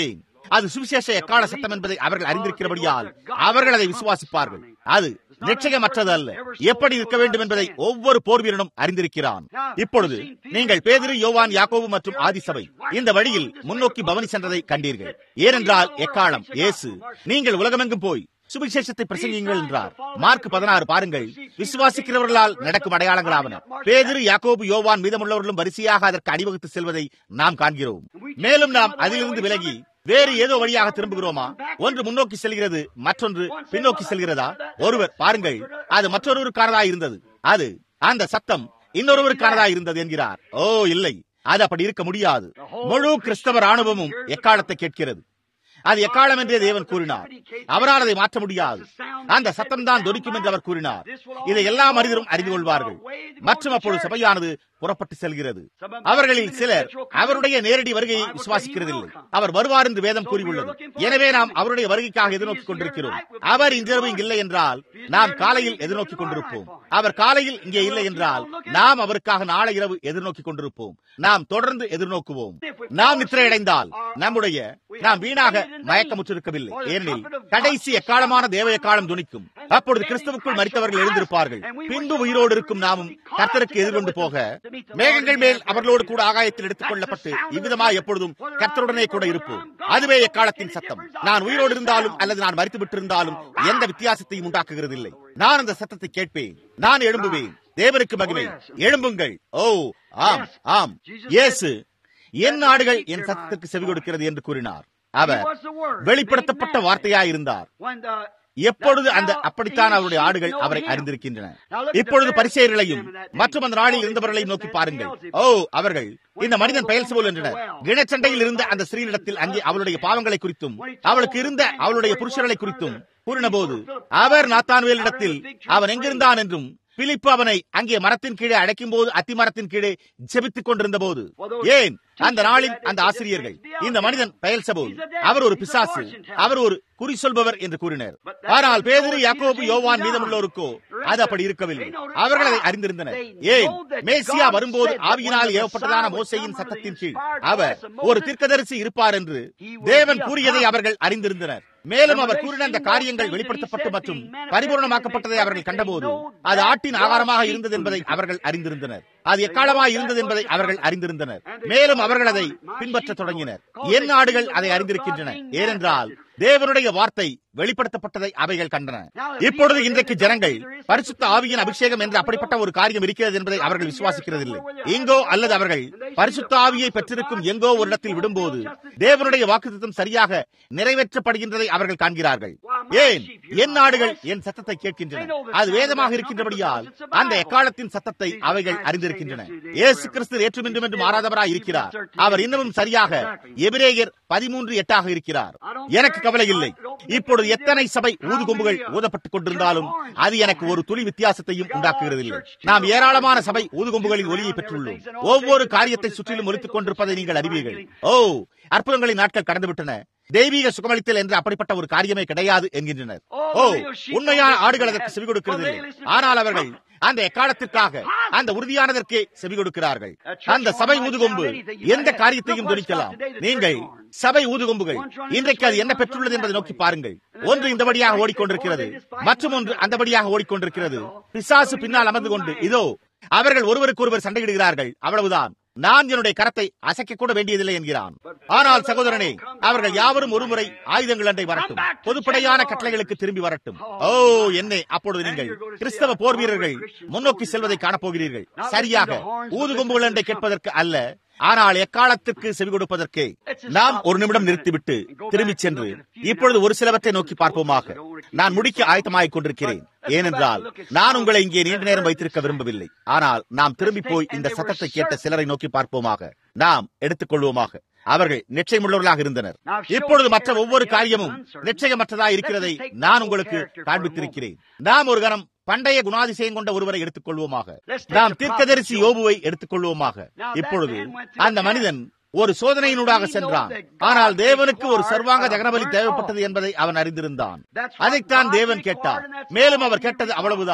Speaker 1: அது சுவிசேஷ எக்கால சட்டம் என்பதை அவர்கள் அறிந்திருக்கிறபடியால் அவர்கள் அதை விசுவாசிப்பார்கள் அது நிச்சயமற்றது அல்ல எப்படி இருக்க வேண்டும் என்பதை ஒவ்வொரு போர் வீரனும் அறிந்திருக்கிறான் இப்பொழுது நீங்கள் பேதிரு யோவான் யாக்கோபு மற்றும் ஆதிசபை இந்த வழியில் முன்னோக்கி பவனி சென்றதை கண்டீர்கள் ஏனென்றால் எக்காலம் இயேசு நீங்கள் உலகமெங்கும் போய் சுவிசேஷத்தை பிரசங்கியுங்கள் என்றார் மார்க் பதினாறு பாருங்கள் விசுவாசிக்கிறவர்களால் நடக்கும் அடையாளங்களாவன பேதிரு யாக்கோபு யோவான் மீதமுள்ளவர்களும் வரிசையாக அதற்கு அணிவகுத்து செல்வதை நாம் காண்கிறோம் மேலும் நாம் அதிலிருந்து விலகி வேறு ஏதோ வழியாக திரும்புகிறோமா ஒன்று முன்னோக்கி செல்கிறது மற்றொன்று பின்னோக்கி செல்கிறதா ஒருவர் பாருங்கள் அது மற்றொருவருக்கானதா இருந்தது அது அந்த சத்தம் இன்னொருவருக்கானதா இருந்தது என்கிறார் ஓ இல்லை அது அப்படி இருக்க முடியாது முழு கிறிஸ்தவ ராணுவமும் எக்காலத்தை கேட்கிறது அது எக்காலம் என்றே தேவன் கூறினார் அவரால் அதை மாற்ற முடியாது அந்த சத்தம் தான் தொனிக்கும் என்று அவர் கூறினார் இதை எல்லா மனிதரும் அறிந்து கொள்வார்கள் மற்றும் அப்பொழுது சபையானது புறப்பட்டு செல்கிறது அவர்களில் சிலர் அவருடைய நேரடி வருகையை விசுவாசிக்கிறதில்லை அவர் வருவார் என்று வேதம் கூறியுள்ளது எனவே நாம் அவருடைய வருகைக்காக எதிர்நோக்கிக் கொண்டிருக்கிறோம் அவர் இன்றிரவு இங்கு இல்லை என்றால் நாம் காலையில் எதிர்நோக்கிக் கொண்டிருப்போம் அவர் காலையில் இங்கே இல்லை என்றால் நாம் அவருக்காக நாளை இரவு எதிர்நோக்கிக் கொண்டிருப்போம் நாம் தொடர்ந்து எதிர்நோக்குவோம் நாம் நித்திரையடைந்தால் நம்முடைய நாம் வீணாக மயக்கமுற்றிருக்கவில்லை ஏனெனில் கடைசி எக்காலமான தேவ எக்காலம் துணிக்கும் அப்பொழுது கிறிஸ்துவுக்குள் மறித்தவர்கள் எழுந்திருப்பார்கள் பின்பு உயிரோடு இருக்கும் நாமும் கர்த்தருக்கு எதிர்கொண்டு போக மேகங்கள் மேல் அவர்களோடு கூட ஆகாயத்தில் எடுத்துக் கொள்ளப்பட்டு இவ்விதமாக எப்பொழுதும் கர்த்தருடனே கூட இருப்போம் அதுவே எக்காலத்தின் சத்தம் நான் உயிரோடு இருந்தாலும் அல்லது நான் மறித்து விட்டிருந்தாலும் எந்த வித்தியாசத்தையும் உண்டாக்குகிறதில்லை நான் அந்த சத்தத்தை கேட்பேன் நான் எழும்புவேன் தேவனுக்கு மகிமை எழும்புங்கள் ஓ ஆம் ஆம் இயேசு என் நாடுகள் என் சத்தத்துக்கு செவி கொடுக்கிறது என்று கூறினார் அவர் வெளிப்படுத்தப்பட்ட வார்த்தையாயிருந்தார் எப்பொழுது அந்த அப்படித்தான் அவருடைய ஆடுகள் அவரை அறிந்திருக்கின்றன இப்பொழுது பரிசெயர்களையும் மற்றும் அந்த நாளில் இருந்தவர்களையும் நோக்கி பாருங்கள் ஓ அவர்கள் இந்த மனிதன் பெயர் போல் என்றனர் கிணச்சண்டையில் இருந்த அந்த ஸ்ரீனிடத்தில் அங்கே அவளுடைய பாவங்களை குறித்தும் அவளுக்கு இருந்த அவளுடைய புருஷர்களை குறித்தும் கூறின போது அவர் நாத்தான்வேலிடத்தில் அவன் எங்கிருந்தான் என்றும் பிலிப்பு அவனை அங்கே மரத்தின் கீழே அடைக்கும் போது அத்தி மரத்தின் கீழே ஜெபித்துக் கொண்டிருந்த போது ஏன் அந்த நாளில் அந்த ஆசிரியர்கள் இந்த மனிதன் பெயல்சபோல் அவர் ஒரு பிசாசு அவர் ஒரு குறி சொல்பவர் என்று கூறினர் ஆனால் பேதிரு யாக்கோபு யோவான் மீதமுள்ளோருக்கோ அது அப்படி இருக்கவில்லை அவர்கள் அதை அறிந்திருந்தனர் ஏன் மேசியா வரும்போது ஆவியினால் ஏவப்பட்டதான மோசையின் சத்தத்தின் கீழ் அவர் ஒரு தீர்க்கதரிசி இருப்பார் என்று தேவன் கூறியதை அவர்கள் அறிந்திருந்தனர் மேலும் அவர் கூறின அந்த காரியங்கள் வெளிப்படுத்தப்பட்டு மற்றும் பரிபூர்ணமாக்கப்பட்டதை அவர்கள் கண்டபோது அது ஆட்டின் ஆகாரமாக இருந்தது என்பதை அவர்கள் அறிந்திருந்தனர் அது எக்காலமாக இருந்தது என்பதை அவர்கள் அறிந்திருந்தனர் மேலும் அவர்கள் அதை பின்பற்ற தொடங்கினர் என் நாடுகள் அதை அறிந்திருக்கின்றன ஏனென்றால் தேவனுடைய வார்த்தை வெளிப்படுத்தப்பட்டதை அவைகள் கண்டன இப்பொழுது இன்றைக்கு ஜனங்கள் பரிசுத்த ஆவியின் அபிஷேகம் என்று அப்படிப்பட்ட ஒரு காரியம் இருக்கிறது என்பதை அவர்கள் விசுவாசிக்கிறதில்லை இங்கோ அல்லது அவர்கள் பரிசுத்த ஆவியை பெற்றிருக்கும் எங்கோ ஒரு இடத்தில் விடும்போது தேவனுடைய வாக்குத்தம் சரியாக நிறைவேற்றப்படுகின்றதை அவர்கள் காண்கிறார்கள் ஏன் என் நாடுகள் என் சத்தத்தை கேட்கின்றன அது வேதமாக இருக்கின்றபடியால் அந்த எக்காலத்தின் சத்தத்தை அவைகள் அறிந்திருக்கின்றன இயேசு கிறிஸ்து ஏற்றுமின்றும் என்று மாறாதவராய் இருக்கிறார் அவர் இன்னமும் சரியாக எபிரேயர் பதிமூன்று எட்டாக இருக்கிறார் எனக்கு கவலை இல்லை இப்பொழுது எத்தனை சபை ஊதுகொம்புகள் ஊதப்பட்டுக் கொண்டிருந்தாலும் அது எனக்கு ஒரு துளி வித்தியாசத்தையும் உண்டாக்குகிறதில்லை நாம் ஏராளமான சபை ஊதுகொம்புகளின் ஒலியை பெற்றுள்ளோம் ஒவ்வொரு காரியத்தை சுற்றிலும் ஒலித்துக் கொண்டிருப்பதை நீங்கள் அறிவீர்கள் ஓ அற்புதங்களின் நாட்கள் கடந்துவிட்டன தெய்வீக சுகமளித்தல் என்று அப்படிப்பட்ட ஒரு காரியமே கிடையாது என்கின்றனர் ஓ உண்மையான ஆடுகள் அதற்கு செவி கொடுக்கிறது ஆனால் அவர்கள் அந்த எக்காலத்திற்காக அந்த உறுதியானதற்கே செவி கொடுக்கிறார்கள் அந்த சபை ஊதுகொம்பு எந்த காரியத்தையும் துணிக்கலாம் நீங்கள் சபை ஊதுகொம்புகள் இன்றைக்கு அது என்ன பெற்றுள்ளது என்பதை நோக்கி பாருங்கள் ஒன்று இந்தபடியாக ஓடிக்கொண்டிருக்கிறது மற்றும் ஒன்று அந்தபடியாக ஓடிக்கொண்டிருக்கிறது பிசாசு பின்னால் அமர்ந்து கொண்டு இதோ அவர்கள் ஒருவருக்கு ஒருவர் சண்டையிடுகிறார்கள் அவ்வளவுதான் நான் என்னுடைய கரத்தை அசைக்க கூட வேண்டியதில்லை என்கிறான் ஆனால் சகோதரனே அவர்கள் யாவரும் ஒருமுறை ஆயுதங்கள் அண்டை வரட்டும் பொதுப்படையான கட்டளைகளுக்கு திரும்பி வரட்டும் ஓ என்னே அப்பொழுது நீங்கள் கிறிஸ்தவ போர் வீரர்கள் முன்னோக்கி செல்வதை காணப்போகிறீர்கள் சரியாக ஊதுகொம்புகள் அண்டை கேட்பதற்கு அல்ல ஆனால் எக்காலத்திற்கு செவி கொடுப்பதற்கே நாம் ஒரு நிமிடம் நிறுத்திவிட்டு திரும்பிச் சென்று இப்பொழுது ஒரு சிலவற்றை நோக்கி பார்ப்போமாக நான் முடிக்க ஆயத்தமாகிக் கொண்டிருக்கிறேன் ஏனென்றால் நான் உங்களை இங்கே நீண்ட நேரம் வைத்திருக்க விரும்பவில்லை ஆனால் நாம் திரும்பி போய் இந்த சத்தத்தை கேட்ட சிலரை நோக்கி பார்ப்போமாக நாம் எடுத்துக்கொள்வோமாக அவர்கள் நிச்சயமுள்ளவர்களாக இருந்தனர் இப்பொழுது மற்ற ஒவ்வொரு காரியமும் நிச்சயமற்றதா இருக்கிறதை நான் உங்களுக்கு காண்பித்திருக்கிறேன் நாம் ஒரு கணம் பண்டைய குணாதிசயம் கொண்ட ஒருவரை எடுத்துக் கொள்வோமாக நாம் தீர்க்கதரிசி யோபுவை எடுத்துக் கொள்வோமாக இப்பொழுது அந்த மனிதன் ஒரு சோதனையினூடாக சென்றான் ஆனால் தேவனுக்கு ஒரு சர்வாங்க ஜகனபலி தேவைப்பட்டது என்பதை அவன் அறிந்திருந்தான் அதைத்தான் தேவன் கேட்டார் மேலும் அவர் கேட்டது அவ்வளவுதான்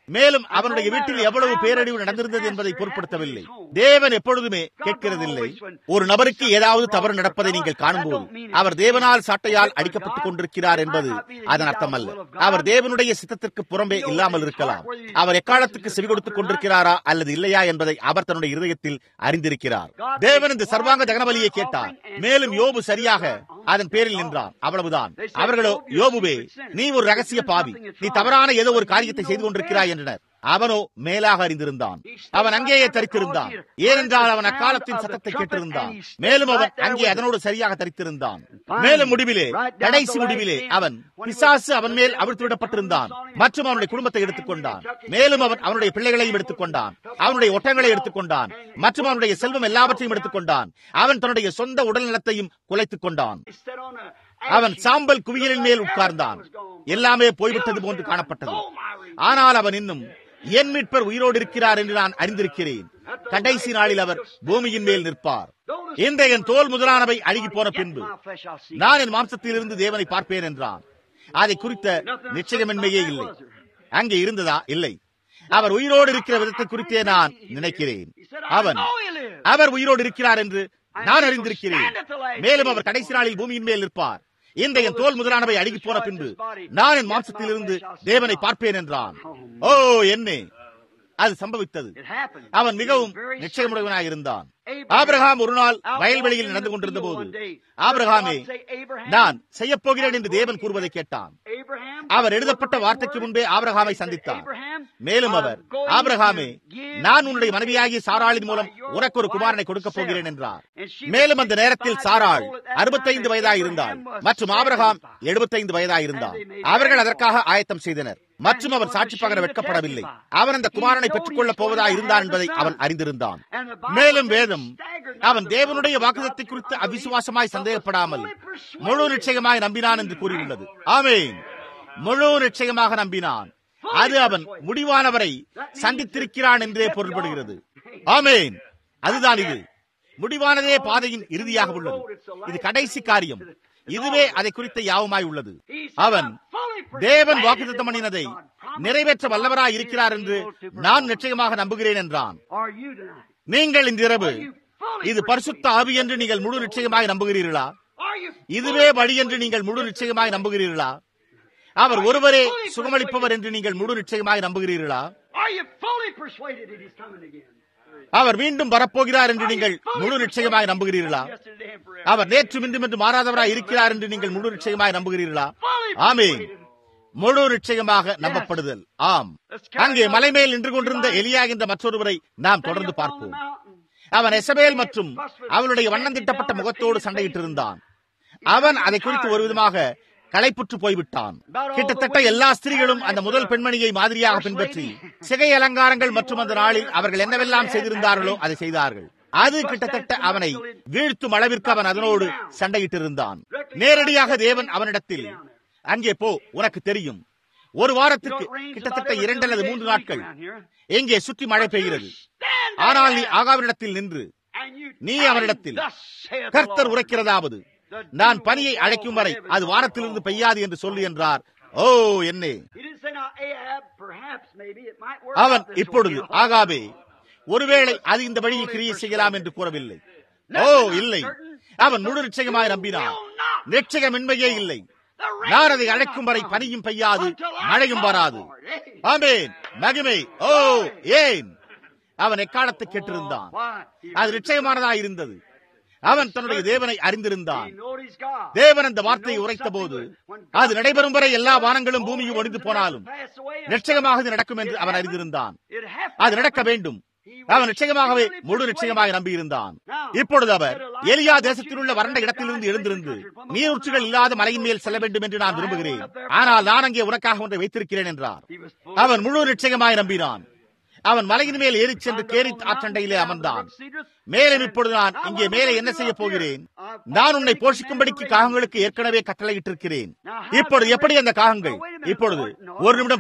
Speaker 1: மேலும் அவனுடைய வீட்டில் எவ்வளவு பேரழிவு நடந்திருந்தது என்பதை பொருட்படுத்தவில்லை தேவன் எப்பொழுதுமே கேட்கிறதில்லை ஒரு நபருக்கு ஏதாவது தவறு நடப்பதை நீங்கள் காணும்போது அவர் தேவனால் சாட்டையால் அடிக்கப்பட்டுக் கொண்டிருக்கிறார் என்பது அதன் அர்த்தமல்ல அவர் தேவனுடைய சித்தத்திற்கு புறம்பே இல்லாமல் இருக்கலாம் அவர் எக்காலத்துக்கு செவி கொடுத்துக் கொண்டிருக்கிறாரா அல்லது இல்லையா என்பதை அவர் தன்னுடைய இருதயத்தில் அறிந்திருக்கிறார் தேவன் இந்த சர்வாங்க தகனபலியை கேட்டார் மேலும் யோபு சரியாக அதன் பேரில் நின்றார் அவ்வளவுதான் அவர்களோ யோபுவே நீ ஒரு ரகசிய பாவி நீ தவறான ஏதோ ஒரு காரியத்தை செய்து கொண்டிருக்கிறாய் என்றனர் அவனோ மேலாக அறிந்திருந்தான் அவன் அங்கேயே தரித்திருந்தான் ஏனென்றால் அவன் அக்காலத்தின் சத்தத்தை கேட்டிருந்தான் மேலும் அவன் அங்கே அதனோடு சரியாக தரித்திருந்தான் மேலும் முடிவிலே கடைசி முடிவிலே அவன் பிசாசு அவன் மேல் அவிழ்த்து விடப்பட்டிருந்தான் மற்றும் அவனுடைய குடும்பத்தை எடுத்துக்கொண்டான் மேலும் அவன் அவனுடைய பிள்ளைகளையும் எடுத்துக்கொண்டான் அவனுடைய ஒட்டங்களை எடுத்துக்கொண்டான் மற்றும் அவனுடைய செல்வம் எல்லாவற்றையும் எடுத்துக்கொண்டான் அவன் தன்னுடைய சொந்த உடல் நலத்தையும் குலைத்துக் கொண்டான் அவன் சாம்பல் குவியலின் மேல் உட்கார்ந்தான் எல்லாமே போய்விட்டது போன்று காணப்பட்டது ஆனால் அவன் இன்னும் என் மீட்பர் உயிரோடு இருக்கிறார் என்று நான் அறிந்திருக்கிறேன் கடைசி நாளில் அவர் பூமியின் மேல் நிற்பார் இந்த என் தோல் முதலானவை அழுகி போன பின்பு நான் என் மாம்சத்திலிருந்து தேவனை பார்ப்பேன் என்றான் அதை குறித்த நிச்சயமின்மையே இல்லை அங்கே இருந்ததா இல்லை அவர் உயிரோடு இருக்கிற விதத்தை குறித்தே நான் நினைக்கிறேன் அவன் அவர் உயிரோடு இருக்கிறார் என்று நான் அறிந்திருக்கிறேன் மேலும் அவர் கடைசி நாளில் பூமியின் மேல் நிற்பார் இந்த என் தோல் முதலானவை அழுகி போன பின்பு நான் என் மாம்சத்திலிருந்து தேவனை பார்ப்பேன் என்றான் ஓ என்னே அது சம்பவித்தது அவன் மிகவும் நிச்சயமுடையவனாய் இருந்தான் ஆபிரகாம் ஒரு நாள் வயல்வெளியில் நடந்து கொண்டிருந்த போது ஆபிரகாமே நான் செய்யப் போகிறேன் என்று தேவன் கூறுவதை கேட்டான் அவர் எழுதப்பட்ட வார்த்தைக்கு முன்பே ஆபிரகாமை சந்தித்தார் மேலும் அவர் ஆபிரகாமே நான் உன்னுடைய மனைவியாகிய சாராளின் மூலம் உனக்கு ஒரு குமாரனை கொடுக்கப் போகிறேன் என்றார் மேலும் அந்த நேரத்தில் சாராள் அறுபத்தைந்து வயதாய் இருந்தாள் மற்றும் ஆபிரகாம் எழுபத்தைந்து வயதாய் இருந்தார் அவர்கள் அதற்காக ஆயத்தம் செய்தனர் மற்றும் அவர் சாட்சி பகர வெட்கப்படவில்லை அவன் அந்த குமாரனை பெற்றுக் கொள்ளப் போவதா இருந்தான் என்பதை அவன் அறிந்திருந்தான் மேலும் வேதம் அவன் தேவனுடைய வாக்குதத்தை குறித்து அவிசுவாசமாய் சந்தேகப்படாமல் முழு நிச்சயமாய் நம்பினான் என்று கூறியுள்ளது ஆமேன் முழு நிச்சயமாக நம்பினான் அது அவன் முடிவானவரை சந்தித்திருக்கிறான் என்றே பொருள்படுகிறது ஆமேன் அதுதான் இது முடிவானதே பாதையின் இறுதியாக உள்ளது இது கடைசி காரியம் இதுவே அதை குறித்த யாவுமாய் உள்ளது அவன் தேவன் வாக்குத்தம் பண்ணினதை நிறைவேற்ற வல்லவராய் இருக்கிறார் என்று நான் நிச்சயமாக நம்புகிறேன் என்றான் நீங்கள் இந்த இரவு இது பரிசுத்த ஆவி என்று நீங்கள் முழு நிச்சயமாய் நம்புகிறீர்களா இதுவே வழி என்று நீங்கள் முழு நிச்சயமாய் நம்புகிறீர்களா அவர் ஒருவரே சுகமளிப்பவர் என்று நீங்கள் முழு நிச்சயமாய் நம்புகிறீர்களா அவர் மீண்டும் வரப்போகிறார் என்று நீங்கள் முழு நிச்சயமாய் நம்புகிறீர்களா அவர் நேற்று மீண்டும் என்று மாறாதவராய் இருக்கிறார் என்று நீங்கள் முழு நிச்சயமாய் நம்புகிறீர்களா ஆமே முழு நிச்சயமாக நம்பப்படுதல் ஆம் அங்கே மலை மேல் நின்று கொண்டிருந்த எலியா என்ற மற்றொருவரை நாம் தொடர்ந்து பார்ப்போம் அவன் எசபேல் மற்றும் அவளுடைய வண்ணம் திட்டப்பட்ட முகத்தோடு சண்டையிட்டிருந்தான் அவன் அதை குறித்து ஒரு விதமாக களைப்புற்று போய்விட்டான் கிட்டத்தட்ட எல்லா ஸ்திரீகளும் அந்த முதல் பெண்மணியை மாதிரியாக பின்பற்றி சிகை அலங்காரங்கள் மற்றும் அந்த நாளில் அவர்கள் என்னவெல்லாம் செய்திருந்தார்களோ அதை செய்தார்கள் அது கிட்டத்தட்ட அவனை வீழ்த்தும் அளவிற்கு அவன் அதனோடு சண்டையிட்டிருந்தான் நேரடியாக தேவன் அவனிடத்தில் அங்கே போ உனக்கு தெரியும் ஒரு வாரத்திற்கு கிட்டத்தட்ட இரண்டு அல்லது மூன்று நாட்கள் எங்கே சுற்றி மழை பெய்கிறது ஆனால் நீ ஆகாவினிடத்தில் நின்று நீ அவனிடத்தில் கர்த்தர் உரைக்கிறதாவது நான் பனியை அழைக்கும் வரை அது வாரத்திலிருந்து பெய்யாது என்று சொல்லு என்றார் ஓ என்னே அவன் இப்பொழுது ஆகாவே ஒருவேளை அது இந்த வழியில் கிரியை செய்யலாம் என்று கூறவில்லை ஓ இல்லை அவன் முழு நிச்சயமாய் நம்பினான் நிச்சயமின்மையே இல்லை நான் அதை அழைக்கும் வரை பனியும் பெய்யாது மழையும் வராது ஆமேன் மகிமை ஓ ஏன் அவன் எக்காலத்தை கேட்டிருந்தான் அது நிச்சயமானதா இருந்தது அவன் தன்னுடைய தேவனை அறிந்திருந்தான் தேவன் அந்த வார்த்தையை உரைத்த போது அது நடைபெறும் வரை எல்லா வானங்களும் பூமியும் ஒடிந்து போனாலும் நிச்சயமாக இது நடக்கும் என்று அவன் அறிந்திருந்தான் அது நடக்க வேண்டும் அவன் நிச்சயமாகவே முழு நிச்சயமாக நம்பியிருந்தான் இப்பொழுது அவர் எலியா தேசத்தில் உள்ள வறண்ட இடத்திலிருந்து எழுந்திருந்து நீரூற்றுகள் இல்லாத மலையின் மேல் செல்ல வேண்டும் என்று நான் விரும்புகிறேன் ஆனால் நான் அங்கே உனக்காக ஒன்றை வைத்திருக்கிறேன் என்றார் அவன் முழு நிச்சயமாய் நம்பினான் அவன் மலையின் மேல் ஏறிச் சென்று கேரி ஆற்றண்டையிலே அமர்ந்தான் மேலும் இப்பொழுது நான் இங்கே மேலே என்ன செய்ய போகிறேன் நான் உன்னை போஷிக்கும்படிக்கு காகங்களுக்கு ஏற்கனவே கட்டளையிட்டிருக்கிறேன் இப்பொழுது எப்படி அந்த காகங்கள் இப்பொழுது ஒரு நிமிடம் பொறும்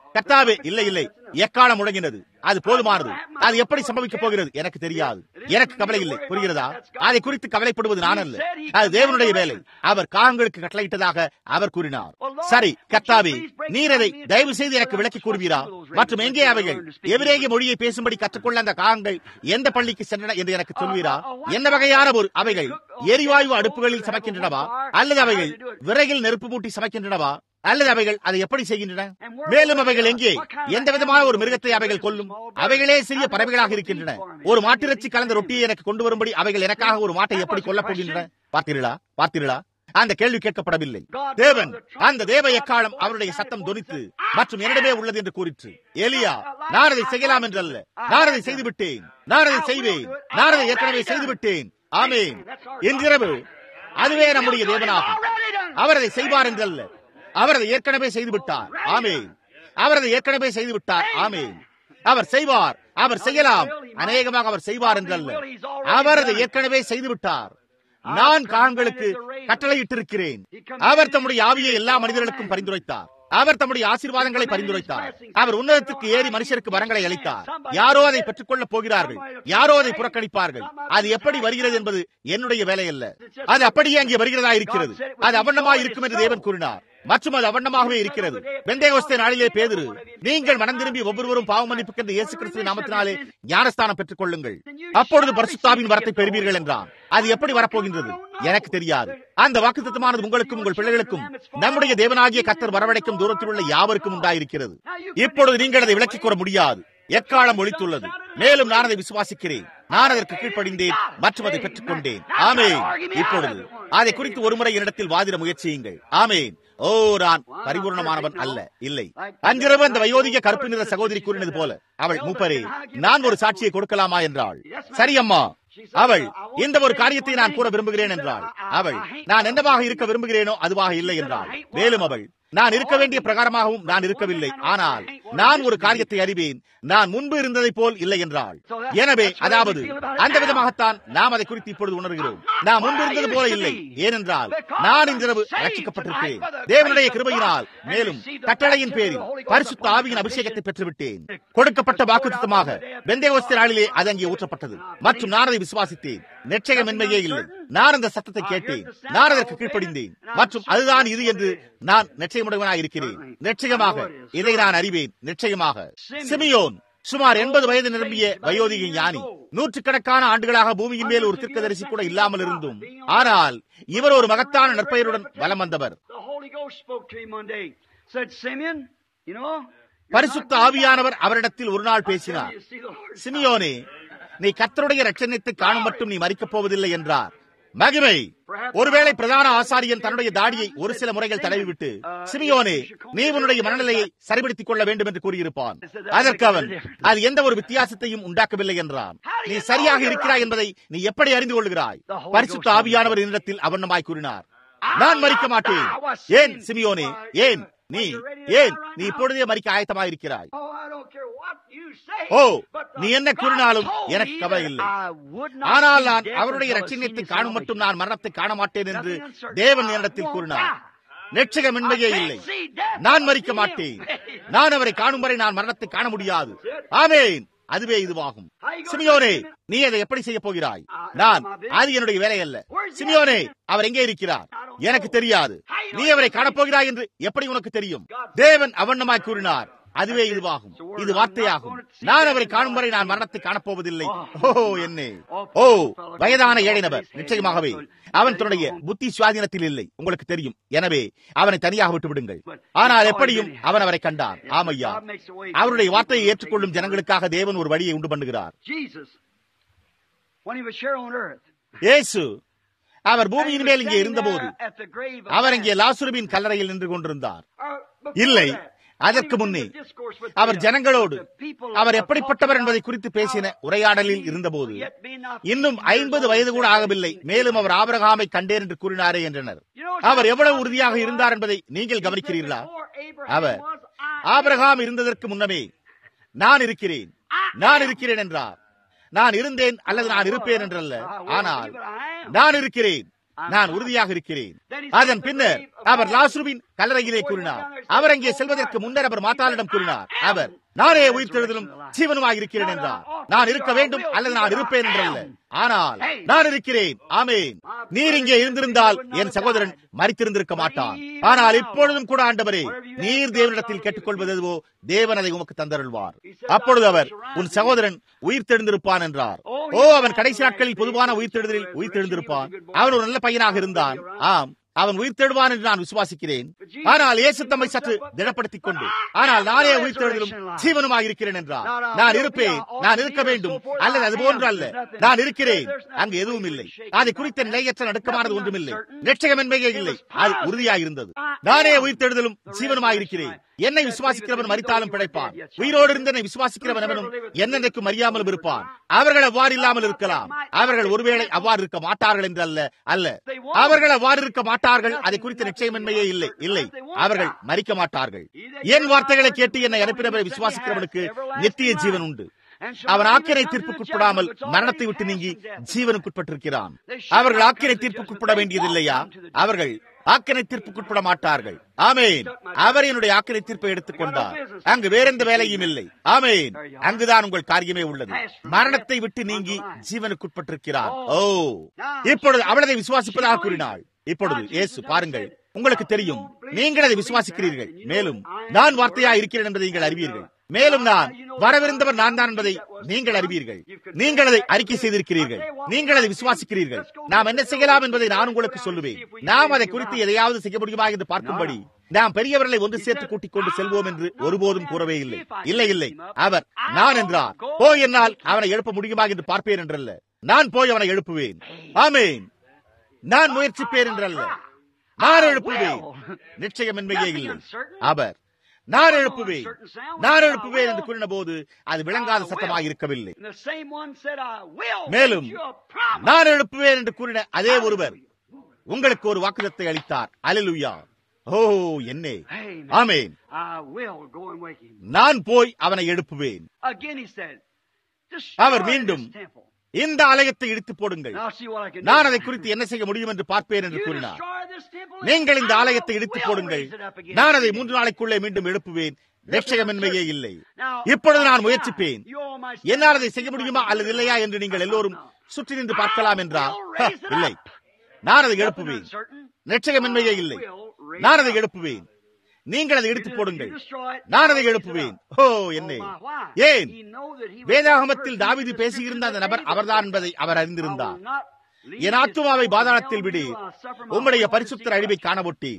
Speaker 1: கர்த்தாவே இல்லை இல்லை எக்காலம் முழங்கினது அது போதுமானது அது எப்படி சம்பவிக்கப் போகிறது எனக்கு தெரியாது எனக்கு கவலை இல்லை புரிகிறதா அதை குறித்து கவலைப்படுவது நான் அல்ல அது தேவனுடைய வேலை அவர் காகங்களுக்கு கட்டளையிட்டதாக அவர் கூறினார் சரி கர்த்தாவே நீர் அதை தயவு செய்து எனக்கு விளக்கி கூறுவீரா மற்றும் எங்கே அவைகள் எபிரேய மொழியை பேசும்படி கற்றுக்கொள்ள அந்த காகங்கள் எந்த பள்ளிக்கு சென்றன என்று எனக்கு சொல்வீரா என்ன வகையான ஒரு அவைகள் எரிவாயு அடுப்புகளில் சமைக்கின்றனவா அல்லது அவைகள் விறகில் நெருப்பு மூட்டி சமைக்கின்றனவா அல்லது அவைகள் அதை எப்படி செய்கின்றன மேலும் அவைகள் எங்கே எந்த விதமான ஒரு மிருகத்தை அவைகள் கொல்லும் அவைகளே சிறிய பறவைகளாக இருக்கின்றன ஒரு மாட்டிறைச்சி கலந்த ரொட்டியை எனக்கு கொண்டு வரும்படி அவைகள் எனக்காக ஒரு மாட்டை எப்படி கொல்லப் போகின்றன பார்த்தீர்களா பார்த்தீர்களா அந்த கேள்வி கேட்கப்படவில்லை தேவன் அந்த தேவ எக்காலம் அவருடைய சத்தம் தொனித்து மற்றும் என்னிடமே உள்ளது என்று கூறிற்று எலியா நான் அதை செய்யலாம் என்றல்ல நான் அதை செய்து விட்டேன் நான் அதை செய்வேன் நான் அதை ஏற்கனவே செய்து விட்டேன் ஆமேன் என்றிரவு அதுவே நம்முடைய தேவனாகும் அவர் அதை செய்வார் என்றல்ல அவர் அதை ஏற்கனவே செய்து விட்டார் ஆமே அவர் அதை ஏற்கனவே செய்து விட்டார் ஆமே அவர் செய்வார் அவர் செய்யலாம் அநேகமாக அவர் செய்வார் என்றல்ல அவர் அதை ஏற்கனவே செய்து விட்டார் நான் காகங்களுக்கு கட்டளையிட்டிருக்கிறேன் அவர் தம்முடைய ஆவியை எல்லா மனிதர்களுக்கும் பரிந்துரைத்தார் அவர் தம்முடைய ஆசீர்வாதங்களை பரிந்துரைத்தார் அவர் உன்னதத்துக்கு ஏறி மனுஷருக்கு வரங்களை அளித்தார் யாரோ அதை பெற்றுக் கொள்ளப் போகிறார்கள் யாரோ அதை புறக்கணிப்பார்கள் அது எப்படி வருகிறது என்பது என்னுடைய வேலை அல்ல அது அப்படியே அங்கே வருகிறதா இருக்கிறது அது அவண்ணமா இருக்கும் என்று தேவன் கூறினார் மற்றும் அது அவண்ணமாகவே இருக்கிறது வெந்தேகோஸ்தே நாளிலே பேதுரு நீங்கள் மனம் திரும்பி ஒவ்வொருவரும் பாவ மன்னிப்புக்கென்று இயேசு கிறிஸ்துவின் நாமத்தினாலே ஞானஸ்தானம் பெற்றுக் கொள்ளுங்கள் அப்பொழுது பரிசுத்தாவின் வரத்தை பெறுவீர்கள் என்றான் அது எப்படி வரப்போகின்றது எனக்கு தெரியாது அந்த வாக்குத்தத்தமானது உங்களுக்கும் உங்கள் பிள்ளைகளுக்கும் நம்முடைய தேவனாகிய கத்தர் வரவழைக்கும் தூரத்தில் உள்ள யாவருக்கும் உண்டாயிருக்கிறது இப்பொழுது நீங்கள் அதை விளக்கிக் கூற முடியாது எக்காலம் ஒழித்துள்ளது மேலும் நான் அதை விசுவாசிக்கிறேன் நான் அதற்கு கீழ்ப்படிந்தேன் மற்றும் அதை பெற்றுக் கொண்டேன் ஆமேன் இப்பொழுது அதை குறித்து ஒருமுறை என்னிடத்தில் வாதிட முயற்சியுங்கள் ஆமேன் ஓ நான் பரிபூர்ணமானவன் அல்ல இல்லை அன்றிரவு அந்த வயோதிக கருப்பு நிற சகோதரி கூறினது போல அவள் மூப்பரே நான் ஒரு சாட்சியை கொடுக்கலாமா என்றாள் சரி அம்மா அவள் இந்த ஒரு காரியத்தை நான் கூற விரும்புகிறேன் என்றாள் அவள் நான் என்னவாக இருக்க விரும்புகிறேனோ அதுவாக இல்லை என்றாள் மேலும் அவள் நான் இருக்க வேண்டிய பிரகாரமாகவும் நான் இருக்கவில்லை ஆனால் நான் ஒரு காரியத்தை அறிவேன் நான் முன்பு இருந்ததை போல் இல்லை என்றாள் எனவே அதாவது அந்த விதமாகத்தான் நாம் அதை குறித்து இப்பொழுது உணர்கிறோம் நான் முன்பு இருந்தது போல இல்லை ஏனென்றால் நான் இன்றிரவு ரட்சிக்கப்பட்டிருக்கிறேன் தேவனுடைய கிருபையினால் மேலும் கட்டளையின் பேரில் பரிசுத்த ஆவியின் அபிஷேகத்தை பெற்றுவிட்டேன் கொடுக்கப்பட்ட வாக்குத்தமாக வெந்தேவஸ்த நாளிலே அது அங்கே ஊற்றப்பட்டது மற்றும் நான் அதை விசுவாசித்தேன் நிச்சயமின்மையே இல்லை நான் அந்த சத்தத்தை கேட்டேன் நான் அதற்கு கீழ்ப்படிந்தேன் மற்றும் அதுதான் இது என்று நான் நிச்சயமுடையவனாக இருக்கிறேன் நிச்சயமாக இதை நான் அறிவேன் நிச்சயமாக சிமியோன் சுமார் எண்பது வயது நிரம்பிய வயோதிக ஞானி நூற்றுக்கணக்கான ஆண்டுகளாக பூமியின் மேல் ஒரு தீர்க்கதரிசி கூட இல்லாமல் இருந்தும் ஆனால் இவர் ஒரு மகத்தான நற்பெயருடன் வலம் வந்தவர் பரிசுத்த ஆவியானவர் அவரிடத்தில் ஒரு நாள் பேசினார் சிமியோனே நீ கத்தருடைய ரட்சணத்தை காணும் மட்டும் நீ மறிக்கப் போவதில்லை என்றார் மகிமை ஒருவேளை பிரதான ஆசாரியன் தன்னுடைய தாடியை ஒரு சில முறைகள் தடவிவிட்டு சிமியோனே நீ உன்னுடைய மனநிலையை சரிபடுத்திக் கொள்ள வேண்டும் என்று கூறியிருப்பான் அதற்கு அவன் அது எந்த ஒரு வித்தியாசத்தையும் உண்டாக்கவில்லை என்றான் நீ சரியாக இருக்கிறாய் என்பதை நீ எப்படி அறிந்து கொள்கிறாய் பரிசுத்த ஆவியானவர் என்னிடத்தில் அவண்ணமாய் கூறினார் நான் மறிக்க மாட்டேன் ஏன் சிமியோனே ஏன் நீ ஏன் நீ இப்பொழுதே மறிக்க ஆயத்தமாக இருக்கிறாய் ஓ நீ என்ன கூறினாலும் எனக்கு கவலை இல்லை ஆனால் நான் அவருடைய ரட்சணியத்தை காணும் மட்டும் நான் மரணத்தை காண மாட்டேன் என்று தேவன் என்னிடத்தில் கூறினார் நிச்சயமின்மையே இல்லை நான் மறிக்க மாட்டேன் நான் அவரை காணும் வரை நான் மரணத்தை காண முடியாது ஆமேன் அதுவே இதுவாகும் சிமியோனே நீ அதை எப்படி செய்ய போகிறாய் நான் அது என்னுடைய வேலை அல்ல சிமியோனே அவர் எங்கே இருக்கிறார் எனக்கு தெரியாது நீ அவரை காணப்போகிறாய் என்று எப்படி உனக்கு தெரியும் தேவன் அவண்ணமாய் கூறினார் அதுவே இதுவாகும் இது வார்த்தையாகும் நான் அவரை காணும் வரை நான் மரணத்தை காணப்போவதில்லை ஓ என்னே ஓ வயதான ஏழை நபர் நிச்சயமாகவே அவன் தன்னுடைய புத்தி சுவாதீனத்தில் இல்லை உங்களுக்கு தெரியும் எனவே அவனை தனியாக விட்டு விடுங்கள் ஆனால் எப்படியும் அவன் அவரை கண்டான் ஆமையா அவருடைய வார்த்தையை ஏற்றுக்கொள்ளும் ஜனங்களுக்காக தேவன் ஒரு வழியை உண்டு பண்ணுகிறார் இயேசு அவர் பூமியின் மேல் இங்கே இருந்தபோது அவர் இங்கே லாசுருவின் கல்லறையில் நின்று கொண்டிருந்தார் இல்லை அதற்கு முன்னே அவர் ஜனங்களோடு அவர் எப்படிப்பட்டவர் என்பதை குறித்து பேசின உரையாடலில் இருந்தபோது இன்னும் ஐம்பது வயது கூட ஆகவில்லை மேலும் அவர் ஆபரகாமை கண்டேன் என்று கூறினாரே என்றனர் அவர் எவ்வளவு உறுதியாக இருந்தார் என்பதை நீங்கள் கவனிக்கிறீர்களா அவர் ஆபரகாம் இருந்ததற்கு முன்னமே நான் இருக்கிறேன் நான் இருக்கிறேன் என்றார் நான் இருந்தேன் அல்லது நான் இருப்பேன் என்றல்ல ஆனால் நான் இருக்கிறேன் நான் உறுதியாக இருக்கிறேன் அதன் பின்னர் அவர் லாசுருவின் கல்லறையிலே கூறினார் அவர் அங்கே செல்வதற்கு முன்னர் அவர் மாத்தாளிடம் கூறினார் அவர் நானே உயிர்த்தெழுதலும் ஜீவனுமாக இருக்கிறேன் என்றார் நான் இருக்க வேண்டும் அல்லது நான் இருப்பேன் என்றல்ல ஆனால் நான் இருக்கிறேன் ஆமேன் நீர் இங்கே இருந்திருந்தால் என் சகோதரன் மறித்திருந்திருக்க மாட்டான் ஆனால் இப்பொழுதும் கூட ஆண்டவரே நீர் தேவனிடத்தில் கேட்டுக்கொள்வது எதுவோ தேவன் அதை உமக்கு தந்தருள்வார் அப்பொழுது அவர் உன் சகோதரன் உயிர் தெழுந்திருப்பான் என்றார் ஓ அவன் கடைசி நாட்களில் பொதுவான உயிர் தெழுதலில் உயிர் தெழுந்திருப்பான் அவன் ஒரு நல்ல பையனாக இருந்தான் ஆம் அவன் உயிர் தேடுவான் என்று நான் விசுவாசிக்கிறேன் ஆனால் இயேசு தம்மை சற்று திடப்படுத்திக் கொண்டு ஆனால் நானே உயிர் தேடுதலும் ஜீவனுமாக இருக்கிறேன் என்றார் நான் இருப்பேன் நான் இருக்க வேண்டும் அல்லது அது போன்று அல்ல நான் இருக்கிறேன் அங்கு எதுவும் இல்லை அதை குறித்த நிலையற்ற நடுக்கமானது ஒன்றுமில்லை நிச்சயம் என்பையே இல்லை அது உறுதியாக இருந்தது நானே உயிர் தேடுதலும் ஜீவனுமாக இருக்கிறேன் என்னை விசுவாசிக்கிறவன் மறித்தாலும் பிழைப்பான் உயிரோடு இருந்து என்னை விசுவாசிக்கிறவன் அவனும் என்னென்றைக்கும் அறியாமலும் இருப்பான் அவர்கள் அவ்வாறு இல்லாமல் இருக்கலாம் அவர்கள் ஒருவேளை அவ்வாறு இருக்க மாட்டார்கள் என்று அல்ல அல்ல அவர்கள் அவ்வாறு இருக்க மாட்டார்கள் அதை குறித்த நிச்சயமின்மையே இல்லை இல்லை அவர்கள் மறிக்க மாட்டார்கள் என் வார்த்தைகளை கேட்டு என்னை அனுப்பினவரை விசுவாசிக்கிறவனுக்கு நித்திய ஜீவன் உண்டு அவன் ஆக்கிரை தீர்ப்புக்குட்படாமல் மரணத்தை விட்டு நீங்கி ஜீவனுக்குட்பட்டிருக்கிறான் அவர்கள் ஆக்கிரை தீர்ப்புக்குட்பட வேண்டியதில்லையா அவர்கள் ஆக்கினை தீர்ப்புக்குட்பட மாட்டார்கள் ஆமேன் அவர் என்னுடைய ஆக்கினை தீர்ப்பை எடுத்துக் கொண்டார் அங்கு வேறெந்த வேலையும் இல்லை ஆமேன் அங்குதான் உங்கள் காரியமே உள்ளது மரணத்தை விட்டு நீங்கி ஜீவனுக்குட்பட்டிருக்கிறார் ஓ இப்பொழுது அவளதை விசுவாசிப்பதாக கூறினாள் இப்பொழுது இயேசு பாருங்கள் உங்களுக்கு தெரியும் நீங்கள் அதை விசுவாசிக்கிறீர்கள் மேலும் நான் வார்த்தையா இருக்கிறேன் என்பதை நீங்கள் அறிவீர்கள் மேலும் நான் வரவிருந்தவர் நான் தான் என்பதை நீங்கள் அறிவீர்கள் நீங்கள் அதை அறிக்கை செய்திருக்கிறீர்கள் நீங்கள் அதை விசுவாசிக்கிறீர்கள் நாம் என்ன செய்யலாம் என்பதை நான் உங்களுக்கு சொல்லுவேன் நாம் அதை குறித்து எதையாவது செய்ய முடியுமா என்று பார்க்கும்படி நாம் பெரியவர்களை ஒன்று சேர்த்து கூட்டிக் கொண்டு செல்வோம் என்று ஒருபோதும் கூறவே இல்லை இல்லை இல்லை அவர் நான் என்றார் போய் என்னால் அவனை எழுப்ப முடியுமா என்று பார்ப்பேன் என்றல்ல நான் போய் அவனை எழுப்புவேன் ஆமேன் நான் முயற்சிப்பேன் என்றல்ல நான் எழுப்புவேன் நிச்சயம் என்பையே இல்லை அவர் நான் எழுப்புவேன் நான் எழுப்புவேன் என்று கூறின போது அது விளங்காத சத்தமாக இருக்கவில்லை மேலும் நான் எழுப்புவேன் என்று கூறின அதே ஒருவர் உங்களுக்கு ஒரு வாக்குதத்தை அளித்தார் அலிலுயா ஓ என்னே ஆமேன் நான் போய் அவனை எழுப்புவேன் அவர் மீண்டும் இந்த ஆலயத்தை இடித்து போடுங்கள் நான் அதை குறித்து என்ன செய்ய முடியும் என்று பார்ப்பேன் என்று கூறினார் நீங்கள் இந்த ஆலயத்தை இடித்து போடுங்கள் நான் அதை மூன்று நாளைக்குள்ளே மீண்டும் எழுப்புவேன் நிச்சயமின்மையே இல்லை இப்பொழுது நான் முயற்சிப்பேன் என்னால் அதை செய்ய முடியுமா அல்லது இல்லையா என்று நீங்கள் எல்லோரும் சுற்றி நின்று பார்க்கலாம் என்றா இல்லை நான் அதை எழுப்புவேன் நிச்சயமின்மையே இல்லை நான் அதை எழுப்புவேன் நீங்கள் அதை எடுத்து போடுங்கள் நான் அதை எழுப்புவேன் ஓ என்ன ஏன் வேதாகமத்தில் தாவிது பேசியிருந்த அந்த நபர் அவர்தான் என்பதை அவர் அறிந்திருந்தார் என் ஆத்துமாவை பாதாளத்தில் விடு உம்முடைய பரிசுத்தர் அழிவை காணபொட்டி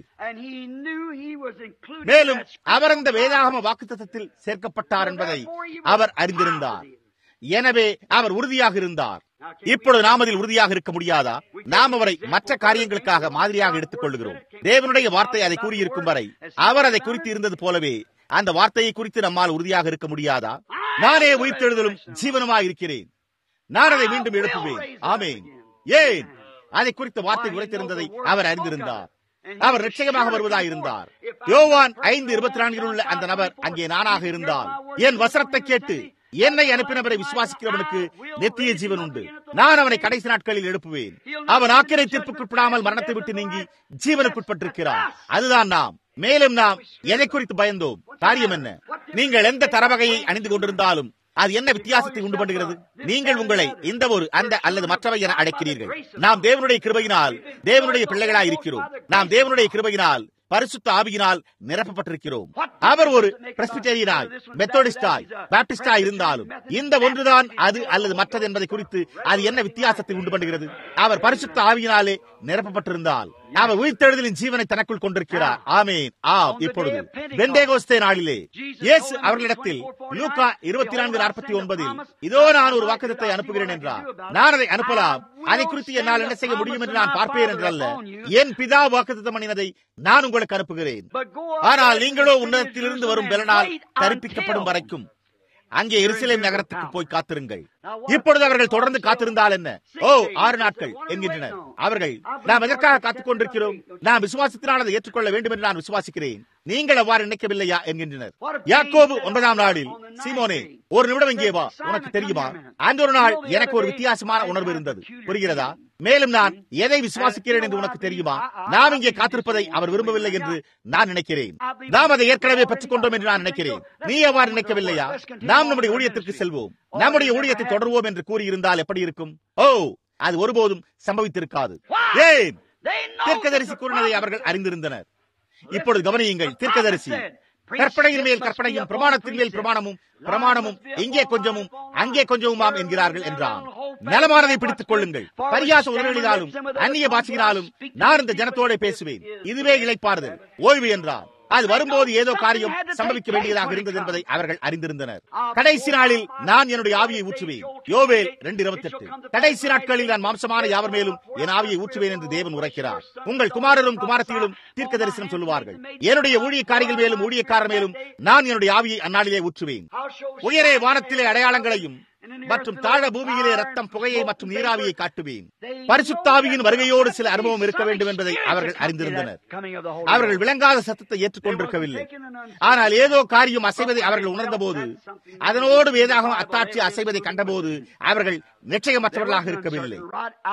Speaker 1: மேலும் அவர் அந்த வேதாகம வாக்குத்தத்தில் சேர்க்கப்பட்டார் என்பதை அவர் அறிந்திருந்தார் எனவே அவர் உறுதியாக இருந்தார் இப்பொழுது நாம் அதில் உறுதியாக இருக்க முடியாதா நாம் அவரை மற்ற காரியங்களுக்காக மாதிரியாக எடுத்துக் கொள்கிறோம் தேவனுடைய வார்த்தை அதை கூறியிருக்கும் வரை அவர் அதை குறித்து இருந்தது போலவே அந்த வார்த்தையை குறித்து நம்மால் உறுதியாக இருக்க முடியாதா நானே உயிர்த்தெழுதலும் ஜீவனமாக இருக்கிறேன் நான் அதை மீண்டும் எழுப்புவேன் ஆமேன் ஏன் அதை குறித்த வார்த்தை உரைத்திருந்ததை அவர் அறிந்திருந்தார் அவர் நிச்சயமாக வருவதாக இருந்தார் யோவான் ஐந்து இருபத்தி நான்கில் உள்ள அந்த நபர் அங்கே நானாக இருந்தால் என் வசனத்தை கேட்டு என்னை அனுப்பினவரை விசுவாசிக்கிறவனுக்கு நித்திய ஜீவன் உண்டு நான் அவனை கடைசி நாட்களில் எழுப்புவேன் அவன் ஆக்கிரை தீர்ப்புக்குட்படாமல் மரணத்தை விட்டு நீங்கி ஜீவனுக்குட்பட்டிருக்கிறான் அதுதான் நாம் மேலும் நாம் எதை குறித்து பயந்தோம் காரியம் என்ன நீங்கள் எந்த தரவகையை அணிந்து கொண்டிருந்தாலும் அது என்ன வித்தியாசத்தை உண்டு பண்ணுகிறது நீங்கள் உங்களை இந்த ஒரு அந்த அல்லது மற்றவை என அழைக்கிறீர்கள் நாம் தேவனுடைய கிருபையினால் தேவனுடைய பிள்ளைகளாய் இருக்கிறோம் நாம் தேவனுடைய கிருபையினால் பரிசுத்த ஆவியினால் நிரப்பப்பட்டிருக்கிறோம் அவர் ஒரு பிரஸ்பிட்டேரியனாய் மெத்தோடிஸ்டாய் பாப்டிஸ்டாய் இருந்தாலும் இந்த ஒன்றுதான் அது அல்லது மற்றது என்பதை குறித்து அது என்ன வித்தியாசத்தை உண்டு பண்ணுகிறது அவர் பரிசுத்த ஆவியினாலே நிரப்பப்பட்டிருந்தால் அவர் உயிர்த்தெழுதலின் ஜீவனை தனக்குள் கொண்டிருக்கிறார் ஆமேன் ஆம் இப்பொழுது வெண்டேகோஸ்தே நாளிலே இயேசு அவர்களிடத்தில் லூகா இருபத்தி நான்கு நாற்பத்தி ஒன்பதில் இதோ நான் ஒரு வாக்குதத்தை அனுப்புகிறேன் என்றார் நான் அதை அனுப்பலாம் அதை குறித்து என்னால் என்ன செய்ய முடியும் என்று நான் பார்ப்பேன் என்றல்ல என் பிதா வாக்குத்தம் பண்ணினதை நான் உங்களுக்கு அனுப்புகிறேன் ஆனால் நீங்களோ உன்னதத்திலிருந்து வரும் பலனால் தரிப்பிக்கப்படும் வரைக்கும் அங்கே எருசலேம் நகரத்துக்கு போய் காத்திருங்கள் இப்பொழுது அவர்கள் தொடர்ந்து காத்திருந்தால் என்ன ஓ ஆறு நாட்கள் என்கின்றனர் அவர்கள் நாம் எதற்காக காத்துக் கொண்டிருக்கிறோம் நாம் விசுவாசத்தினால் அதை ஏற்றுக்கொள்ள வேண்டும் என்று நான் விசுவாசிக்கிறேன் நீங்கள் அவ்வாறு நினைக்கவில்லையா என்கின்றனர் யாக்கோபு ஒன்பதாம் நாளில் சீமோனே ஒரு நிமிடம் இங்கே வா உனக்கு தெரியுமா அந்த ஒரு நாள் எனக்கு ஒரு வித்தியாசமான உணர்வு இருந்தது புரிகிறதா மேலும் நான் எதை விசுவாசிக்கிறேன் என்று உனக்கு தெரியுமா நாம் இங்கே காத்திருப்பதை அவர் விரும்பவில்லை என்று நான் நினைக்கிறேன் நாம் அதை ஏற்கனவே பெற்றுக் கொண்டோம் என்று நான் நினைக்கிறேன் நீ அவ்வாறு நினைக்கவில்லையா நாம் நம்முடைய ஊழியத்திற்கு செல்வோம் நம்முடைய ஊழியத்தை தொடர்வோம் என்று கூறியிருந்தால் எப்படி இருக்கும் ஓ அது ஒருபோதும் சம்பவித்திருக்காது ஏன் தீர்க்கதரிசி கூறினதை அவர்கள் அறிந்திருந்தனர் இப்பொழுது கவனியுங்கள் தீர்க்கதரிசி கற்பனையின் மேல் கற்பனையும் பிரமாணத்தின் மேல் பிரமாணமும் பிரமாணமும் இங்கே கொஞ்சமும் அங்கே கொஞ்சமுமாம் என்கிறார்கள் என்றான் நலமானதை பிடித்துக் கொள்ளுங்கள் பரியாச உதவிகளினாலும் அந்நிய பாஷையினாலும் நான் இந்த ஜனத்தோட பேசுவேன் இதுவே இழைப்பாறுதல் ஓய்வு என்றார் அது வரும்போது ஏதோ காரியம் சம்பவிக்க வேண்டியதாக இருந்தது என்பதை அவர்கள் அறிந்திருந்தனர் கடைசி நாளில் நான் என்னுடைய ஆவியை ஊற்றுவேன் யோவேல் ரெண்டு இருபத்தி எட்டு கடைசி நாட்களில் நான் மாம்சமான யாவர் மேலும் என் ஆவியை ஊற்றுவேன் என்று தேவன் உரைக்கிறார் உங்கள் குமாரரும் குமாரத்திகளும் தீர்க்க தரிசனம் சொல்லுவார்கள் என்னுடைய ஊழியக்காரிகள் மேலும் ஊழியக்காரர் மேலும் நான் என்னுடைய ஆவியை அந்நாளிலே ஊற்றுவேன் உயரே வானத்திலே அடையாளங்களையும் மற்றும் தாழ பூமியிலே ரத்தம் புகையை மற்றும் நீராவியை காட்டுவேன் பரிசுத்தாவியின் வருகையோடு சில அனுபவம் இருக்க வேண்டும் என்பதை அவர்கள் அறிந்திருந்தனர் அவர்கள் விளங்காத சத்தத்தை ஏற்றுக்கொண்டிருக்கவில்லை ஆனால் ஏதோ காரியம் அசைவதை அவர்கள் உணர்ந்தபோது அதனோடு வேதாகம் அத்தாட்சி அசைவதை கண்டபோது அவர்கள் நிச்சயமற்றவர்களாக இருக்கவில்லை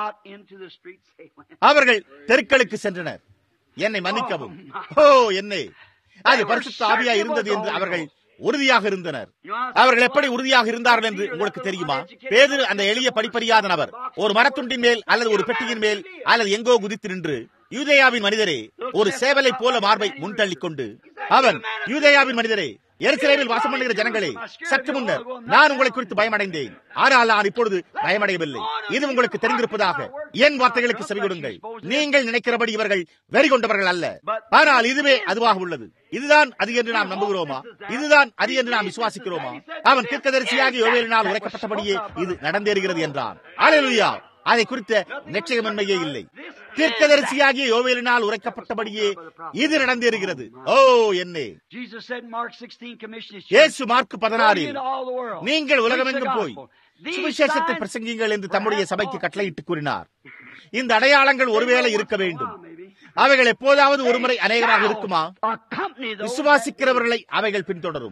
Speaker 1: அவர்கள் தெருக்களுக்கு சென்றனர் என்னை மன்னிக்கவும் ஓ என்னை அது பரிசுத்த ஆவியா இருந்தது என்று அவர்கள் உறுதியாக இருந்தனர் அவர்கள் எப்படி உறுதியாக இருந்தார்கள் என்று உங்களுக்கு தெரியுமா பேதிரு அந்த எளிய படிப்பறியாத நபர் ஒரு மரத்துண்டின் மேல் அல்லது ஒரு பெட்டியின் மேல் அல்லது எங்கோ குதித்து நின்று யூதேயாவின் மனிதரே ஒரு சேவலை போல மார்பை முன்தள்ளிக் கொண்டு அவன் யூதேயாவின் மனிதரே எருசலேமில் வாசம் பண்ணுகிற ஜனங்களே சற்று முன்னர் நான் உங்களை குறித்து பயமடைந்தேன் ஆனால் நான் இப்பொழுது பயமடையவில்லை இது உங்களுக்கு தெரிந்திருப்பதாக என் வார்த்தைகளுக்கு செவிகொடுங்கள் நீங்கள் நினைக்கிறபடி இவர்கள் வெறி கொண்டவர்கள் அல்ல ஆனால் இதுவே அதுவாக உள்ளது இதுதான் அது என்று நாம் நம்புகிறோமா இதுதான் அது என்று நாம் விசுவாசிக்கிறோமா அவன் தீர்க்கதரிசியாக யோவேலினால் உரைக்கப்பட்டபடியே இது நடந்தேறுகிறது என்றான் அலையா அதை குறித்த நிச்சயமின்மையே இல்லை தீர்க்கதரிசியாகிய யோவேலினால் உரைக்கப்பட்டபடியே இது நடந்தேறுகிறது ஓ என்னே இயேசு மார்க் பதினாறில் நீங்கள் உலகமெங்கும் போய் சுவிசேஷத்தை பிரசங்கிங்கள் என்று தம்முடைய சபைக்கு கட்டளையிட்டு கூறினார் இந்த அடையாளங்கள் ஒருவேளை இருக்க வேண்டும் அவைகள் எப்போதாவது ஒருமுறை அநேகமாக இருக்குமா விசுவாசிக்கிறவர்களை அவைகள் பின்தொடரும்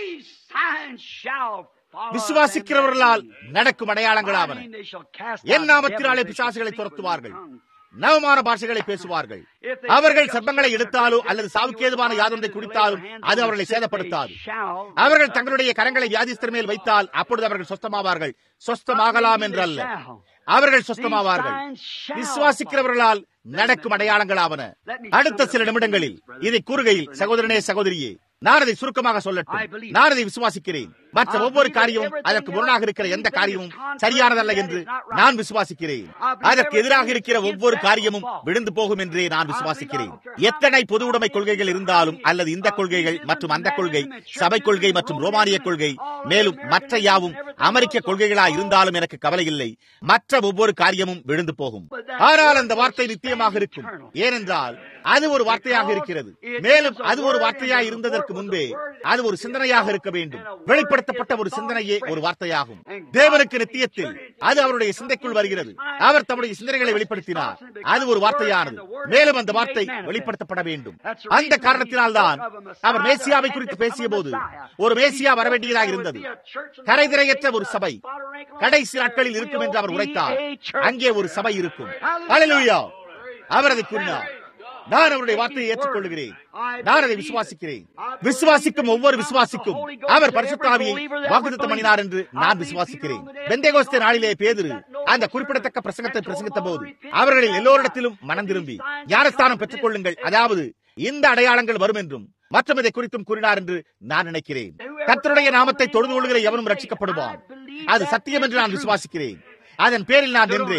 Speaker 1: விசுவாசிக்கிறவர்களால் நடக்கும் அடையாளங்களாவன என் நாமத்தினாலே பிசாசுகளை துரத்துவார்கள் நவமான பாஷைகளை பேசுவார்கள் அவர்கள் சர்ப்பங்களை எடுத்தாலோ அல்லது சாவுக்கேதுவான யாதொன்றை குடித்தாலும் அது அவர்களை சேதப்படுத்தாது அவர்கள் தங்களுடைய கரங்களை வியாதிஸ்தர் மேல் வைத்தால் அப்பொழுது அவர்கள் சொஸ்தமாவார்கள் சொஸ்தமாகலாம் என்றல்ல அவர்கள் சொஸ்தமாவார்கள் விசுவாசிக்கிறவர்களால் நடக்கும் அடையாளங்களாவன அடுத்த சில நிமிடங்களில் இதை கூறுகையில் சகோதரனே சகோதரியே நான் அதை சுருக்கமாக சொல்லட்டும் நான் அதை விசுவாசிக்கிறேன் மற்ற ஒவ்வொரு காரியமும் அதற்கு முரணாக இருக்கிற எந்த காரியமும் சரியானதல்ல என்று நான் விசுவாசிக்கிறேன் அதற்கு எதிராக இருக்கிற ஒவ்வொரு காரியமும் விழுந்து போகும் என்றே நான் விசுவாசிக்கிறேன் எத்தனை பொது உடைமை கொள்கைகள் இருந்தாலும் அல்லது இந்த கொள்கைகள் மற்றும் அந்த கொள்கை சபை கொள்கை மற்றும் ரோமானிய கொள்கை மேலும் மற்ற யாவும் அமெரிக்க கொள்கைகளா இருந்தாலும் எனக்கு கவலை இல்லை மற்ற ஒவ்வொரு காரியமும் விழுந்து போகும் ஆனால் அந்த வார்த்தை நித்தியமாக இருக்கும் ஏனென்றால் அது ஒரு வார்த்தையாக இருக்கிறது மேலும் அது ஒரு வார்த்தையாக இருந்ததற்கு முன்பே அது ஒரு சிந்தனையாக இருக்க வேண்டும் வெளிப்படுத்தப்பட்ட ஒரு சிந்தனையே ஒரு வார்த்தையாகும் தேவனுக்கு நித்தியத்தில் அது அவருடைய சிந்தைக்குள் வருகிறது அவர் தம்முடைய சிந்தனைகளை வெளிப்படுத்தினார் அது ஒரு வார்த்தையானது மேலும் அந்த வார்த்தை வெளிப்படுத்தப்பட வேண்டும் அந்த காரணத்தினால்தான் அவர் மேசியாவை குறித்து பேசிய போது ஒரு மேசியா வரவேண்டியதாக இருந்தது கரைதிரையற்ற ஒரு சபை கடைசி நாட்களில் இருக்கும் என்று அவர் உரைத்தார் அங்கே ஒரு சபை இருக்கும் அலையா அவர் அதை கூறினார் நான் அவருடைய வார்த்தையை ஏற்றுக்கொள்கிறேன் நான் அதை விசுவாசிக்கிறேன் விசுவாசிக்கும் ஒவ்வொரு விசுவாசிக்கும் அவர் பரிசுத்தாவியை வாக்குத்தம் பண்ணினார் என்று நான் விசுவாசிக்கிறேன் பெந்தேகோஸ்தே நாளிலே பேதிரு அந்த குறிப்பிடத்தக்க பிரசங்கத்தை பிரசங்கித்த போது அவர்களில் எல்லோரிடத்திலும் மனம் திரும்பி ஞானஸ்தானம் பெற்றுக் கொள்ளுங்கள் அதாவது இந்த அடையாளங்கள் வரும் என்றும் மற்றும் இதை குறித்தும் கூறினார் என்று நான் நினைக்கிறேன் கர்த்தருடைய நாமத்தை தொழுது கொள்கிற எவனும் ரட்சிக்கப்படுவான் அது சத்தியம் என்று நான் விசுவாசிக்கிறேன் அதன் பேரில் நான் நின்றேன்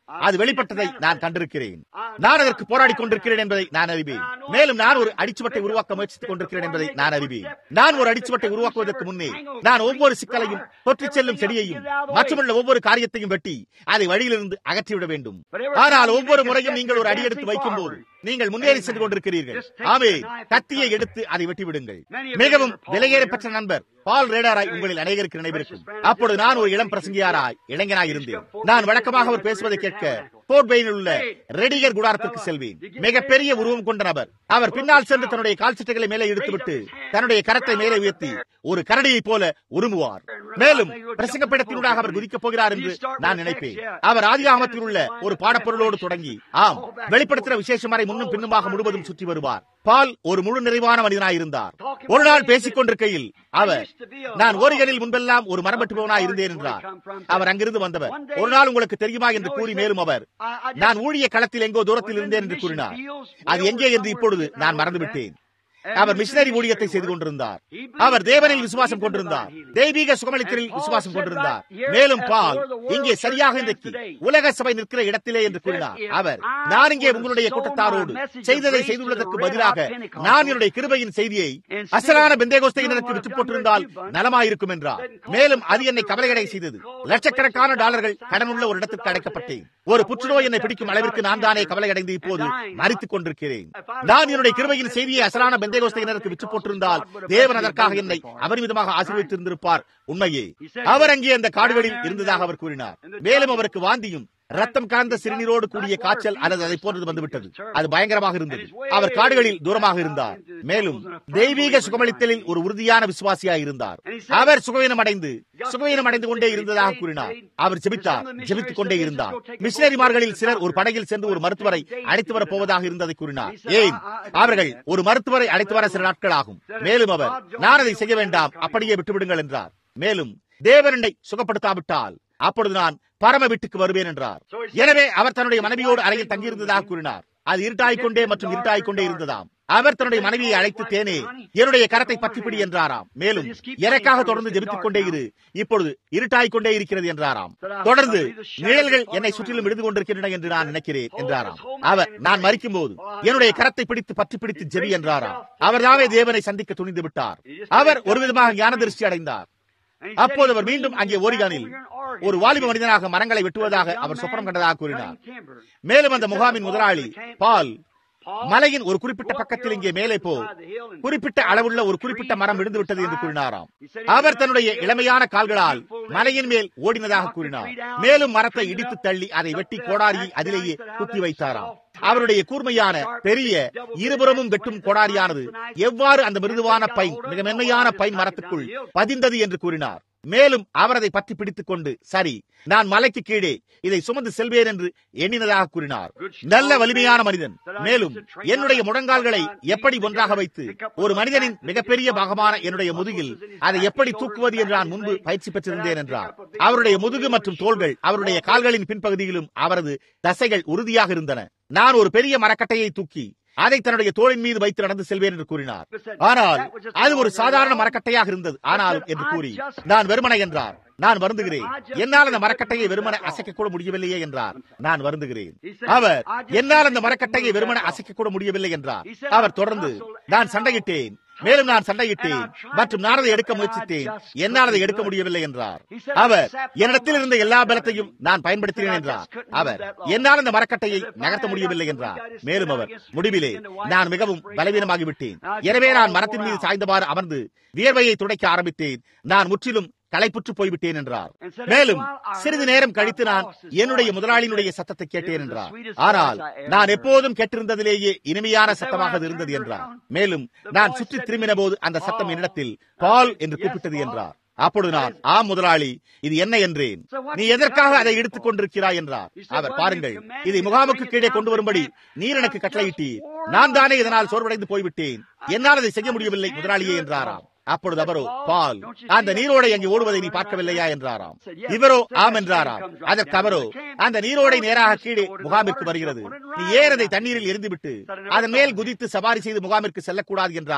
Speaker 1: அது வெளிப்பட்டதை நான் கண்டிருக்கிறேன் நான் அதற்கு போராடி கொண்டிருக்கிறேன் என்பதை நான் அறிவேன் மேலும் நான் ஒரு அடிச்சுவட்டை உருவாக்க முயற்சித்துக் கொண்டிருக்கிறேன் என்பதை நான் அறிவேன் நான் ஒரு அடிச்சுவட்டை உருவாக்குவதற்கு முன்னே நான் ஒவ்வொரு சிக்கலையும் தொற்றிச் செல்லும் செடியையும் மற்றுமுள்ள ஒவ்வொரு காரியத்தையும் வெட்டி அதை வழியிலிருந்து அகற்றிவிட வேண்டும் ஆனால் ஒவ்வொரு முறையும் நீங்கள் ஒரு அடி எடுத்து வைக்கும் போது நீங்கள் முன்னேறி சென்று கொண்டிருக்கிறீர்கள் ஆமே கத்தியை எடுத்து அதை வெட்டி விடுங்கள் மிகவும் விலையேற பெற்ற நண்பர் பால் ரேடாராய் உங்களில் அநேகருக்கு நினைவிருக்கும் அப்பொழுது நான் ஒரு இளம் பிரசங்கியாராய் இளைஞனாய் இருந்தேன் நான் வழக்கமாக அவர் பேசுவதை கேட்க போர்ட் பெயினில் உள்ள ரெடிகர் குடாரத்திற்கு செல்வேன் மிகப்பெரிய உருவம் கொண்ட நபர் அவர் பின்னால் சென்று தன்னுடைய கால் சட்டைகளை மேலே இழுத்துவிட்டு தன்னுடைய கரத்தை மேலே உயர்த்தி ஒரு கரடியைப் போல உருமுவார் மேலும் பிரசங்கப்படத்தினூடாக அவர் குதிக்கப் போகிறார் என்று நான் நினைப்பேன் அவர் ஆதிகாமத்தில் உள்ள ஒரு பாடப்பொருளோடு தொடங்கி ஆம் வெளிப்படுத்துகிற விசேஷம் வரை முன்னும் பின்னுமாக முழுவதும் சுற்றி வருவார் பால் ஒரு முழு நிறைவான மனிதனாய் இருந்தார் ஒரு நாள் பேசிக் கொண்டிருக்கையில் அவர் நான் ஓரிகனில் முன்பெல்லாம் ஒரு மரம் வெட்டுபவனாய் இருந்தேன் என்றார் அவர் அங்கிருந்து வந்தவர் ஒரு நாள் உங்களுக்கு தெரியுமா என்று கூறி மேலும் அவர் நான் ஊழிய களத்தில் எங்கோ தூரத்தில் இருந்தேன் என்று கூறினார் அது எங்கே என்று இப்பொழுது நான் மறந்துவிட்டேன் அவர் மிஷினரி ஊழியத்தை செய்து கொண்டிருந்தார் அவர் தேவனில் விசுவாசம் கொண்டிருந்தார் தெய்வீக சுகமளித்தலில் விசுவாசம் கொண்டிருந்தார் மேலும் பால் இங்கே சரியாக இன்றைக்கு உலக சபை நிற்கிற இடத்திலே என்று கூறினார் அவர் நான் இங்கே உங்களுடைய கூட்டத்தாரோடு செய்ததை செய்துள்ளதற்கு பதிலாக நான் என்னுடைய கிருபையின் செய்தியை அசலான பெந்தேகோஸ்தையினருக்கு விட்டு போட்டிருந்தால் நலமாயிருக்கும் என்றார் மேலும் அது என்னை கவலையடை செய்தது லட்சக்கணக்கான டாலர்கள் கடனுள்ள ஒரு இடத்திற்கு அடைக்கப்பட்டேன் ஒரு புற்றுநோய் என்னை பிடிக்கும் அளவிற்கு நான் தானே கவலையடைந்து இப்போது மறித்துக் கொண்டிருக்கிறேன் நான் என்னுடைய கிருபையின் செய்தியை அசலான பெந்தேகோஸ்தையினருக்கு விற்று போட்டிருந்தால் தேவன் அதற்காக என்னை அபரிமிதமாக ஆசீர்வதித்திருந்திருப்பார் உண்மையே அவர் அங்கே அந்த காடுகளில் இருந்ததாக அவர் கூறினார் மேலும் அவருக்கு வாந்தியும் ரத்தம் கலந்த சிறுநீரோடு கூடிய காய்ச்சல் அல்லது அதை போன்றது வந்துவிட்டது அது பயங்கரமாக இருந்தது அவர் காடுகளில் தூரமாக இருந்தார் மேலும் தெய்வீக சுகமளித்தலில் ஒரு உறுதியான விசுவாசியாய் இருந்தார் அவர் சுகவீனம் அடைந்து சுகவீனம் அடைந்து கொண்டே இருந்ததாக கூறினார் அவர் ஜெபித்தார் ஜெபித்துக் கொண்டே இருந்தார் மிஷினரிமார்களில் சிலர் ஒரு படகில் சென்று ஒரு மருத்துவரை அழைத்து வரப் போவதாக இருந்ததை கூறினார் ஏன் அவர்கள் ஒரு மருத்துவரை அழைத்து வர சில நாட்கள் ஆகும் மேலும் அவர் நான் அதை செய்ய வேண்டாம் அப்படியே விட்டுவிடுங்கள் என்றார் மேலும் தேவனண்டை சுகப்படுத்தாவிட்டால் அப்பொழுது நான் பரம வீட்டுக்கு வருவேன் என்றார் எனவே அவர் தன்னுடைய மனைவியோடு அறையில் தங்கியிருந்ததாக கூறினார் அது இருட்டாய்க்கொண்டே மற்றும் இருட்டாய்க்கொண்டே இருந்ததாம் அவர் தன்னுடைய மனைவியை அழைத்து தேனே என்னுடைய கரத்தை பற்றிப்பிடி என்றாராம் மேலும் எனக்காக தொடர்ந்து ஜெபித்துக் கொண்டே இரு இப்பொழுது இருட்டாய்க் கொண்டே இருக்கிறது என்றாராம் தொடர்ந்து நிழல்கள் என்னை சுற்றிலும் இருந்து கொண்டிருக்கின்றன என்று நான் நினைக்கிறேன் என்றாராம் அவர் நான் மறிக்கும் போது என்னுடைய கரத்தை பிடித்து பற்றி பிடித்து ஜெபி என்றாராம் அவர்தாவே தேவனை சந்திக்க துணிந்து விட்டார் அவர் ஒரு விதமாக ஞான திருஷ்டி அடைந்தார் அப்போது அவர் மீண்டும் அங்கே ஓரிகானில் ஒரு வாலிப மனிதனாக மரங்களை வெட்டுவதாக அவர் சொப்பனம் கண்டதாக கூறினார் மேலும் அந்த முகாமின் முதலாளி பால் மலையின் ஒரு குறிப்பிட்ட பக்கத்தில் இங்கே மேலே போ குறிப்பிட்ட அளவுள்ள ஒரு குறிப்பிட்ட மரம் விழுந்து விட்டது என்று கூறினாராம் அவர் தன்னுடைய இளமையான கால்களால் மலையின் மேல் ஓடினதாக கூறினார் மேலும் மரத்தை இடித்து தள்ளி அதை வெட்டி கோடாரியை அதிலேயே குத்தி வைத்தாராம் அவருடைய கூர்மையான பெரிய இருபுறமும் வெட்டும் கோடாரியானது எவ்வாறு அந்த மிருதுவான பைன் மிக மென்மையான பைன் மரத்துக்குள் பதிந்தது என்று கூறினார் மேலும் அவர் அதை பற்றி பிடித்துக் கொண்டு சரி நான் மலைக்கு கீழே இதை சுமந்து செல்வேன் என்று எண்ணினதாக கூறினார் நல்ல வலிமையான மனிதன் மேலும் என்னுடைய முழங்கால்களை எப்படி ஒன்றாக வைத்து ஒரு மனிதனின் மிகப்பெரிய பாகமான என்னுடைய முதுகில் அதை எப்படி தூக்குவது என்று நான் முன்பு பயிற்சி பெற்றிருந்தேன் என்றார் அவருடைய முதுகு மற்றும் தோள்கள் அவருடைய கால்களின் பின்பகுதியிலும் அவரது தசைகள் உறுதியாக இருந்தன நான் ஒரு பெரிய மரக்கட்டையை தூக்கி அதை தன்னுடைய தோளின் மீது வைத்து நடந்து செல்வேன் என்று கூறினார் ஆனால் அது ஒரு சாதாரண மரக்கட்டையாக இருந்தது ஆனாலும் என்று கூறி நான் வெறுமனை என்றார் நான் வருந்துகிறேன் என்னால் அந்த மரக்கட்டையை வெறுமனை அசைக்க கூட முடியவில்லையே என்றார் நான் வருந்துகிறேன் அவர் என்னால் அந்த மரக்கட்டையை வெறுமனை அசைக்க கூட முடியவில்லை என்றார் அவர் தொடர்ந்து நான் சண்டையிட்டேன் மேலும் நான் சண்டையிட்டேன் மற்றும் நான் அதை எடுக்க முயற்சித்தேன் என்னால் அதை எடுக்க முடியவில்லை என்றார் அவர் என்னிடத்தில் இருந்த எல்லா பலத்தையும் நான் பயன்படுத்தினேன் என்றார் அவர் என்னால் அந்த மரக்கட்டையை நகர்த்த முடியவில்லை என்றார் மேலும் அவர் முடிவிலே நான் மிகவும் பலவீனமாகிவிட்டேன் எனவே நான் மரத்தின் மீது சாய்ந்தவாறு அமர்ந்து வியர்வையை துடைக்க ஆரம்பித்தேன் நான் முற்றிலும் களைப்புற்று போய்விட்டேன் என்றார் மேலும் சிறிது நேரம் கழித்து நான் என்னுடைய முதலாளியினுடைய சத்தத்தை கேட்டேன் என்றார் ஆனால் நான் எப்போதும் கேட்டிருந்ததிலேயே இனிமையான சத்தமாக அது இருந்தது என்றார் மேலும் நான் சுற்றி திரும்பின போது அந்த சத்தம் என்னிடத்தில் பால் என்று கூப்பிட்டது என்றார் அப்பொழுது நான் ஆம் முதலாளி இது என்ன என்றேன் நீ எதற்காக அதை எடுத்துக் கொண்டிருக்கிறாய் என்றார் அவர் பாருங்கள் இதை முகாமுக்கு கீழே கொண்டு வரும்படி நீர் எனக்கு கட்டளையிட்டீர் நான் தானே இதனால் சோர்வடைந்து போய்விட்டேன் என்னால் அதை செய்ய முடியவில்லை முதலாளியே என்றாராம் அப்பொழுது அவரோ பால் அந்த நீரோடை அங்கே ஓடுவதை நீ பார்க்கவில்லையா என்றாராம் இவரோ ஆம் என்றாராம் அதற்கு அவரோ அந்த நீரோடை நேராக கீழே முகாமிற்கு வருகிறது நீ ஏன் அதை தண்ணீரில் எரிந்துவிட்டு அதன் மேல் குதித்து சவாரி செய்து முகாமிற்கு செல்லக்கூடாது என்றாராம்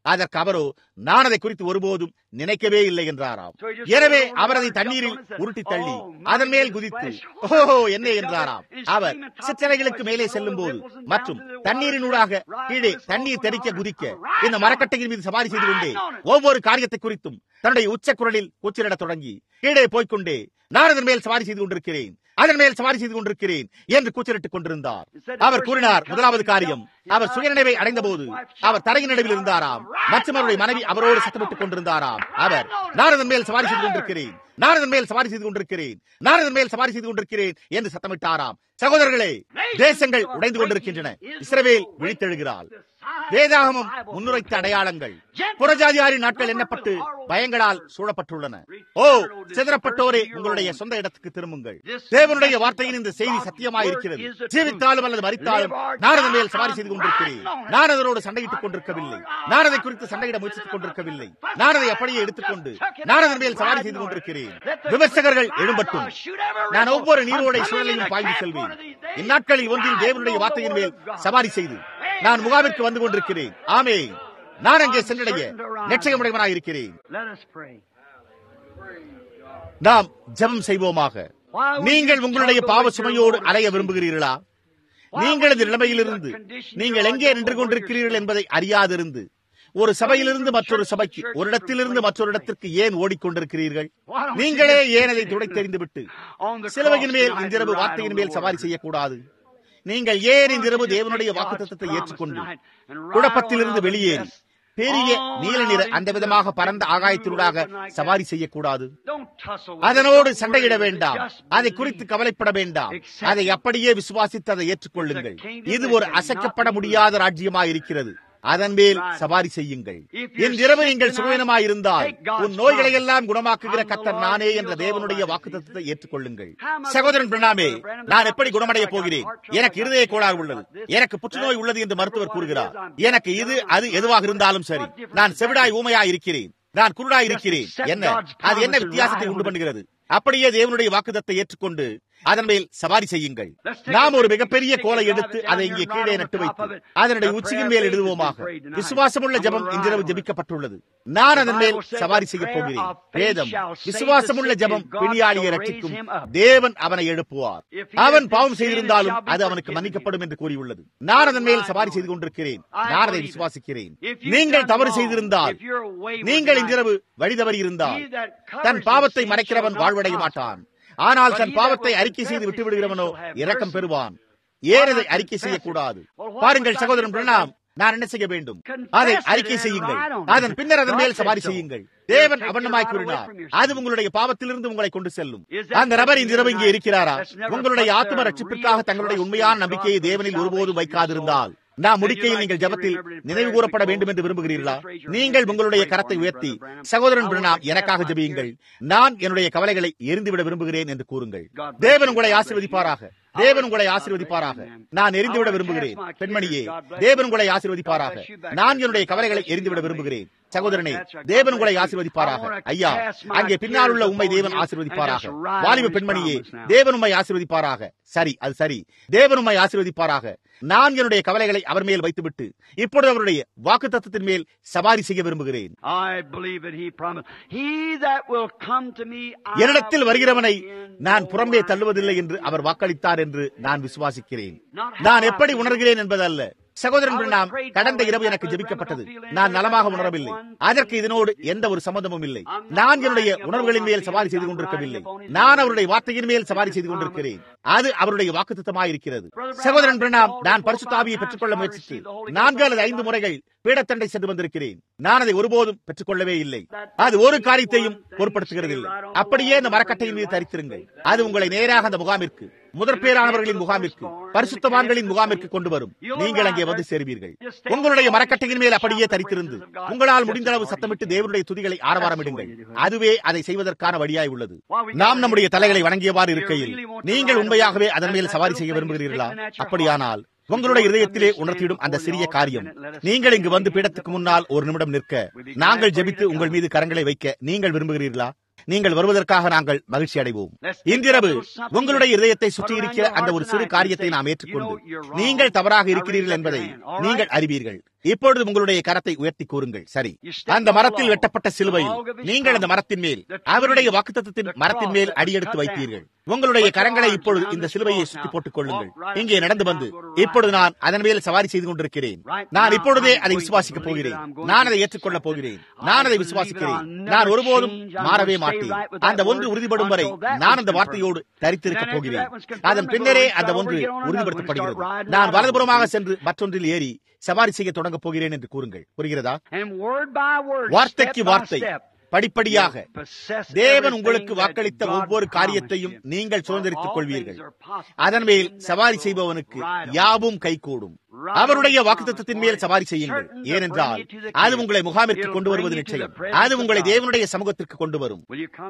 Speaker 1: அதற்கு அவரோ நான் அதை குறித்து ஒருபோதும் நினைக்கவே இல்லை என்றாராம் எனவே அவர் அதை தண்ணீரில் உருட்டி தள்ளி அதன் மேல் குதித்து ஓஹோ என்ன என்றாராம் அவர் சிற்றறைகளுக்கு மேலே செல்லும் போது மற்றும் தண்ணீரினூடாக கீழே தண்ணீர் தெறிக்க குதிக்க இந்த மரக்கட்டையின் மீது சவாரி செய்து கொண்டே ஒவ்வொரு காரியத்தை குறித்தும் தன்னுடைய உச்ச குரலில் கூச்சலிடத் தொடங்கி கீழே போய்க்கொண்டே நான் அதன் மேல் சவாரி செய்து கொண்டிருக்கிறேன் அதன் மேல் சவாரி செய்து கொண்டிருக்கிறேன் என்று கூச்சலிட்டுக் கொண்டிருந்தார் அவர் கூறினார் முதலாவது காரியம் அவர் சுயநினைவை அடைந்த போது அவர் தரையின் நடுவில் இருந்தாராம் மற்றும் அவருடைய மனைவி அவரோடு சத்தமிட்டுக் கொண்டிருந்தாராம் அவர் நான் அதன் மேல் சவாரி செய்து கொண்டிருக்கிறேன் நான் அதன் மேல் சவாரி செய்து கொண்டிருக்கிறேன் நான் அதன் மேல் சவாரி செய்து கொண்டிருக்கிறேன் என்று சத்தமிட்டாராம் சகோதரர்களே தேசங்கள் உடைந்து கொண்டிருக்கின்றன இஸ்ரவேல் விழித்தெழுகிறாள் வேதாகமம் முன்னுரைத்த அடையாளங்கள் புறஜாதியாரின் நாட்கள் எண்ணப்பட்டு பயங்களால் சூழப்பட்டுள்ளன ஓ சிதறப்பட்டோரே உங்களுடைய சொந்த இடத்துக்கு திரும்புங்கள் தேவனுடைய வார்த்தையின் இந்த செய்தி சத்தியமாய் இருக்கிறது ஜீவித்தாலும் அல்லது மறித்தாலும் நான் அதன் மேல் சவாரி செய்து கொண்டிருக்கிறேன் நான் அதனோடு சண்டையிட்டுக் கொண்டிருக்கவில்லை நான் அதை குறித்து சண்டையிட முயற்சித்துக் கொண்டிருக்கவில்லை நான் அதை அப்படியே எடுத்துக்கொண்டு நான் அதன் மேல் சவாரி செய்து கொண்டிருக்கிறேன் விமர்சகர்கள் எழும்பட்டும் நான் ஒவ்வொரு நீரோடை சூழலையும் பாய்ந்து செல்வேன் இந்நாட்களில் ஒன்றில் தேவனுடைய வார்த்தையின் மேல் சவாரி செய்து நான் முகாமிற்கு வந்து கொண்டிருக்கிறேன் ஆமே நான் அங்கே சென்றடைய நிச்சயமுடையவனாய் இருக்கிறேன் நாம் ஜெபம் செய்வோமாக நீங்கள் உங்களுடைய பாவ சுமையோடு அலைய விரும்புகிறீர்களா நீங்கள் இந்த நிலைமையிலிருந்து நீங்கள் எங்கே நின்று கொண்டிருக்கிறீர்கள் என்பதை அறியாதிருந்து ஒரு சபையிலிருந்து மற்றொரு சபைக்கு ஒரு இடத்திலிருந்து மற்றொரு இடத்திற்கு ஏன் ஓடிக்கொண்டிருக்கிறீர்கள் நீங்களே ஏன் அதை துடை தெரிந்துவிட்டு சிலுவையின் மேல் இன்றிரவு வார்த்தையின் மேல் சவாரி செய்யக்கூடாது நீங்கள் ஏன் இன்றிரவு தேவனுடைய வாக்குத்தத்தை ஏற்றுக்கொண்டு குழப்பத்திலிருந்து வெளியேறி பெரிய நீல நிற அந்த விதமாக பரந்த ஆகாயத்தினூடாக சவாரி செய்யக்கூடாது அதனோடு சண்டையிட வேண்டாம் அதை குறித்து கவலைப்பட வேண்டாம் அதை அப்படியே விசுவாசித்து அதை ஏற்றுக்கொள்ளுங்கள் இது ஒரு அசைக்கப்பட முடியாத ராஜ்யமாய் இருக்கிறது அதன் மேல் சவாரி செய்யுங்கள் இன்றிரவு நீங்கள் சுகவீனமாய் இருந்தால் உன் நோய்களை எல்லாம் குணமாக்குகிற கத்தர் நானே என்ற தேவனுடைய வாக்குத்தத்தை ஏற்றுக்கொள்ளுங்கள் சகோதரன் பிரணாமே நான் எப்படி குணமடைய போகிறேன் எனக்கு இருதய கோளாறு உள்ளது எனக்கு புற்றுநோய் உள்ளது என்று மருத்துவர் கூறுகிறார் எனக்கு இது அது எதுவாக இருந்தாலும் சரி நான் செவிடாய் ஊமையாய் இருக்கிறேன் நான் குருடாய் இருக்கிறேன் என்ன அது என்ன வித்தியாசத்தை உண்டு பண்ணுகிறது அப்படியே தேவனுடைய வாக்குதத்தை ஏற்றுக்கொண்டு அதன் மேல் சவாரி செய்யுங்கள் நாம் ஒரு மிகப்பெரிய கோலை எடுத்து அதை இங்கே கீழே நட்டு வைத்து அதனுடைய உச்சியின் மேல் எழுதுவோமாக விசுவாசமுள்ள ஜபம் இன்றிரவு ஜபிக்கப்பட்டுள்ளது நான் அதன் மேல் சவாரி செய்ய போகிறேன் வேதம் விசுவாசமுள்ள ஜபம் பிணியாளியை ரட்சிக்கும் தேவன் அவனை எழுப்புவார் அவன் பாவம் செய்திருந்தாலும் அது அவனுக்கு மன்னிக்கப்படும் என்று கூறியுள்ளது நான் அதன் மேல் சவாரி செய்து கொண்டிருக்கிறேன் நான் அதை விசுவாசிக்கிறேன் நீங்கள் தவறு செய்திருந்தால் நீங்கள் இன்றிரவு வழி தவறி இருந்தால் தன் பாவத்தை மறைக்கிறவன் வாழ்வடைய மாட்டான் ஆனால் தன் பாவத்தை அறிக்கை செய்து விட்டு விடுகிறவனோ இரக்கம் பெறுவான் ஏன் அதை அறிக்கை செய்யக்கூடாது பாருங்கள் சகோதரன் பிரணாம் நான் என்ன செய்ய வேண்டும் அதை அறிக்கை செய்யுங்கள் அதன் பின்னர் அதன் மேல் சவாரி செய்யுங்கள் தேவன் அவண்ணமாய் கூறினார் அது உங்களுடைய பாவத்திலிருந்து உங்களை கொண்டு செல்லும் அந்த நபர் இந்த இரவு இங்கே இருக்கிறாரா உங்களுடைய ஆத்ம ரட்சிப்பிற்காக தங்களுடைய உண்மையான நம்பிக்கையை தேவனில் ஒருபோதும் வைக்காதிருந்தால் நாம் முடிக்கையில் நீங்கள் ஜபத்தில் நினைவு கூறப்பட வேண்டும் என்று விரும்புகிறீர்களா நீங்கள் உங்களுடைய கரத்தை உயர்த்தி சகோதரன் பிரணாம் எனக்காக ஜபியுங்கள் நான் என்னுடைய கவலைகளை எரிந்துவிட விரும்புகிறேன் என்று கூறுங்கள் தேவன் உங்களை ஆசீர்வதிப்பாராக தேவன் உங்களை ஆசீர்வதிப்பாராக நான் எரிந்துவிட விரும்புகிறேன் பெண்மணியே தேவன் உங்களை ஆசீர்வதிப்பாராக நான் என்னுடைய கவலைகளை எரிந்துவிட விரும்புகிறேன் சகோதரனே தேவன் உங்களை ஆசீர்வதிப்பாராக ஐயா அங்கே பின்னால் உள்ள உண்மை தேவன் ஆசீர்வதிப்பாராக வாலிப பெண்மணியே தேவன் உண்மை ஆசீர்வதிப்பாராக சரி அது சரி தேவன் உண்மை ஆசீர்வதிப்பாராக நான் என்னுடைய கவலைகளை அவர் மேல் வைத்துவிட்டு இப்பொழுது அவருடைய வாக்கு தத்துவத்தின் மேல் சவாரி செய்ய விரும்புகிறேன் என்னிடத்தில் வருகிறவனை நான் புறம்பே தள்ளுவதில்லை என்று அவர் வாக்களித்தார் என்று நான் விசுவாசிக்கிறேன் நான் எப்படி உணர்கிறேன் என்பதல்ல சகோதரன் நாம் கடந்த இரவு எனக்கு ஜெபிக்கப்பட்டது நான் நலமாக உணரவில்லை அதற்கு இதனோடு எந்த ஒரு சம்பந்தமும் இல்லை நான் என்னுடைய உணர்வுகளின் மேல் சவாரி செய்து கொண்டிருக்கவில்லை நான் அவருடைய வார்த்தையின் மேல் சவாரி செய்து கொண்டிருக்கிறேன் அது அவருடைய வாக்குத்தமாய் இருக்கிறது சகோதரன் பிரணாம் நான் பரிசுத்தாவியை பெற்றுக்கொள்ள முயற்சித்து நான்கு அல்லது ஐந்து முறைகள் பீடத்தண்டை சென்று வந்திருக்கிறேன் நான் அதை ஒருபோதும் பெற்றுக்கொள்ளவே இல்லை அது ஒரு காரியத்தையும் பொருட்படுத்துகிறது இல்லை அப்படியே அந்த மரக்கட்டையின் மீது தரித்திருங்கள் அது உங்களை நேராக அந்த முகாமிற்கு முதற் பேரானவர்களின் முகாமிற்கு பரிசுத்தவான்களின் முகாமிற்கு கொண்டு வரும் நீங்கள் அங்கே வந்து சேருவீர்கள் உங்களுடைய மரக்கட்டையின் மேல் அப்படியே தரித்திருந்து உங்களால் முடிந்த அளவு சத்தமிட்டு தேவனுடைய துதிகளை ஆரவாரமிடுங்கள் அதுவே அதை செய்வதற்கான வழியாய் உள்ளது நாம் நம்முடைய தலைகளை வணங்கியவாறு இருக்கையில் நீங்கள் உண்மையாகவே அதன் மேல் சவாரி செய்ய விரும்புகிறீர்களா அப்படியானால் உங்களுடைய இதயத்திலே உணர்த்திடும் அந்த சிறிய காரியம் நீங்கள் இங்கு வந்து பீடத்துக்கு முன்னால் ஒரு நிமிடம் நிற்க நாங்கள் ஜெபித்து உங்கள் மீது கரங்களை வைக்க நீங்கள் விரும்புகிறீர்களா நீங்கள் வருவதற்காக நாங்கள் மகிழ்ச்சி அடைவோம் இன்றிரவு உங்களுடைய இதயத்தை சுற்றி இருக்கிற அந்த ஒரு சிறு காரியத்தை நாம் ஏற்றுக்கொண்டு நீங்கள் தவறாக இருக்கிறீர்கள் என்பதை நீங்கள் அறிவீர்கள் இப்பொழுது உங்களுடைய கரத்தை உயர்த்தி கூறுங்கள் சரி அந்த மரத்தில் வெட்டப்பட்ட சிலுவையில் நீங்கள் அந்த மரத்தின் மேல் அவருடைய வாக்குத்தத்தின் மரத்தின் மேல் அடியெடுத்து வைத்தீர்கள் உங்களுடைய கரங்களை இப்பொழுது இந்த சிலுவையை சுற்றி போட்டுக் கொள்ளுங்கள் இங்கே நடந்து வந்து இப்பொழுது நான் அதன் மேல் சவாரி செய்து கொண்டிருக்கிறேன் நான் இப்பொழுதே அதை விசுவாசிக்கப் போகிறேன் நான் அதை ஏற்றுக்கொள்ளப் போகிறேன் நான் அதை விசுவாசிக்கிறேன் நான் ஒருபோதும் மாறவே மாட்டேன் அந்த ஒன்று உறுதிப்படும் வரை நான் அந்த வார்த்தையோடு தரித்திருக்கப் போகிறேன் அதன் பின்னரே அந்த ஒன்று உறுதிப்படுத்தப்படுகிறது நான் வலதுபுறமாக சென்று மற்றொன்றில் ஏறி சவாரி செய்ய தொடங்கப் போகிறேன் என்று கூறுங்கள் புரிகிறதா வார்த்தைக்கு வார்த்தை படிப்படியாக தேவன் உங்களுக்கு வாக்களித்த ஒவ்வொரு காரியத்தையும் நீங்கள் சுதந்திரித்துக் கொள்வீர்கள் அதன் மேல் சவாரி செய்பவனுக்கு யாவும் கைகூடும் அவருடைய வாக்குத்தத்தின் மேல் சவாரி செய்யுங்கள் ஏனென்றால் அது உங்களை முகாமிற்கு கொண்டு வருவது நிச்சயம் அது உங்களை தேவனுடைய சமூகத்திற்கு கொண்டு வரும்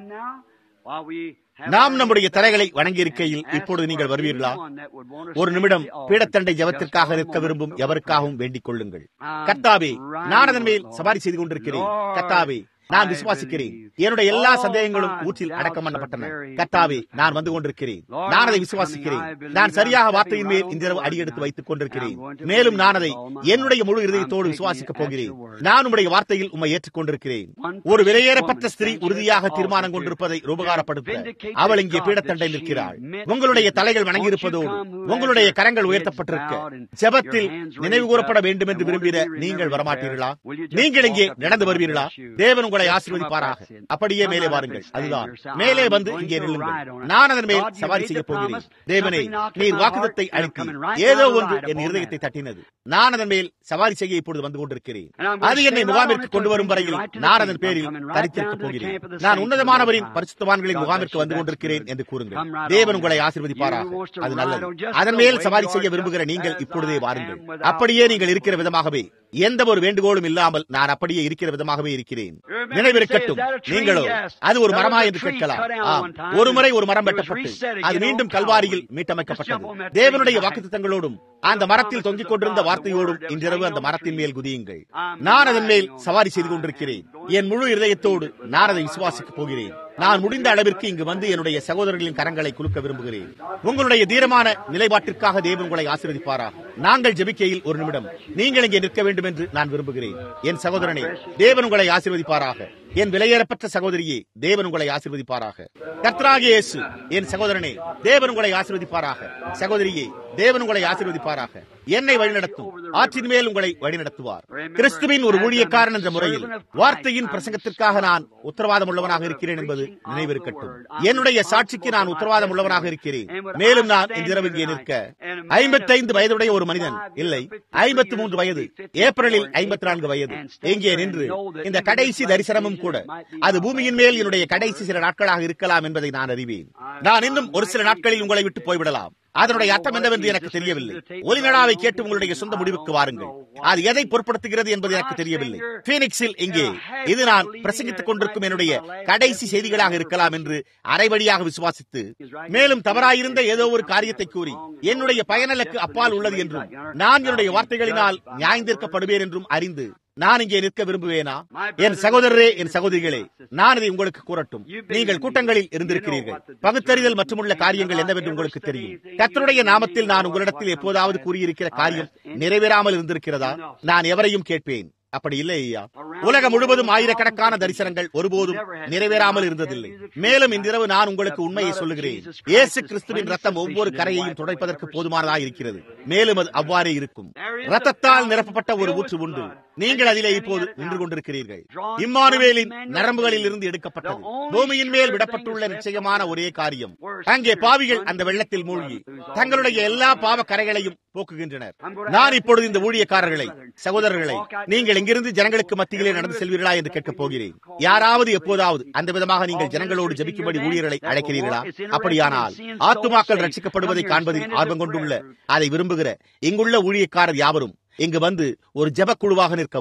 Speaker 1: நாம் நம்முடைய தலைகளை வணங்கியிருக்கையில் இப்பொழுது நீங்கள் வருவீர்களா ஒரு நிமிடம் பீடத்தண்டை ஜபத்திற்காக நிற்க விரும்பும் எவருக்காகவும் வேண்டிக் கொள்ளுங்கள் கத்தாவே நான் அதன் மேல் சவாரி செய்து கொண்டிருக்கிறேன் கத்தாவே நான் விசுவாசிக்கிறேன் என்னுடைய எல்லா சந்தேகங்களும் ஊற்றில் அடக்கம் பண்ணப்பட்டன கத்தாவே நான் வந்து கொண்டிருக்கிறேன் நான் அதை விசுவாசிக்கிறேன் நான் சரியாக வார்த்தையின் மேல் இந்த இரவு அடியெடுத்து வைத்துக் கொண்டிருக்கிறேன் மேலும் நான் அதை என்னுடைய முழு இதயத்தோடு விசுவாசிக்கப் போகிறேன் நான் உம்முடைய வார்த்தையில் உண்மை ஏற்றுக் கொண்டிருக்கிறேன் ஒரு விலையேறப்பட்ட ஸ்திரீ உறுதியாக தீர்மானம் கொண்டிருப்பதை உபகாரப்படுத்த அவள் இங்கே பீடத்தண்டை நிற்கிறாள் உங்களுடைய தலைகள் வணங்கியிருப்பதோடு உங்களுடைய கரங்கள் உயர்த்தப்பட்டிருக்க ஜபத்தில் நினைவு கூறப்பட வேண்டும் என்று விரும்பின நீங்கள் வரமாட்டீர்களா நீங்கள் இங்கே நடந்து வருவீர்களா தேவன் உங்களை ஆசீர்வதிப்பாராக அப்படியே மேலே வாருங்கள் அதுதான் மேலே வந்து இங்கே நில்லுங்கள் நான் அதன் மேல் சவாரி செய்ய போகிறேன் தேவனே நீர் வாக்குதத்தை அளித்து ஏதோ ஒன்று என் இருதயத்தை தட்டினது நான் அதன் மேல் சவாரி செய்ய இப்பொழுது வந்து கொண்டிருக்கிறேன் அது என்னை முகாமிற்கு கொண்டு வரும் வரையில் நான் அதன் பேரில் தரித்திருக்கப் போகிறேன் நான் உன்னதமானவரின் பரிசுத்தவான்களின் முகாமிற்கு வந்து கொண்டிருக்கிறேன் என்று கூறுங்கள் தேவன் உங்களை ஆசீர்வதிப்பாராக அது நல்லது அதன் மேல் சவாரி செய்ய விரும்புகிற நீங்கள் இப்பொழுதே வாருங்கள் அப்படியே நீங்கள் இருக்கிற விதமாகவே எந்த ஒரு வேண்டுகோளும் இல்லாமல் நான் அப்படியே இருக்கிற விதமாகவே இருக்கிறேன் நினைவிருக்கட்டும் நீங்களோ அது ஒரு மரமா என்று கேட்கலாம் ஆம் ஒரு முறை ஒரு மரம் வெட்டப்பட்டு அது மீண்டும் கல்வாரியில் மீட்டமைக்கப்பட்டது தேவனுடைய வாக்குத்தங்களோடும் அந்த மரத்தில் தொங்கிக் கொண்டிருந்த வார்த்தையோடும் இன்றிரவு அந்த மரத்தின் மேல் குதியுங்கள் நான் அதன் மேல் சவாரி செய்து கொண்டிருக்கிறேன் என் முழு இதயத்தோடு நான் அதை விசுவாசிக்கப் போகிறேன் நான் முடிந்த அளவிற்கு இங்கு வந்து என்னுடைய சகோதரர்களின் கரங்களை குலுக்க விரும்புகிறேன் உங்களுடைய தீரமான நிலைப்பாட்டிற்காக தேவன் உங்களை ஆசீர்வதிப்பாரா நாங்கள் ஜெபிக்கையில் ஒரு நிமிடம் நீங்கள் இங்கே நிற்க வேண்டும் என்று நான் விரும்புகிறேன் என் சகோதரனே தேவன் உங்களை ஆசீர்வதிப்பாராக என் விலையேறப்பட்ட சகோதரியே தேவன் உங்களை ஆசீர்வதிப்பாராக கர்த்தராகிய இயேசு என் சகோதரனே தேவன் உங்களை ஆசீர்வதிப்பாராக சகோதரியே தேவன் உங்களை ஆசீர்வதிப்பாராக என்னை வழிநடத்தும் ஆற்றின் மேல் உங்களை வழிநடத்துவார் கிறிஸ்துவின் ஒரு ஊழியக்காரன் என்ற முறையில் வார்த்தையின் பிரசங்கத்திற்காக நான் உத்தரவாதம் உள்ளவனாக இருக்கிறேன் என்பது நினைவிருக்கட்டும் என்னுடைய சாட்சிக்கு நான் உத்தரவாதம் உள்ளவனாக இருக்கிறேன் மேலும் நான் இந்த இரவு இங்கே நிற்க ஐம்பத்தைந்து வயதுடைய ஒரு மனிதன் இல்லை ஐம்பத்தி மூன்று வயது ஏப்ரலில் ஐம்பத்தி நான்கு வயது எங்கே நின்று இந்த கடைசி தரிசனமும் கூட அது பூமியின் மேல் என்னுடைய கடைசி சில நாட்களாக இருக்கலாம் என்பதை நான் அறிவேன் நான் இன்னும் ஒரு சில நாட்களில் உங்களை விட்டு போய்விடலாம் அதனுடைய அர்த்தம் என்னவென்று எனக்கு தெரியவில்லை ஒலிநடாவை கேட்டு உங்களுடைய சொந்த முடிவுக்கு வாருங்கள் அது எதை பொருட்படுத்துகிறது என்பது எனக்கு தெரியவில்லை பீனிக்ஸில் இங்கே இது நான் பிரசங்கித்துக் கொண்டிருக்கும் என்னுடைய கடைசி செய்திகளாக இருக்கலாம் என்று அரைவழியாக விசுவாசித்து மேலும் தவறாயிருந்த ஏதோ ஒரு காரியத்தை கூறி என்னுடைய பயனலுக்கு அப்பால் உள்ளது என்றும் நான் என்னுடைய வார்த்தைகளினால் நியாயந்திருக்கப்படுவேன் என்றும் அறிந்து நான் இங்கே நிற்க விரும்புவேனா என் சகோதரரே என் சகோதரிகளே நான் இதை உங்களுக்கு கூறட்டும் நீங்கள் கூட்டங்களில் இருந்திருக்கிறீர்கள் பகுத்தறிதல் மற்றும் உள்ள காரியங்கள் என்னவென்று உங்களுக்கு தெரியும் கத்தருடைய நாமத்தில் நான் உங்களிடத்தில் எப்போதாவது கூறியிருக்கிற காரியம் நிறைவேறாமல் இருந்திருக்கிறதா நான் எவரையும் கேட்பேன் அப்படி இல்லை ஐயா உலகம் முழுவதும் ஆயிரக்கணக்கான தரிசனங்கள் ஒருபோதும் நிறைவேறாமல் இருந்ததில்லை மேலும் இன்றிரவு நான் உங்களுக்கு உண்மையை சொல்லுகிறேன் இயேசு கிறிஸ்துவின் ரத்தம் ஒவ்வொரு கரையையும் துடைப்பதற்கு போதுமானதாக இருக்கிறது மேலும் அது அவ்வாறே இருக்கும் ரத்தத்தால் நிரப்பப்பட்ட ஒரு ஊற்று உண்டு நீங்கள் அதிலே இப்போது நின்று கொண்டிருக்கிறீர்கள் இம்மானுவேலின் நரம்புகளில் இருந்து எடுக்கப்பட்டது பூமியின் மேல் விடப்பட்டுள்ள நிச்சயமான ஒரே காரியம் அங்கே பாவிகள் அந்த வெள்ளத்தில் மூழ்கி தங்களுடைய எல்லா பாவ கரைகளையும் போக்குகின்றனர் நான் இப்பொழுது இந்த ஊழியக்காரர்களை சகோதரர்களை நீங்கள் எங்கிருந்து ஜனங்களுக்கு மத்தியிலே நடந்து செல்வீர்களா என்று கேட்கப் போகிறேன் யாராவது எப்போதாவது அந்த விதமாக நீங்கள் ஜனங்களோடு ஜபிக்கும்படி ஊழியர்களை அழைக்கிறீர்களா அப்படியானால் ஆத்துமாக்கள் ரட்சிக்கப்படுவதை காண்பதில் ஆர்வம் கொண்டுள்ள அதை விரும்புகிற இங்குள்ள ஊழியக்காரர் யாவரும் இங்கு வந்து ஒரு ஜப குழுவாக நிற்கவும்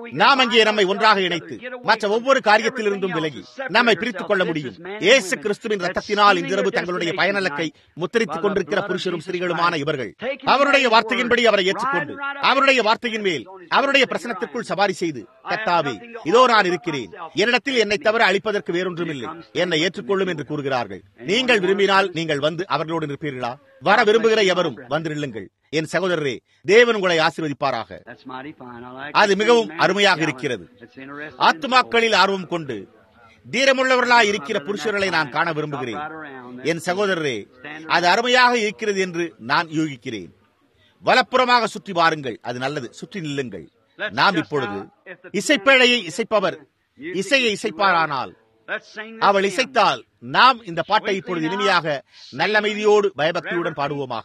Speaker 1: நாம் அங்கே நம்மை ஒன்றாக இணைத்து மற்ற ஒவ்வொரு காரியத்திலிருந்தும் விலகி நம்மை பிரித்துக் கொள்ள முடியும் இயேசு கிறிஸ்துவின் ரத்தத்தினால் இன்றிரவு தங்களுடைய பயனலக்கை முத்திரித்துக் கொண்டிருக்கிற புருஷரும் ஸ்திரீகளுமான இவர்கள் அவருடைய வார்த்தையின்படி அவரை ஏற்றுக்கொண்டு அவருடைய வார்த்தையின் மேல் அவருடைய பிரசனத்திற்குள் சவாரி செய்து கத்தாவே இதோ நான் இருக்கிறேன் என்னிடத்தில் என்னை தவிர அளிப்பதற்கு வேறொன்றும் இல்லை என்னை ஏற்றுக்கொள்ளும் என்று கூறுகிறார்கள் நீங்கள் விரும்பினால் நீங்கள் வந்து அவர்களோடு நிற்பீர்களா வர விரும்புகிற எவரும் வந்து நில்லுங்கள் என் சகோதரரே தேவன் உங்களை ஆசீர்வதிப்பாராக அது மிகவும் அருமையாக இருக்கிறது ஆத்துமாக்களில் ஆர்வம் கொண்டு தீரமுள்ளவர்களாய் இருக்கிற புருஷர்களை நான் காண விரும்புகிறேன் என் சகோதரரே அது அருமையாக இருக்கிறது என்று நான் யூகிக்கிறேன் வலப்புறமாக சுற்றி வாருங்கள் அது நல்லது சுற்றி நில்லுங்கள் நாம் இப்பொழுது இசைப்பேழையை இசைப்பவர் இசையை இசைப்பாரானால் அவள் இசைத்தால் நாம் இந்த பாட்டை இப்பொழுது இனிமையாக நல்லமைதியோடு பயபக்தியுடன் பாடுவோமாக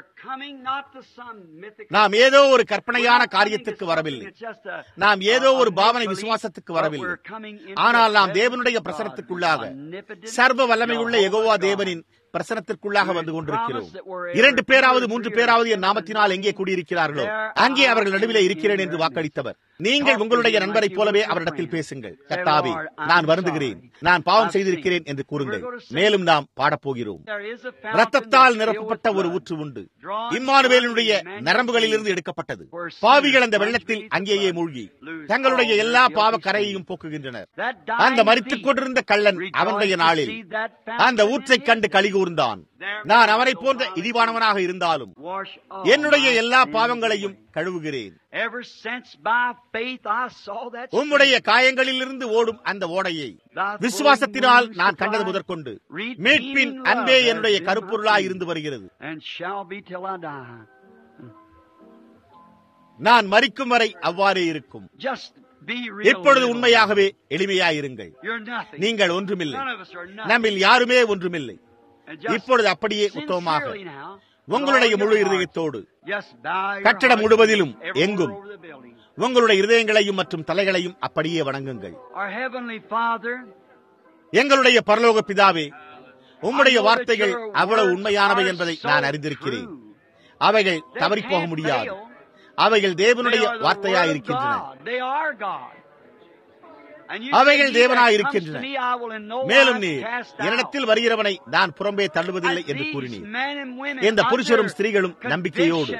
Speaker 1: நாம் ஏதோ ஒரு கற்பனையான காரியத்திற்கு வரவில்லை நாம் ஏதோ ஒரு பாவனை விசுவாசத்துக்கு வரவில்லை ஆனால் நாம் தேவனுடைய பிரசனத்துக்குள்ளாக சர்வ வல்லமையுள்ள எகோவா தேவனின் பிரசனத்திற்குள்ளாக வந்து கொண்டிருக்கிறோம் இரண்டு பேராவது மூன்று பேராவது என் நாமத்தினால் எங்கே கூடியிருக்கிறார்களோ அங்கே அவர்கள் நடுவிலே இருக்கிறேன் என்று வாக்களித்தவர் நீங்கள் உங்களுடைய நண்பரைப் போலவே அவரிடத்தில் பேசுங்கள் கத்தாவே நான் வருந்துகிறேன் நான் பாவம் செய்திருக்கிறேன் என்று கூறுங்கள் மேலும் நாம் பாடப்போகிறோம் ரத்தத்தால் நிரப்பப்பட்ட ஒரு ஊற்று உண்டு இம்மானுவேலுடைய நரம்புகளிலிருந்து எடுக்கப்பட்டது பாவிகள் அந்த வெள்ளத்தில் அங்கேயே மூழ்கி தங்களுடைய எல்லா பாவ கரையையும் போக்குகின்றனர் அந்த மறித்துக் கொண்டிருந்த கள்ளன் அவனுடைய நாளில் அந்த ஊற்றை கண்டு கழி கூர்ந்தான் நான் அவனை போன்ற இடிவானவனாக இருந்தாலும் என்னுடைய எல்லா பாவங்களையும் கழுவுகிறேன் உம்முடைய காயங்களிலிருந்து ஓடும் அந்த ஓடையை விசுவாசத்தினால் நான் கண்டது முதற்கொண்டு மீட்பின் அன்பே என்னுடைய கருப்பொருளாய் இருந்து வருகிறது நான் மறிக்கும் வரை அவ்வாறே இருக்கும் இப்பொழுது உண்மையாகவே எளிமையாயிருங்கள் நீங்கள் ஒன்றுமில்லை நம்மில் யாருமே ஒன்றுமில்லை இப்பொழுது அப்படியே உத்தமமாக உங்களுடைய முழு இருதயத்தோடு கட்டடம் முழுவதிலும் எங்கும் உங்களுடைய இருதயங்களையும் மற்றும் தலைகளையும் அப்படியே வணங்குங்கள் எங்களுடைய பரலோக பிதாவே உம்முடைய வார்த்தைகள் அவ்வளவு உண்மையானவை என்பதை நான் அறிந்திருக்கிறேன் அவைகள் தவறிப்போக முடியாது அவைகள் தேவனுடைய வார்த்தையாயிருக்கின்றன அவைகள் தேவனாயிருக்கின்றன மேலும் நீ என்னிடத்தில் வருகிறவனை நான் புறம்பே தள்ளுவதில்லை என்று கூறினீர் இந்த புருஷரும் ஸ்திரீகளும் நம்பிக்கையோடு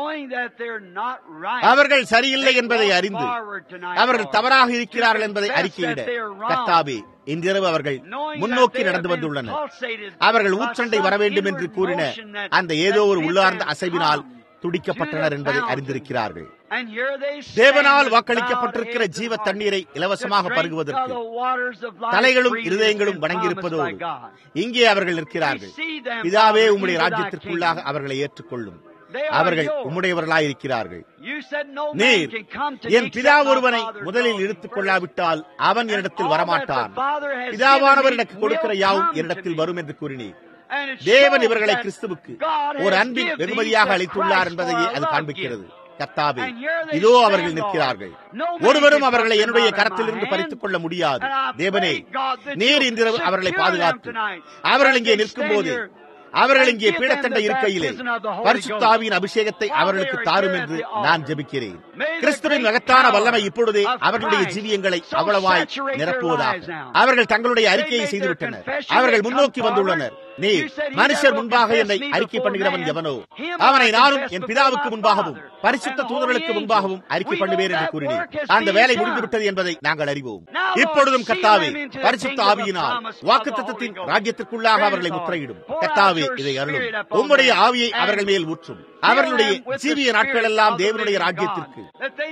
Speaker 1: அவர்கள் சரியில்லை என்பதை அறிந்து அவர்கள் தவறாக இருக்கிறார்கள் என்பதை அறிக்கையிட கர்த்தாவே இன்றிரவு அவர்கள் முன்னோக்கி நடந்து வந்துள்ளனர் அவர்கள் ஊற்றண்டை வர வேண்டும் என்று கூறின அந்த ஏதோ ஒரு உள்ளார்ந்த அசைவினால் துடிக்கப்பட்டனர் என்பதை அறிந்திருக்கிறார்கள் தேவனால் வாக்களிக்கப்பட்டிருக்கிற ஜீவ தண்ணீரை இலவசமாக பருகுவதற்கு தலைகளும் இருதயங்களும் வணங்கியிருப்பதோடு இங்கே அவர்கள் நிற்கிறார்கள் இதாவே உம்முடைய ராஜ்யத்திற்குள்ளாக அவர்களை ஏற்றுக்கொள்ளும் அவர்கள் உம்முடையவர்களாயிருக்கிறார்கள் நீர் என் பிதா ஒருவனை முதலில் இழுத்துக் கொள்ளாவிட்டால் அவன் என்னிடத்தில் வரமாட்டான் பிதாவானவர் எனக்கு கொடுக்கிற யாவும் என்னிடத்தில் வரும் என்று கூறினீர் தேவன் இவர்களை கிறிஸ்துவுக்கு ஒரு அன்பின் வெகுமதியாக அளித்துள்ளார் என்பதையே அது காண்பிக்கிறது கத்தாவே இதோ அவர்கள் நிற்கிறார்கள் ஒருவரும் அவர்களை என்னுடைய கரத்திலிருந்து பறித்துக் கொள்ள முடியாது தேவனே நீர் இன்றிரவு அவர்களை பாதுகாத்து அவர்கள் இங்கே நிற்கும் போது அவர்கள் இங்கே பீடத்தண்டை இருக்கையிலே பரிசுத்தாவியின் அபிஷேகத்தை அவர்களுக்கு தாரும் என்று நான் ஜெபிக்கிறேன் கிறிஸ்துவின் மகத்தான வல்லமை இப்பொழுதே அவர்களுடைய ஜீவியங்களை அவ்வளவாய் நிரப்புவதாக அவர்கள் தங்களுடைய அறிக்கையை செய்துவிட்டனர் அவர்கள் முன்னோக்கி வந்துள்ளனர் நீ மனுஷர் முன்பாக என்னை அறிக்கை பண்ணுகிறவன் எவனோ அவனை நானும் என் பிதாவுக்கு முன்பாகவும் பரிசுத்த தூதர்களுக்கு முன்பாகவும் அறிக்கை பண்ணுவேன் என்று கூறினேன் அந்த வேலை முடிந்துவிட்டது என்பதை நாங்கள் அறிவோம் இப்பொழுதும் கத்தாவே பரிசுத்த ஆவியினால் வாக்குத்தத்தின் ராஜ்யத்திற்குள்ளாக அவர்களை முத்திரையிடும் கத்தாவே இதை அருளும் உம்முடைய ஆவியை அவர்கள் மேல் ஊற்றும் அவர்களுடைய ஜீவிய நாட்கள் எல்லாம் தேவனுடைய ராஜ்யத்திற்கு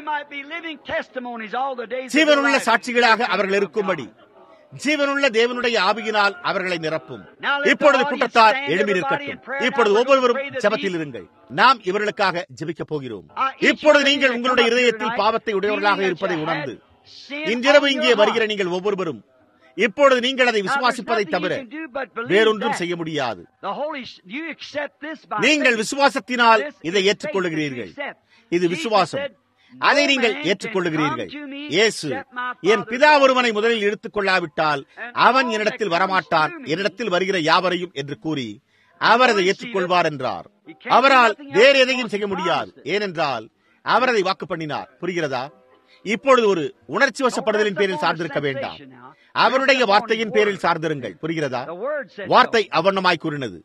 Speaker 1: ஜீவனுள்ள சாட்சிகளாக அவர்கள் இருக்கும்படி ஜீவனுள்ள தேவனுடைய ஆவியினால் அவர்களை நிரப்பும் இப்பொழுது கூட்டத்தார் எழுப்பி நிற்கட்டும் இப்பொழுது ஒவ்வொருவரும் ஜபத்தில் இருங்கள் நாம் இவர்களுக்காக ஜபிக்கப் போகிறோம் இப்பொழுது நீங்கள் உங்களுடைய இதயத்தில் பாவத்தை உடையவர்களாக இருப்பதை உணர்ந்து இன்றிரவு இங்கே வருகிற நீங்கள் ஒவ்வொருவரும் இப்பொழுது நீங்கள் அதை விசுவாசிப்பதை தவிர வேறொன்றும் செய்ய முடியாது நீங்கள் விசுவாசத்தினால் இதை ஏற்றுக்கொள்ளுகிறீர்கள் இது விசுவாசம் அதை நீங்கள் ஏற்றுக்கொள்ளுகிறீர்கள் இயேசு என் பிதா ஒருவனை முதலில் எடுத்துக் கொள்ளாவிட்டால் அவன் என்னிடத்தில் வரமாட்டான் என்னிடத்தில் வருகிற யாவரையும் என்று கூறி அவர் அதை ஏற்றுக்கொள்வார் என்றார் அவரால் வேறு எதையும் செய்ய முடியாது ஏனென்றால் அவர் அதை வாக்கு பண்ணினார் புரிகிறதா இப்பொழுது ஒரு உணர்ச்சி வசப்படுதலின் பேரில் சார்ந்திருக்க வேண்டாம் அவருடைய வார்த்தையின் பேரில் சார்ந்திருங்கள் புரிகிறதா வார்த்தை அவண்ணமாய் கூறினது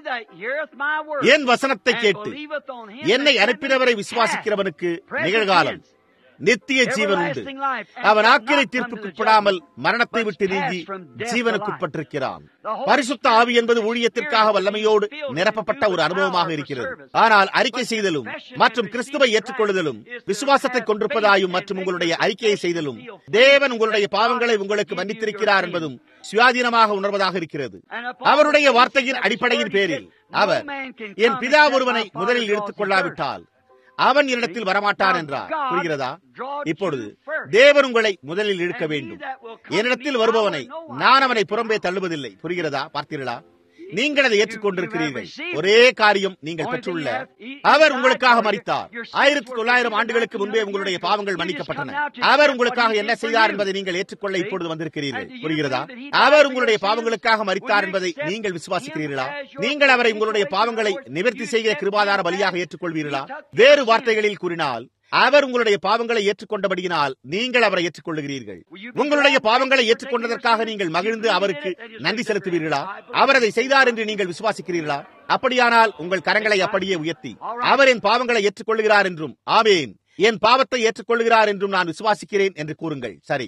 Speaker 1: என் வசனத்தை கேட்டு என்னை அனுப்பினவரை விசுவாசிக்கிறவனுக்கு நிகழ்காலம் நித்திய ஜீவன் உண்டு அவன் ஆக்கிரை தீர்ப்புக்குட்படாமல் மரணத்தை விட்டு நீங்கி ஜீவனுக்குட்பட்டிருக்கிறான் பரிசுத்த ஆவி என்பது ஊழியத்திற்காக வல்லமையோடு நிரப்பப்பட்ட ஒரு அனுபவமாக இருக்கிறது ஆனால் அறிக்கை செய்தலும் மற்றும் கிறிஸ்துவை ஏற்றுக்கொள்ளுதலும் விசுவாசத்தை கொண்டிருப்பதாயும் மற்றும் உங்களுடைய அறிக்கையை செய்தலும் தேவன் உங்களுடைய பாவங்களை உங்களுக்கு மன்னித்திருக்கிறார் என்பதும் சுயாதீனமாக உணர்வதாக இருக்கிறது அவருடைய வார்த்தையின் அடிப்படையின் பேரில் அவர் என் பிதா ஒருவனை முதலில் எடுத்துக் கொள்ளாவிட்டால் அவன் என்னிடத்தில் வரமாட்டான் என்றார் புரிகிறதா இப்பொழுது தேவன் உங்களை முதலில் இழுக்க வேண்டும் என்னிடத்தில் வருபவனை நான் அவனை புறம்பே தள்ளுவதில்லை புரிகிறதா பார்த்தீர்களா நீங்கள் அதை ஏற்றுக்கொண்டிருக்கிறீர்கள் ஒரே காரியம் நீங்கள் பெற்றுள்ள அவர் உங்களுக்காக மறித்தார் ஆயிரத்தி தொள்ளாயிரம் ஆண்டுகளுக்கு முன்பே உங்களுடைய பாவங்கள் மன்னிக்கப்பட்டன அவர் உங்களுக்காக என்ன செய்தார் என்பதை நீங்கள் ஏற்றுக்கொள்ள இப்பொழுது வந்திருக்கிறீர்கள் புரிகிறதா அவர் உங்களுடைய பாவங்களுக்காக மறித்தார் என்பதை நீங்கள் விசுவாசிக்கிறீர்களா நீங்கள் அவரை உங்களுடைய பாவங்களை நிவர்த்தி செய்கிற கிருபாதார பலியாக ஏற்றுக்கொள்வீர்களா வேறு வார்த்தைகளில் கூறினால் அவர் உங்களுடைய பாவங்களை ஏற்றுக்கொண்டபடியினால் நீங்கள் அவரை ஏற்றுக்கொள்ளுகிறீர்கள் உங்களுடைய பாவங்களை ஏற்றுக்கொண்டதற்காக நீங்கள் மகிழ்ந்து அவருக்கு நன்றி செலுத்துவீர்களா அவர் அதை செய்தார் என்று நீங்கள் விசுவாசிக்கிறீர்களா அப்படியானால் உங்கள் கரங்களை அப்படியே உயர்த்தி அவர் என் பாவங்களை ஏற்றுக்கொள்கிறார் என்றும் ஆவேன் என் பாவத்தை ஏற்றுக்கொள்கிறார் என்றும் நான் விசுவாசிக்கிறேன் என்று கூறுங்கள் சரி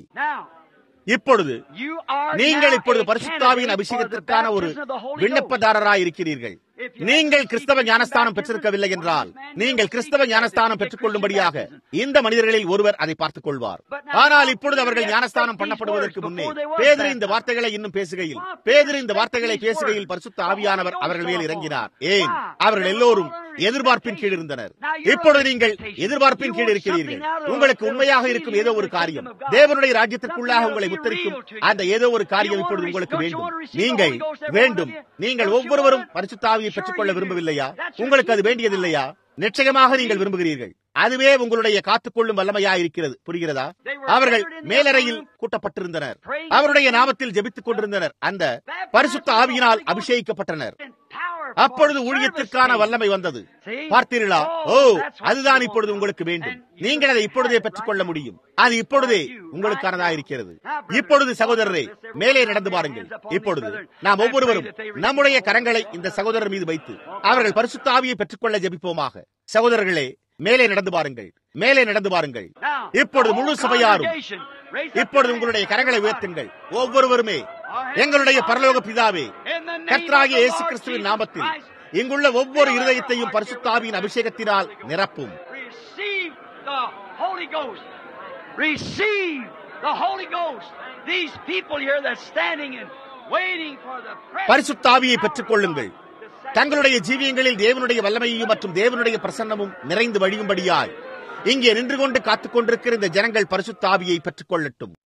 Speaker 1: இப்பொழுது நீங்கள் இப்பொழுது பரிசுத்தாவின் அபிஷேகத்திற்கான ஒரு விண்ணப்பதாரராய் இருக்கிறீர்கள் நீங்கள் கிறிஸ்தவ ஞானஸ்தானம் பெற்றிருக்கவில்லை என்றால் நீங்கள் கிறிஸ்தவ ஞானஸ்தானம் பெற்றுக் கொள்ளும்படியாக இந்த மனிதர்களில் ஒருவர் அதை பார்த்துக் கொள்வார் ஆனால் இப்பொழுது அவர்கள் ஞானஸ்தானம் பண்ணப்படுவதற்கு முன்னே பேதிரி இந்த வார்த்தைகளை இன்னும் பேசுகையில் பேதிரி இந்த வார்த்தைகளை பேசுகையில் பரிசுத்த ஆவியானவர் அவர்கள் மேல் இறங்கினார் ஏன் அவர்கள் எல்லோரும் எதிர்பார்ப்பின் கீழ் இருந்தனர் இப்பொழுது நீங்கள் எதிர்பார்ப்பின் கீழ் இருக்கிறீர்கள் உங்களுக்கு உண்மையாக இருக்கும் ஏதோ ஒரு காரியம் தேவனுடைய ராஜ்யத்திற்குள்ளாக உங்களை முத்தரிக்கும் அந்த ஏதோ ஒரு காரியம் இப்பொழுது உங்களுக்கு வேண்டும் நீங்கள் வேண்டும் நீங்கள் ஒவ்வொருவரும் பரிசுத்தாவியை பெற்றுக்கொள்ள விரும்பவில்லையா உங்களுக்கு அது வேண்டியதில்லையா நிச்சயமாக நீங்கள் விரும்புகிறீர்கள் அதுவே உங்களுடைய காத்துக்கொள்ளும் வல்லமையா இருக்கிறது புரிகிறதா அவர்கள் மேலறையில் கூட்டப்பட்டிருந்தனர் அவருடைய நாமத்தில் ஜெபித்துக் கொண்டிருந்தனர் அந்த பரிசுத்த ஆவியினால் அபிஷேகிக்கப்பட்டனர் அப்பொழுது ஊழியத்திற்கான வல்லமை வந்தது பார்த்தீர்களா ஓ அதுதான் இப்பொழுது உங்களுக்கு வேண்டும் நீங்கள் அதை இப்பொழுதே பெற்றுக்கொள்ள முடியும் அது இப்பொழுதே உங்களுக்கானதா இருக்கிறது இப்பொழுது சகோதரரே மேலே நடந்து பாருங்கள் இப்பொழுது நாம் ஒவ்வொருவரும் நம்முடைய கரங்களை இந்த சகோதரர் மீது வைத்து அவர்கள் பரிசுத்த ஆவியை பெற்றுக்கொள்ள ஜெபிப்போமாக சகோதரர்களே மேலே நடந்து பாருங்கள் மேலே நடந்து பாருங்கள் இப்பொழுது முழு சபையாரும் இப்பொழுது உங்களுடைய கரங்களை உயர்த்துங்கள் ஒவ்வொருவருமே எங்களுடைய பரலோக பிதாவே கர்த்தராகிய இயேசு கிறிஸ்துவின் நாமத்தில் இங்குள்ள ஒவ்வொரு இருதயத்தையும் பரிசுத்தாவியின் அபிஷேகத்தினால் நிரப்பும்
Speaker 3: Receive the Holy Ghost. These people here that's standing and waiting for the
Speaker 1: பரிசுத்தாவியை பெற்றுக் கொள்ளுங்கள் தங்களுடைய ஜீவியங்களில் தேவனுடைய வல்லமையையும் மற்றும் தேவனுடைய பிரசன்னமும் நிறைந்து வழியும்படியாய் இங்கே நின்று கொண்டு காத்துக் கொண்டிருக்கிற இந்த ஜனங்கள் பரிசுத்தாவியை பெற்றுக் கொள்ளட்டும்